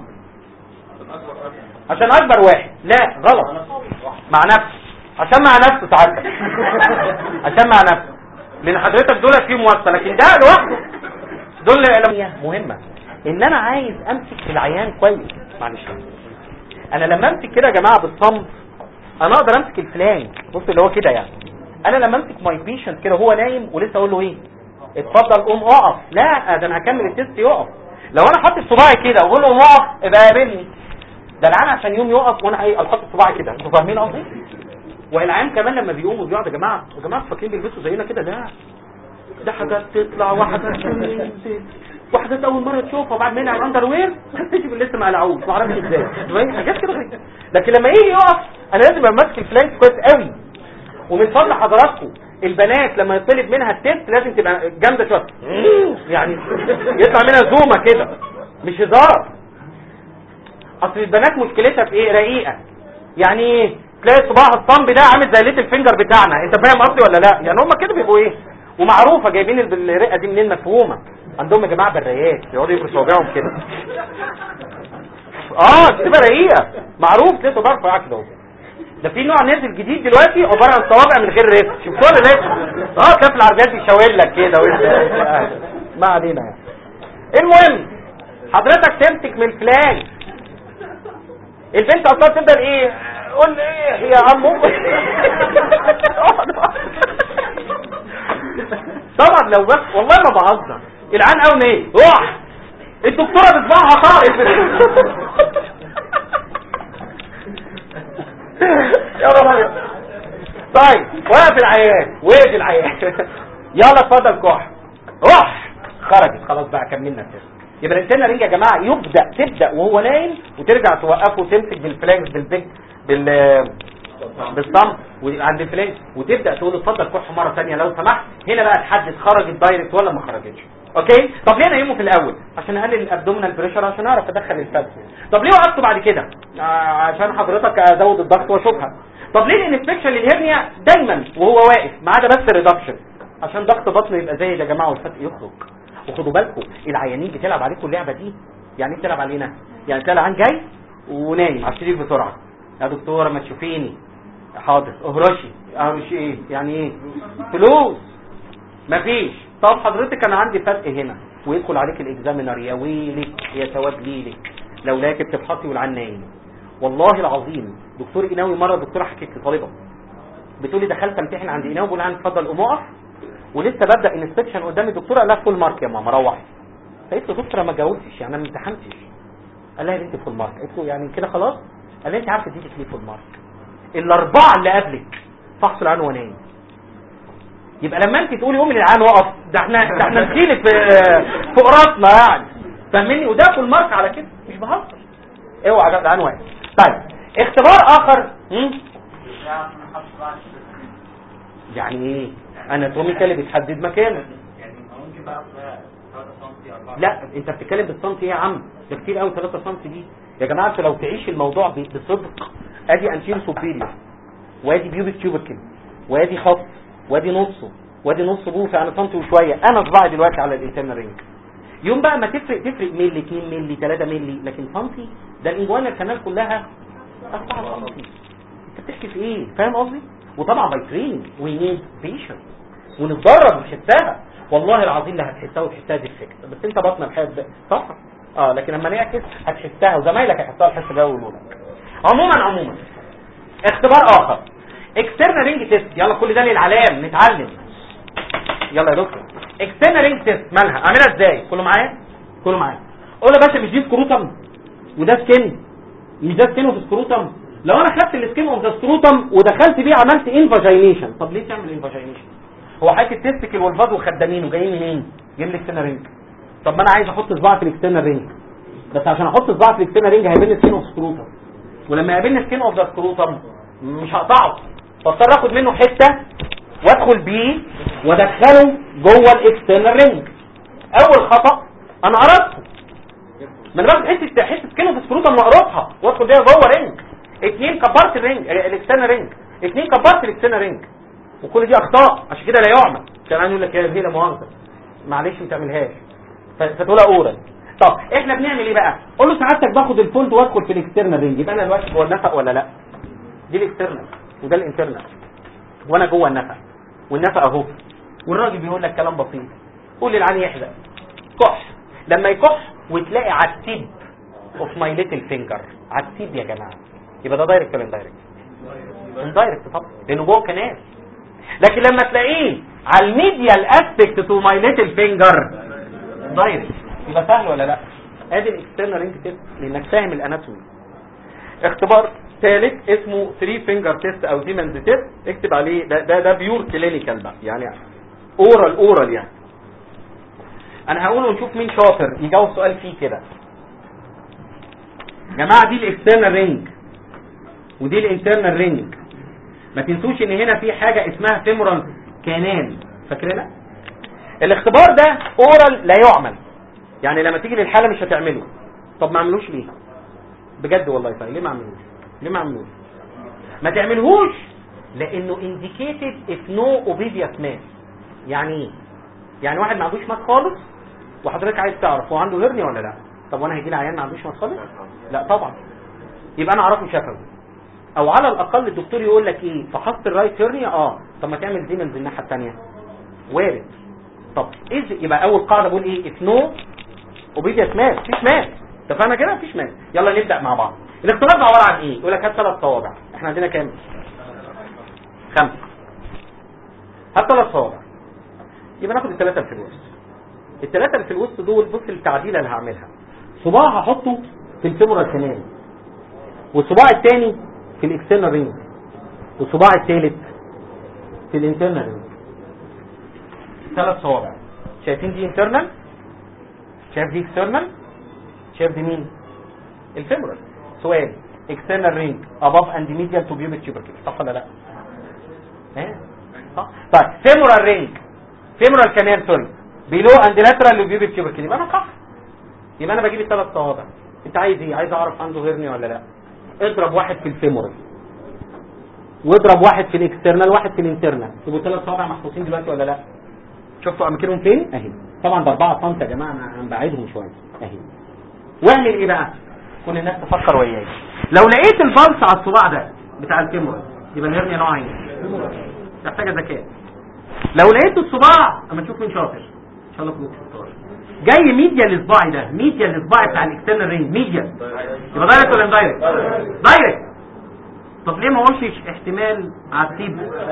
عشان اكبر واحد لا غلط مع نفسه عشان مع نفسه ساعتك عشان مع نفسه لان حضرتك دول فيه موصل لكن ده لوحده دول مهمه ان انا عايز امسك في العيان كويس معلش انا لما امسك كده يا جماعه بالصمت انا اقدر امسك الفلانك بص اللي هو كده يعني انا لما امسك ماي بيشنت كده وهو نايم ولسه اقول له ايه اتفضل قوم اقف لا ده انا هكمل التست يقف لو انا حاطط صباعي كده واقول له قوم اقف يبقى قابلني ده العيان عشان يوم يقف وانا ايه احط صباعي كده انتوا فاهمين قصدي والعيان كمان لما بيقوم وبيقعد يا جماعه يا جماعه فاكرين بيلبسوا زينا كده لا ده حاجات تطلع وحاجات تنزل وحاجات اول مره تشوفها وبعد ما ينقع الاندر وير تكتشف ان لسه ما قلعوش ما اعرفش ازاي حاجات كده غريبة. لكن لما يجي يقف انا لازم ابقى ماسك الفلانك كويس قوي ومن فضل حضراتكم البنات لما يطلب منها التست لازم تبقى جامده شويه يعني يطلع منها زومه كده مش هزار اصل البنات مشكلتها في ايه رقيقه يعني ايه تلاقي صباع الصنب ده عامل زي ليتل فينجر بتاعنا انت فاهم قصدي ولا لا يعني هم كده بيبقوا ايه ومعروفه جايبين الب- الرئه دي منين مفهومه عندهم يا جماعه بريات يقعدوا يفرشوا صوابعهم كده اه بتبقى رقيقه معروف ليه ضرب في عكده ده في نوع نازل جديد دلوقتي عباره عن صوابع من غير رزق شفتوها ولا لا اه كاف العربيات بيشاور لك كده وانت ما علينا يعني المهم حضرتك تمسك من الفلان البنت اصلا تفضل ايه قول ايه يا عمو طبعا لو بس والله ما بهزر العين قوي ايه روح الدكتوره بتباعها خالص يا رب طيب وقف العيان وقف العيان يلا اتفضل كح روح خرجت خلاص بقى كملنا كده يبقى الانترنال رينج يا جماعه يبدا تبدا وهو نايم وترجع توقفه وتمسك بالفلانكس بالبيك بال بالصم وعند الفلانكس وتبدا تقول له اتفضل كح مره ثانيه لو سمحت هنا بقى تحدد خرجت دايركت ولا ما خرجتش اوكي طب ليه نايمه في الاول عشان اقلل الابدومينال بريشر عشان اعرف ادخل الفلس طب ليه وقفته بعد كده آه عشان حضرتك ازود الضغط واشوفها طب ليه الانسبكشن للهرنيا دايما وهو واقف ما عدا بس الريدكشن عشان ضغط بطنه يبقى زايد يا جماعه والفتق يخرج وخدوا بالكم العيانين بتلعب عليكم اللعبه دي يعني ايه بتلعب علينا يعني تلاقي العيان جاي ونايم على السرير بسرعه يا دكتوره ما تشوفيني حاضر اهرشي اهرشي ايه يعني ايه فلوس مفيش طب حضرتك انا عندي فتق هنا ويدخل عليك الاكزامينر يا ويلك يا ثواب ليلك لو لاقي بتفحصي والعيان نايم والله العظيم دكتور قناوي مره دكتوره حكيت لطالبه بتقولي دخلت امتحن عند قناوي بقول لها اتفضل قوم اقف ولسه ببدا انسبكشن قدام الدكتوره قال لها فول مارك يا ماما روحي فقلت له دكتوره ما جاوبتش يعني انا ما امتحنتش قال لها يا بنتي فول مارك قلت له يعني كده خلاص قال لي انت عارفه اديتك ليه فول مارك الاربعه اللي قبلك فحص العين وانا نايم يبقى لما انت تقولي قومي للعيان وقف ده احنا ده احنا نشيلك في فوق راسنا يعني فاهمني وده فول مارك على كده مش بهزر اوعى يا جدعان واقف طيب اختبار اخر هم؟ يعني ايه اناتوميكالي بتحدد مكانه يعني ممكن بقى 3 سم 4 لا انت بتتكلم بالسنتي ايه يا عم ده كتير قوي 3 سم دي يا جماعه انتوا لو تعيش الموضوع ب- بصدق ادي انتيرو سوبيريور وادي بيوبك تيوبركل وادي خط وادي نصه وادي نص بوف يعني سنتي وشويه انا صباعي دلوقتي على الانترنال رينج يوم بقى ما تفرق تفرق ملي 2 ملي 3 ملي لكن سنتي ده الانجوانا الكنال كلها 4 سنتي انت بتحكي في ايه فاهم قصدي وطبعا باي تريننج وي نيد بيشنس ونتدرب ونحسها والله العظيم لا هتحسها وتحسها ديفكت بس انت بطن الحياه ده صح اه لكن لما نعكس هتحسها وزمايلك هيحسها الحس ده ويقولوا لك عموما عموما اختبار اخر اكسترنال رينج تيست يلا كل ده للعلام نتعلم يلا يا دكتور اكسترنال رينج تيست مالها اعملها ازاي كله معايا كله معايا قول يا باشا مش دي سكروتم وده سكن مش ده سكن وفي سكروتم لو انا خدت السكن اوف ذا سكروتم ودخلت بيه عملت انفاجينيشن طب ليه تعمل انفاجينيشن هو حكي التستكل والفاض وخدامين وجايين منين جايين من الاكسترنال رينج طب ما انا عايز احط صباعي في الاكسترنال رينج بس عشان احط صباعي في الاكسترنال رينج هيقابلني سكين اوف سكروتم ولما يقابلني سكين اوف ذا سكروتم مش هقطعه فاضطر اخد منه حته وادخل بيه وادخله جوه الاكسترنال رينج اول خطا انا قرصته ما انا باخد حته حته سكين اوف سكروتم واقرصها وادخل بيها جوه رينج اتنين كبرت الرينج الاكسترنال رينج اتنين كبرت الاكسترنال رينج وكل دي اخطاء عشان كده لا يعمل كان يقول لك يا هي لا مؤاخذه معلش ما تعملهاش ف- فتقولها اورال طب احنا بنعمل ايه بقى قول له سعادتك باخد الفولد وادخل في الاكسترنال رينج يبقى انا دلوقتي جوه النفق ولا لا دي الاكسترنال وده الانترنال وانا جوه النفق والنفق اهو والراجل بيقول لك كلام بسيط قول للعيان يحزق كح لما يكح وتلاقي على التيب اوف ماي ليتل فينجر على التيب يا جماعه يبقى ده دايركت ولا اندايركت اندايركت طبعا لانه جوه الكنال لكن لما تلاقيه على الميديال اسبكت تو ماي ليتل فينجر دايركت يبقى سهل ولا لا ادي الاكسترنال رينج تيست لانك فاهم الاناتومي اختبار ثالث اسمه 3 فينجر تيست او ديمنز تيست اكتب عليه ده ده, ده بيور كلينيكال بقى يعني اورال اورال يعني انا هقول ونشوف مين شاطر يجاوب سؤال فيه كده جماعه دي الاكسترنال رينج ودي الانترنال رينج ما تنسوش ان هنا في حاجه اسمها فيمورال كانال فاكرينها الاختبار ده اورال لا يعمل يعني لما تيجي للحاله مش هتعمله طب ما عملوش ليه بجد والله صحيح ليه ما عملوش ليه ما عملوش ما تعملهوش لانه indicated if no obvious mass يعني ايه يعني واحد ما عندوش مات خالص وحضرتك عايز تعرف هو عنده هرنيا ولا لا طب وانا هيجي لي عيان ما عندوش مات خالص لا طبعا يبقى انا اعرفه شفوي او على الاقل الدكتور يقول لك ايه فحصت الرايت هرنيا اه طب ما تعمل زيمنز الناحيه الثانيه وارد طب ايه يبقى اول قاعده بقول ايه اسنو وبيديا مات مفيش مات اتفقنا كده مفيش مات يلا نبدا مع بعض الاختلاط ده عباره عن ايه يقول لك هات ثلاث صوابع احنا عندنا كام خمسه هات ثلاث صوابع يبقى ناخد الثلاثه اللي في الوسط الثلاثه اللي في الوسط دول بص التعديله اللي هعملها صباع هحطه في الفيمورال كانال والصباع الثاني في الاكسترنال رينج والصباع الثالث في الانترنال رينج ثلاث صوابع شايفين دي انترنال شايف دي اكسترنال شايف دي مين الفيمورال سؤال اكسترنال رينج اباف اند ميديال تو بيوبيك تيوبركل صح ولا لا ها صح طيب فيمورال رينج فيمورال كانال سوري بيلو اند لاترال لبيوبيك تيوبركل يبقى انا صح يبقى انا بجيب الثلاث صوابع انت عايز ايه عايز اعرف عنده هرني ولا لا اضرب واحد في الفيمورال واضرب واحد في الاكسترنال واحد في الانترنال يبقوا ثلاث صوابع محطوطين دلوقتي ولا لا شفتوا اماكنهم فين اهي طبعا ده 4 سم يا جماعه انا بعيدهم شويه اهي واعمل ايه بقى كل الناس تفكر وياي لو لقيت البلس على الصباع ده بتاع الفيمورال يبقى الهرنيا نوعها ايه محتاجه ذكاء لو لقيت الصباع اما تشوف مين شاطر ان شاء الله كلكم شطار جاي ميديا لصباعي ده ميديا لصباعي بتاع الاكسترنال رينج ميديا يبقى دايركت ولا اندايركت دايركت طب ليه ما قلتش احتمال عتيب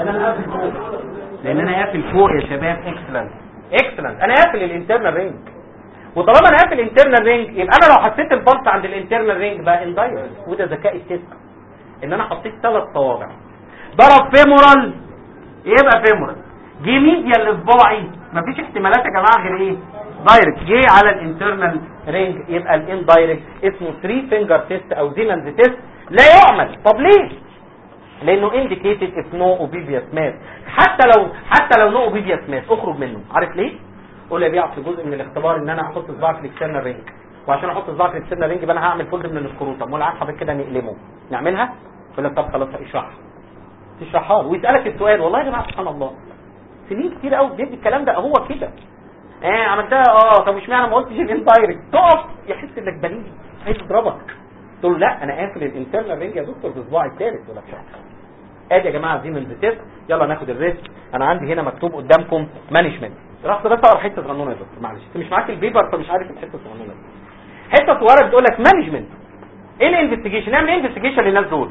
لان انا قافل فوق يا شباب اكسلنت اكسلنت انا قافل الانترنال رينج وطالما انا قافل الانترنال رينج يبقى انا لو حطيت البلس عند الانترنال رينج بقى اندايركت وده ذكاء التست ان انا حطيت ثلاث صوابع ضرب فيمورال يبقى فيمورال جه ميديا لصباعي مفيش احتمالات يا جماعه غير ايه دايركت جه على الانترنال رينج يبقى الاندايركت اسمه 3 فينجر تيست او زيمنز تيست لا يعمل طب ليه لانه انديكيتد اف نو اوبيديوس ماس حتى لو حتى لو نو اوبيديوس ماس اخرج منه عارف ليه قول لي بيع في جزء من الاختبار ان انا احط صباع في الاكسترنال رينج وعشان احط صباع في الاكسترنال رينج يبقى انا هعمل فولد من السكروتم ولا عارف حضرتك كده نقلمه نعملها يقول لك طب خلاص اشرحها تشرحها له ويسالك السؤال والله يا جماعه سبحان الله سنين كتير قوي بيدي الكلام ده هو كده اه عملتها اه طب اشمعنى ما قلتش الاندايركت تقف يحس انك بليد عايز يضربك تقول له لا انا قافل الانترنال رينج يا دكتور بصباعي الثالث ولا شرح ادي يا جماعه زيمنز تيست يلا ناخد الريسك انا عندي هنا مكتوب قدامكم مانجمنت رحت بس اقرا حته صغنونه يا دكتور معلش انت مش معاك البيبر فمش عارف الحته الصغنونه دي حته صغيره بتقول لك مانجمنت ايه الانفستيجيشن نعمل ايه انفستيجيشن للناس دول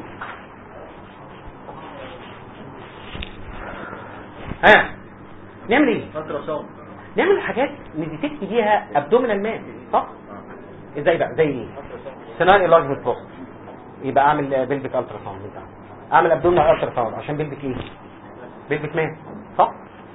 ها نعمل ايه نعمل حاجات نديتكت بيها ابدومينال مان صح ازاي بقى زي ايه سيناريو انلارجمنت بروست يبقى اعمل بيلفيك الترا ساوند بتاع اعمل ابدومينال الترا ساوند عشان بيلفيك ايه بيلفيك مان صح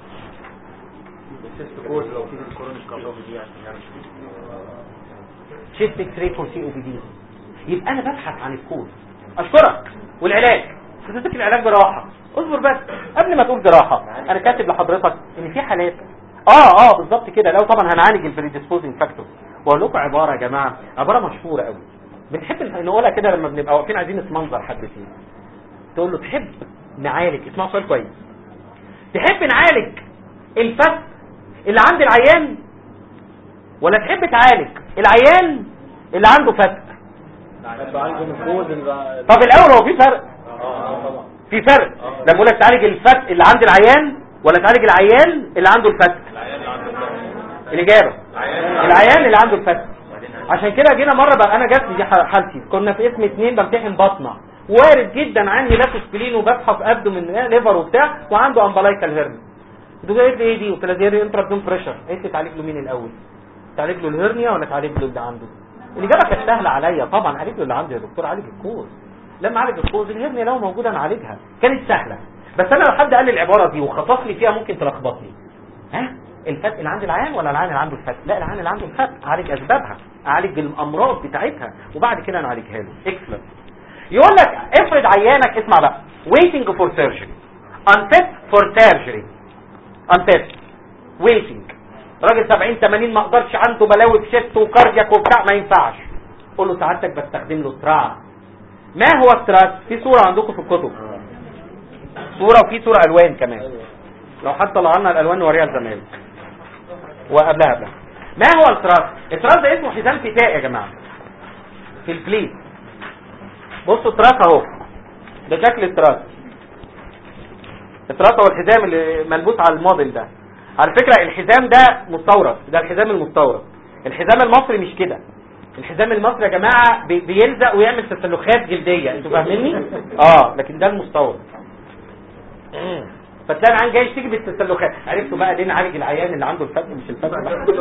شيفت اكس راي فور سي او بي دي يبقى انا ببحث عن الكود اشكرك والعلاج حضرتك العلاج جراحه اصبر بس قبل ما تقول جراحه انا كاتب لحضرتك ان في حالات اه اه بالظبط كده لو طبعا هنعالج البريديسبوزنج فاكتور واقول لكم عباره يا جماعه عباره مشهوره قوي بنحب نقولها كده لما بنبقى واقفين عايزين نتمنظر حد فينا تقول له تحب نعالج اسمعوا سؤال كويس تحب نعالج الفك اللي عند العيان ولا تحب تعالج العيان اللي عنده فك طب الاول هو في فرق في فرق لما اقول لك تعالج الفك اللي عند العيان ولا تعالج العيان اللي عنده الفك الاجابه العيان اللي عنده الفك عشان كده جينا مره بقى انا جات لي دي حالتي كنا في اسم اتنين بمتحن بطنه وارد جدا عندي لاكوسبلين وبفحص ابدو من ليفر وبتاع وعنده امبلايكال هيرن انتوا قالت لي ايه دي قلت لها دي انترابدوم بريشر قالت لي تعالج له مين الاول تعالج له الهرنيا ولا تعالج له اللي عنده الاجابه كانت سهله عليا طبعا عالج له اللي عنده يا دكتور عالج الكوز لما عالج الكوز الهرنيا لو موجوده نعالجها كانت سهله بس انا لو حد قال لي العباره دي وخطف لي فيها ممكن تلخبطني ها الفتق اللي عند العيان ولا العيان اللي عنده الفتق لا العيان اللي عنده الفتق اعالج اسبابها اعالج الامراض بتاعتها وبعد كده نعالجها له اكسلنت يقول لك افرض عيانك اسمع بقى waiting for surgery unfit for surgery unfit waiting راجل 70 80 ما اقدرش عنده بلاوي في شت وكاردياك وبتاع ما ينفعش قول له سعادتك بستخدم له تراب ما هو التراب في صوره عندكم في الكتب صوره وفي صوره الوان كمان لو حد طلع لنا الالوان نوريها لزمايلنا وقبلها قبلها ما هو التراس التراس ده اسمه حزام فتاء يا جماعه في البليت بصوا التراس اهو ده شكل التراس التراس هو الحزام اللي ملبوس على الموديل ده على فكره الحزام ده مستورد ده الحزام المستورد الحزام المصري مش كده الحزام المصري يا جماعه بي- بيلزق ويعمل تسلخات جلديه انتوا فاهميني اه لكن ده المستورد مم. فتلاقي العيان جاي يشتكي بالتسلخات عرفتوا بقى ليه نعالج العيان اللي عنده الفتق مش الفتق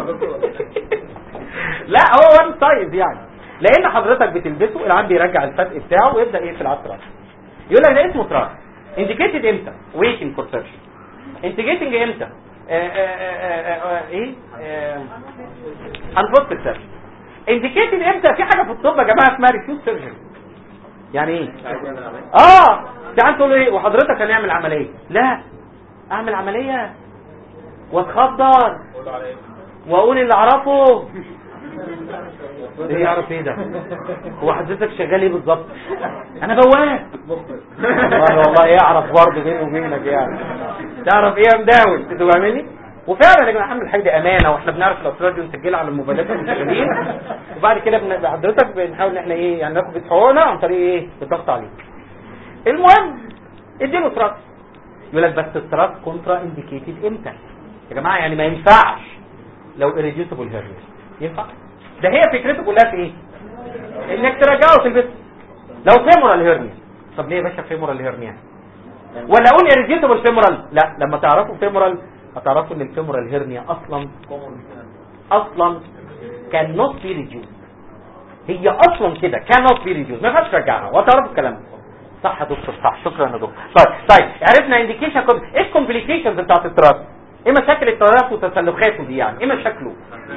لا هو وان سايز يعني لان حضرتك بتلبسه العيان بيرجع الفتق بتاعه ويبدا يقفل على التراس يقول لك ده اسمه تراس انديكيتد امتى ويتنج فور سيرجن انتجيتنج امتى آه، آه، آه، آه، آه، ايه هنفصل السيرجن انديكيتد امتى في حاجه في الطب يا جماعه اسمها ريفيوز سيرجن يعني ايه اه تعال تقول له ايه وحضرتك هنعمل عمليه لا اعمل عمليه واتخدر واقول اللي اعرفه ايه يعرف ايه ده هو حضرتك شغال ايه بالظبط انا بواب والله والله يعرف برضه بيني وبينك يعني تعرف ايه يا مداول انتوا فاهميني وفعلا يا جماعه الحاجه دي امانه واحنا بنعرف الاسرار دي ونسجلها على الموبايلات المشغلين وبعد كده بن- حضرتك بنحاول ان احنا ايه يعني ناخد حقوقنا عن طريق ايه الضغط عليك المهم اديله تراس يقول لك بس التراس كونترا انديكيتد امتى يا جماعه يعني ما ينفعش لو irreducible هيرنيا ينفع ده هي فكرته كلها في ايه انك ترجعه في البيت لو فيمورال هيرنيا طب ليه يا باشا فيمورال هيرنيا ولا اقول irreducible فيمورال لا لما تعرفوا فيمورال هتعرفوا ان الفيمورال هيرنيا اصلا اصلا كان نوت بي ريديوس هي اصلا كده كان نوت بي ريديوس ما ينفعش ترجعها وهتعرفوا الكلام ده صح يا دكتور صح شكرا يا دكتور طيب طيب عرفنا انديكيشن كود ايه الكومبليكيشنز بتاعت التراث ايه مشاكل التراث وتسلخاته دي يعني ايه مشاكله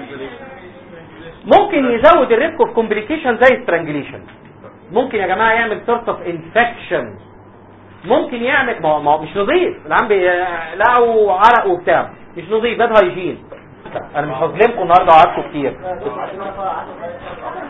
ممكن يزود الريسك اوف كومبليكيشن زي سترانجليشن ممكن يا جماعه يعمل سورت اوف انفكشن ممكن يعمل ما هو- ما هو مش نظيف العم بيلاقوا عرق وبتاع مش نظيف ده هايجين انا مش هظلمكم النهارده وقعدتوا كتير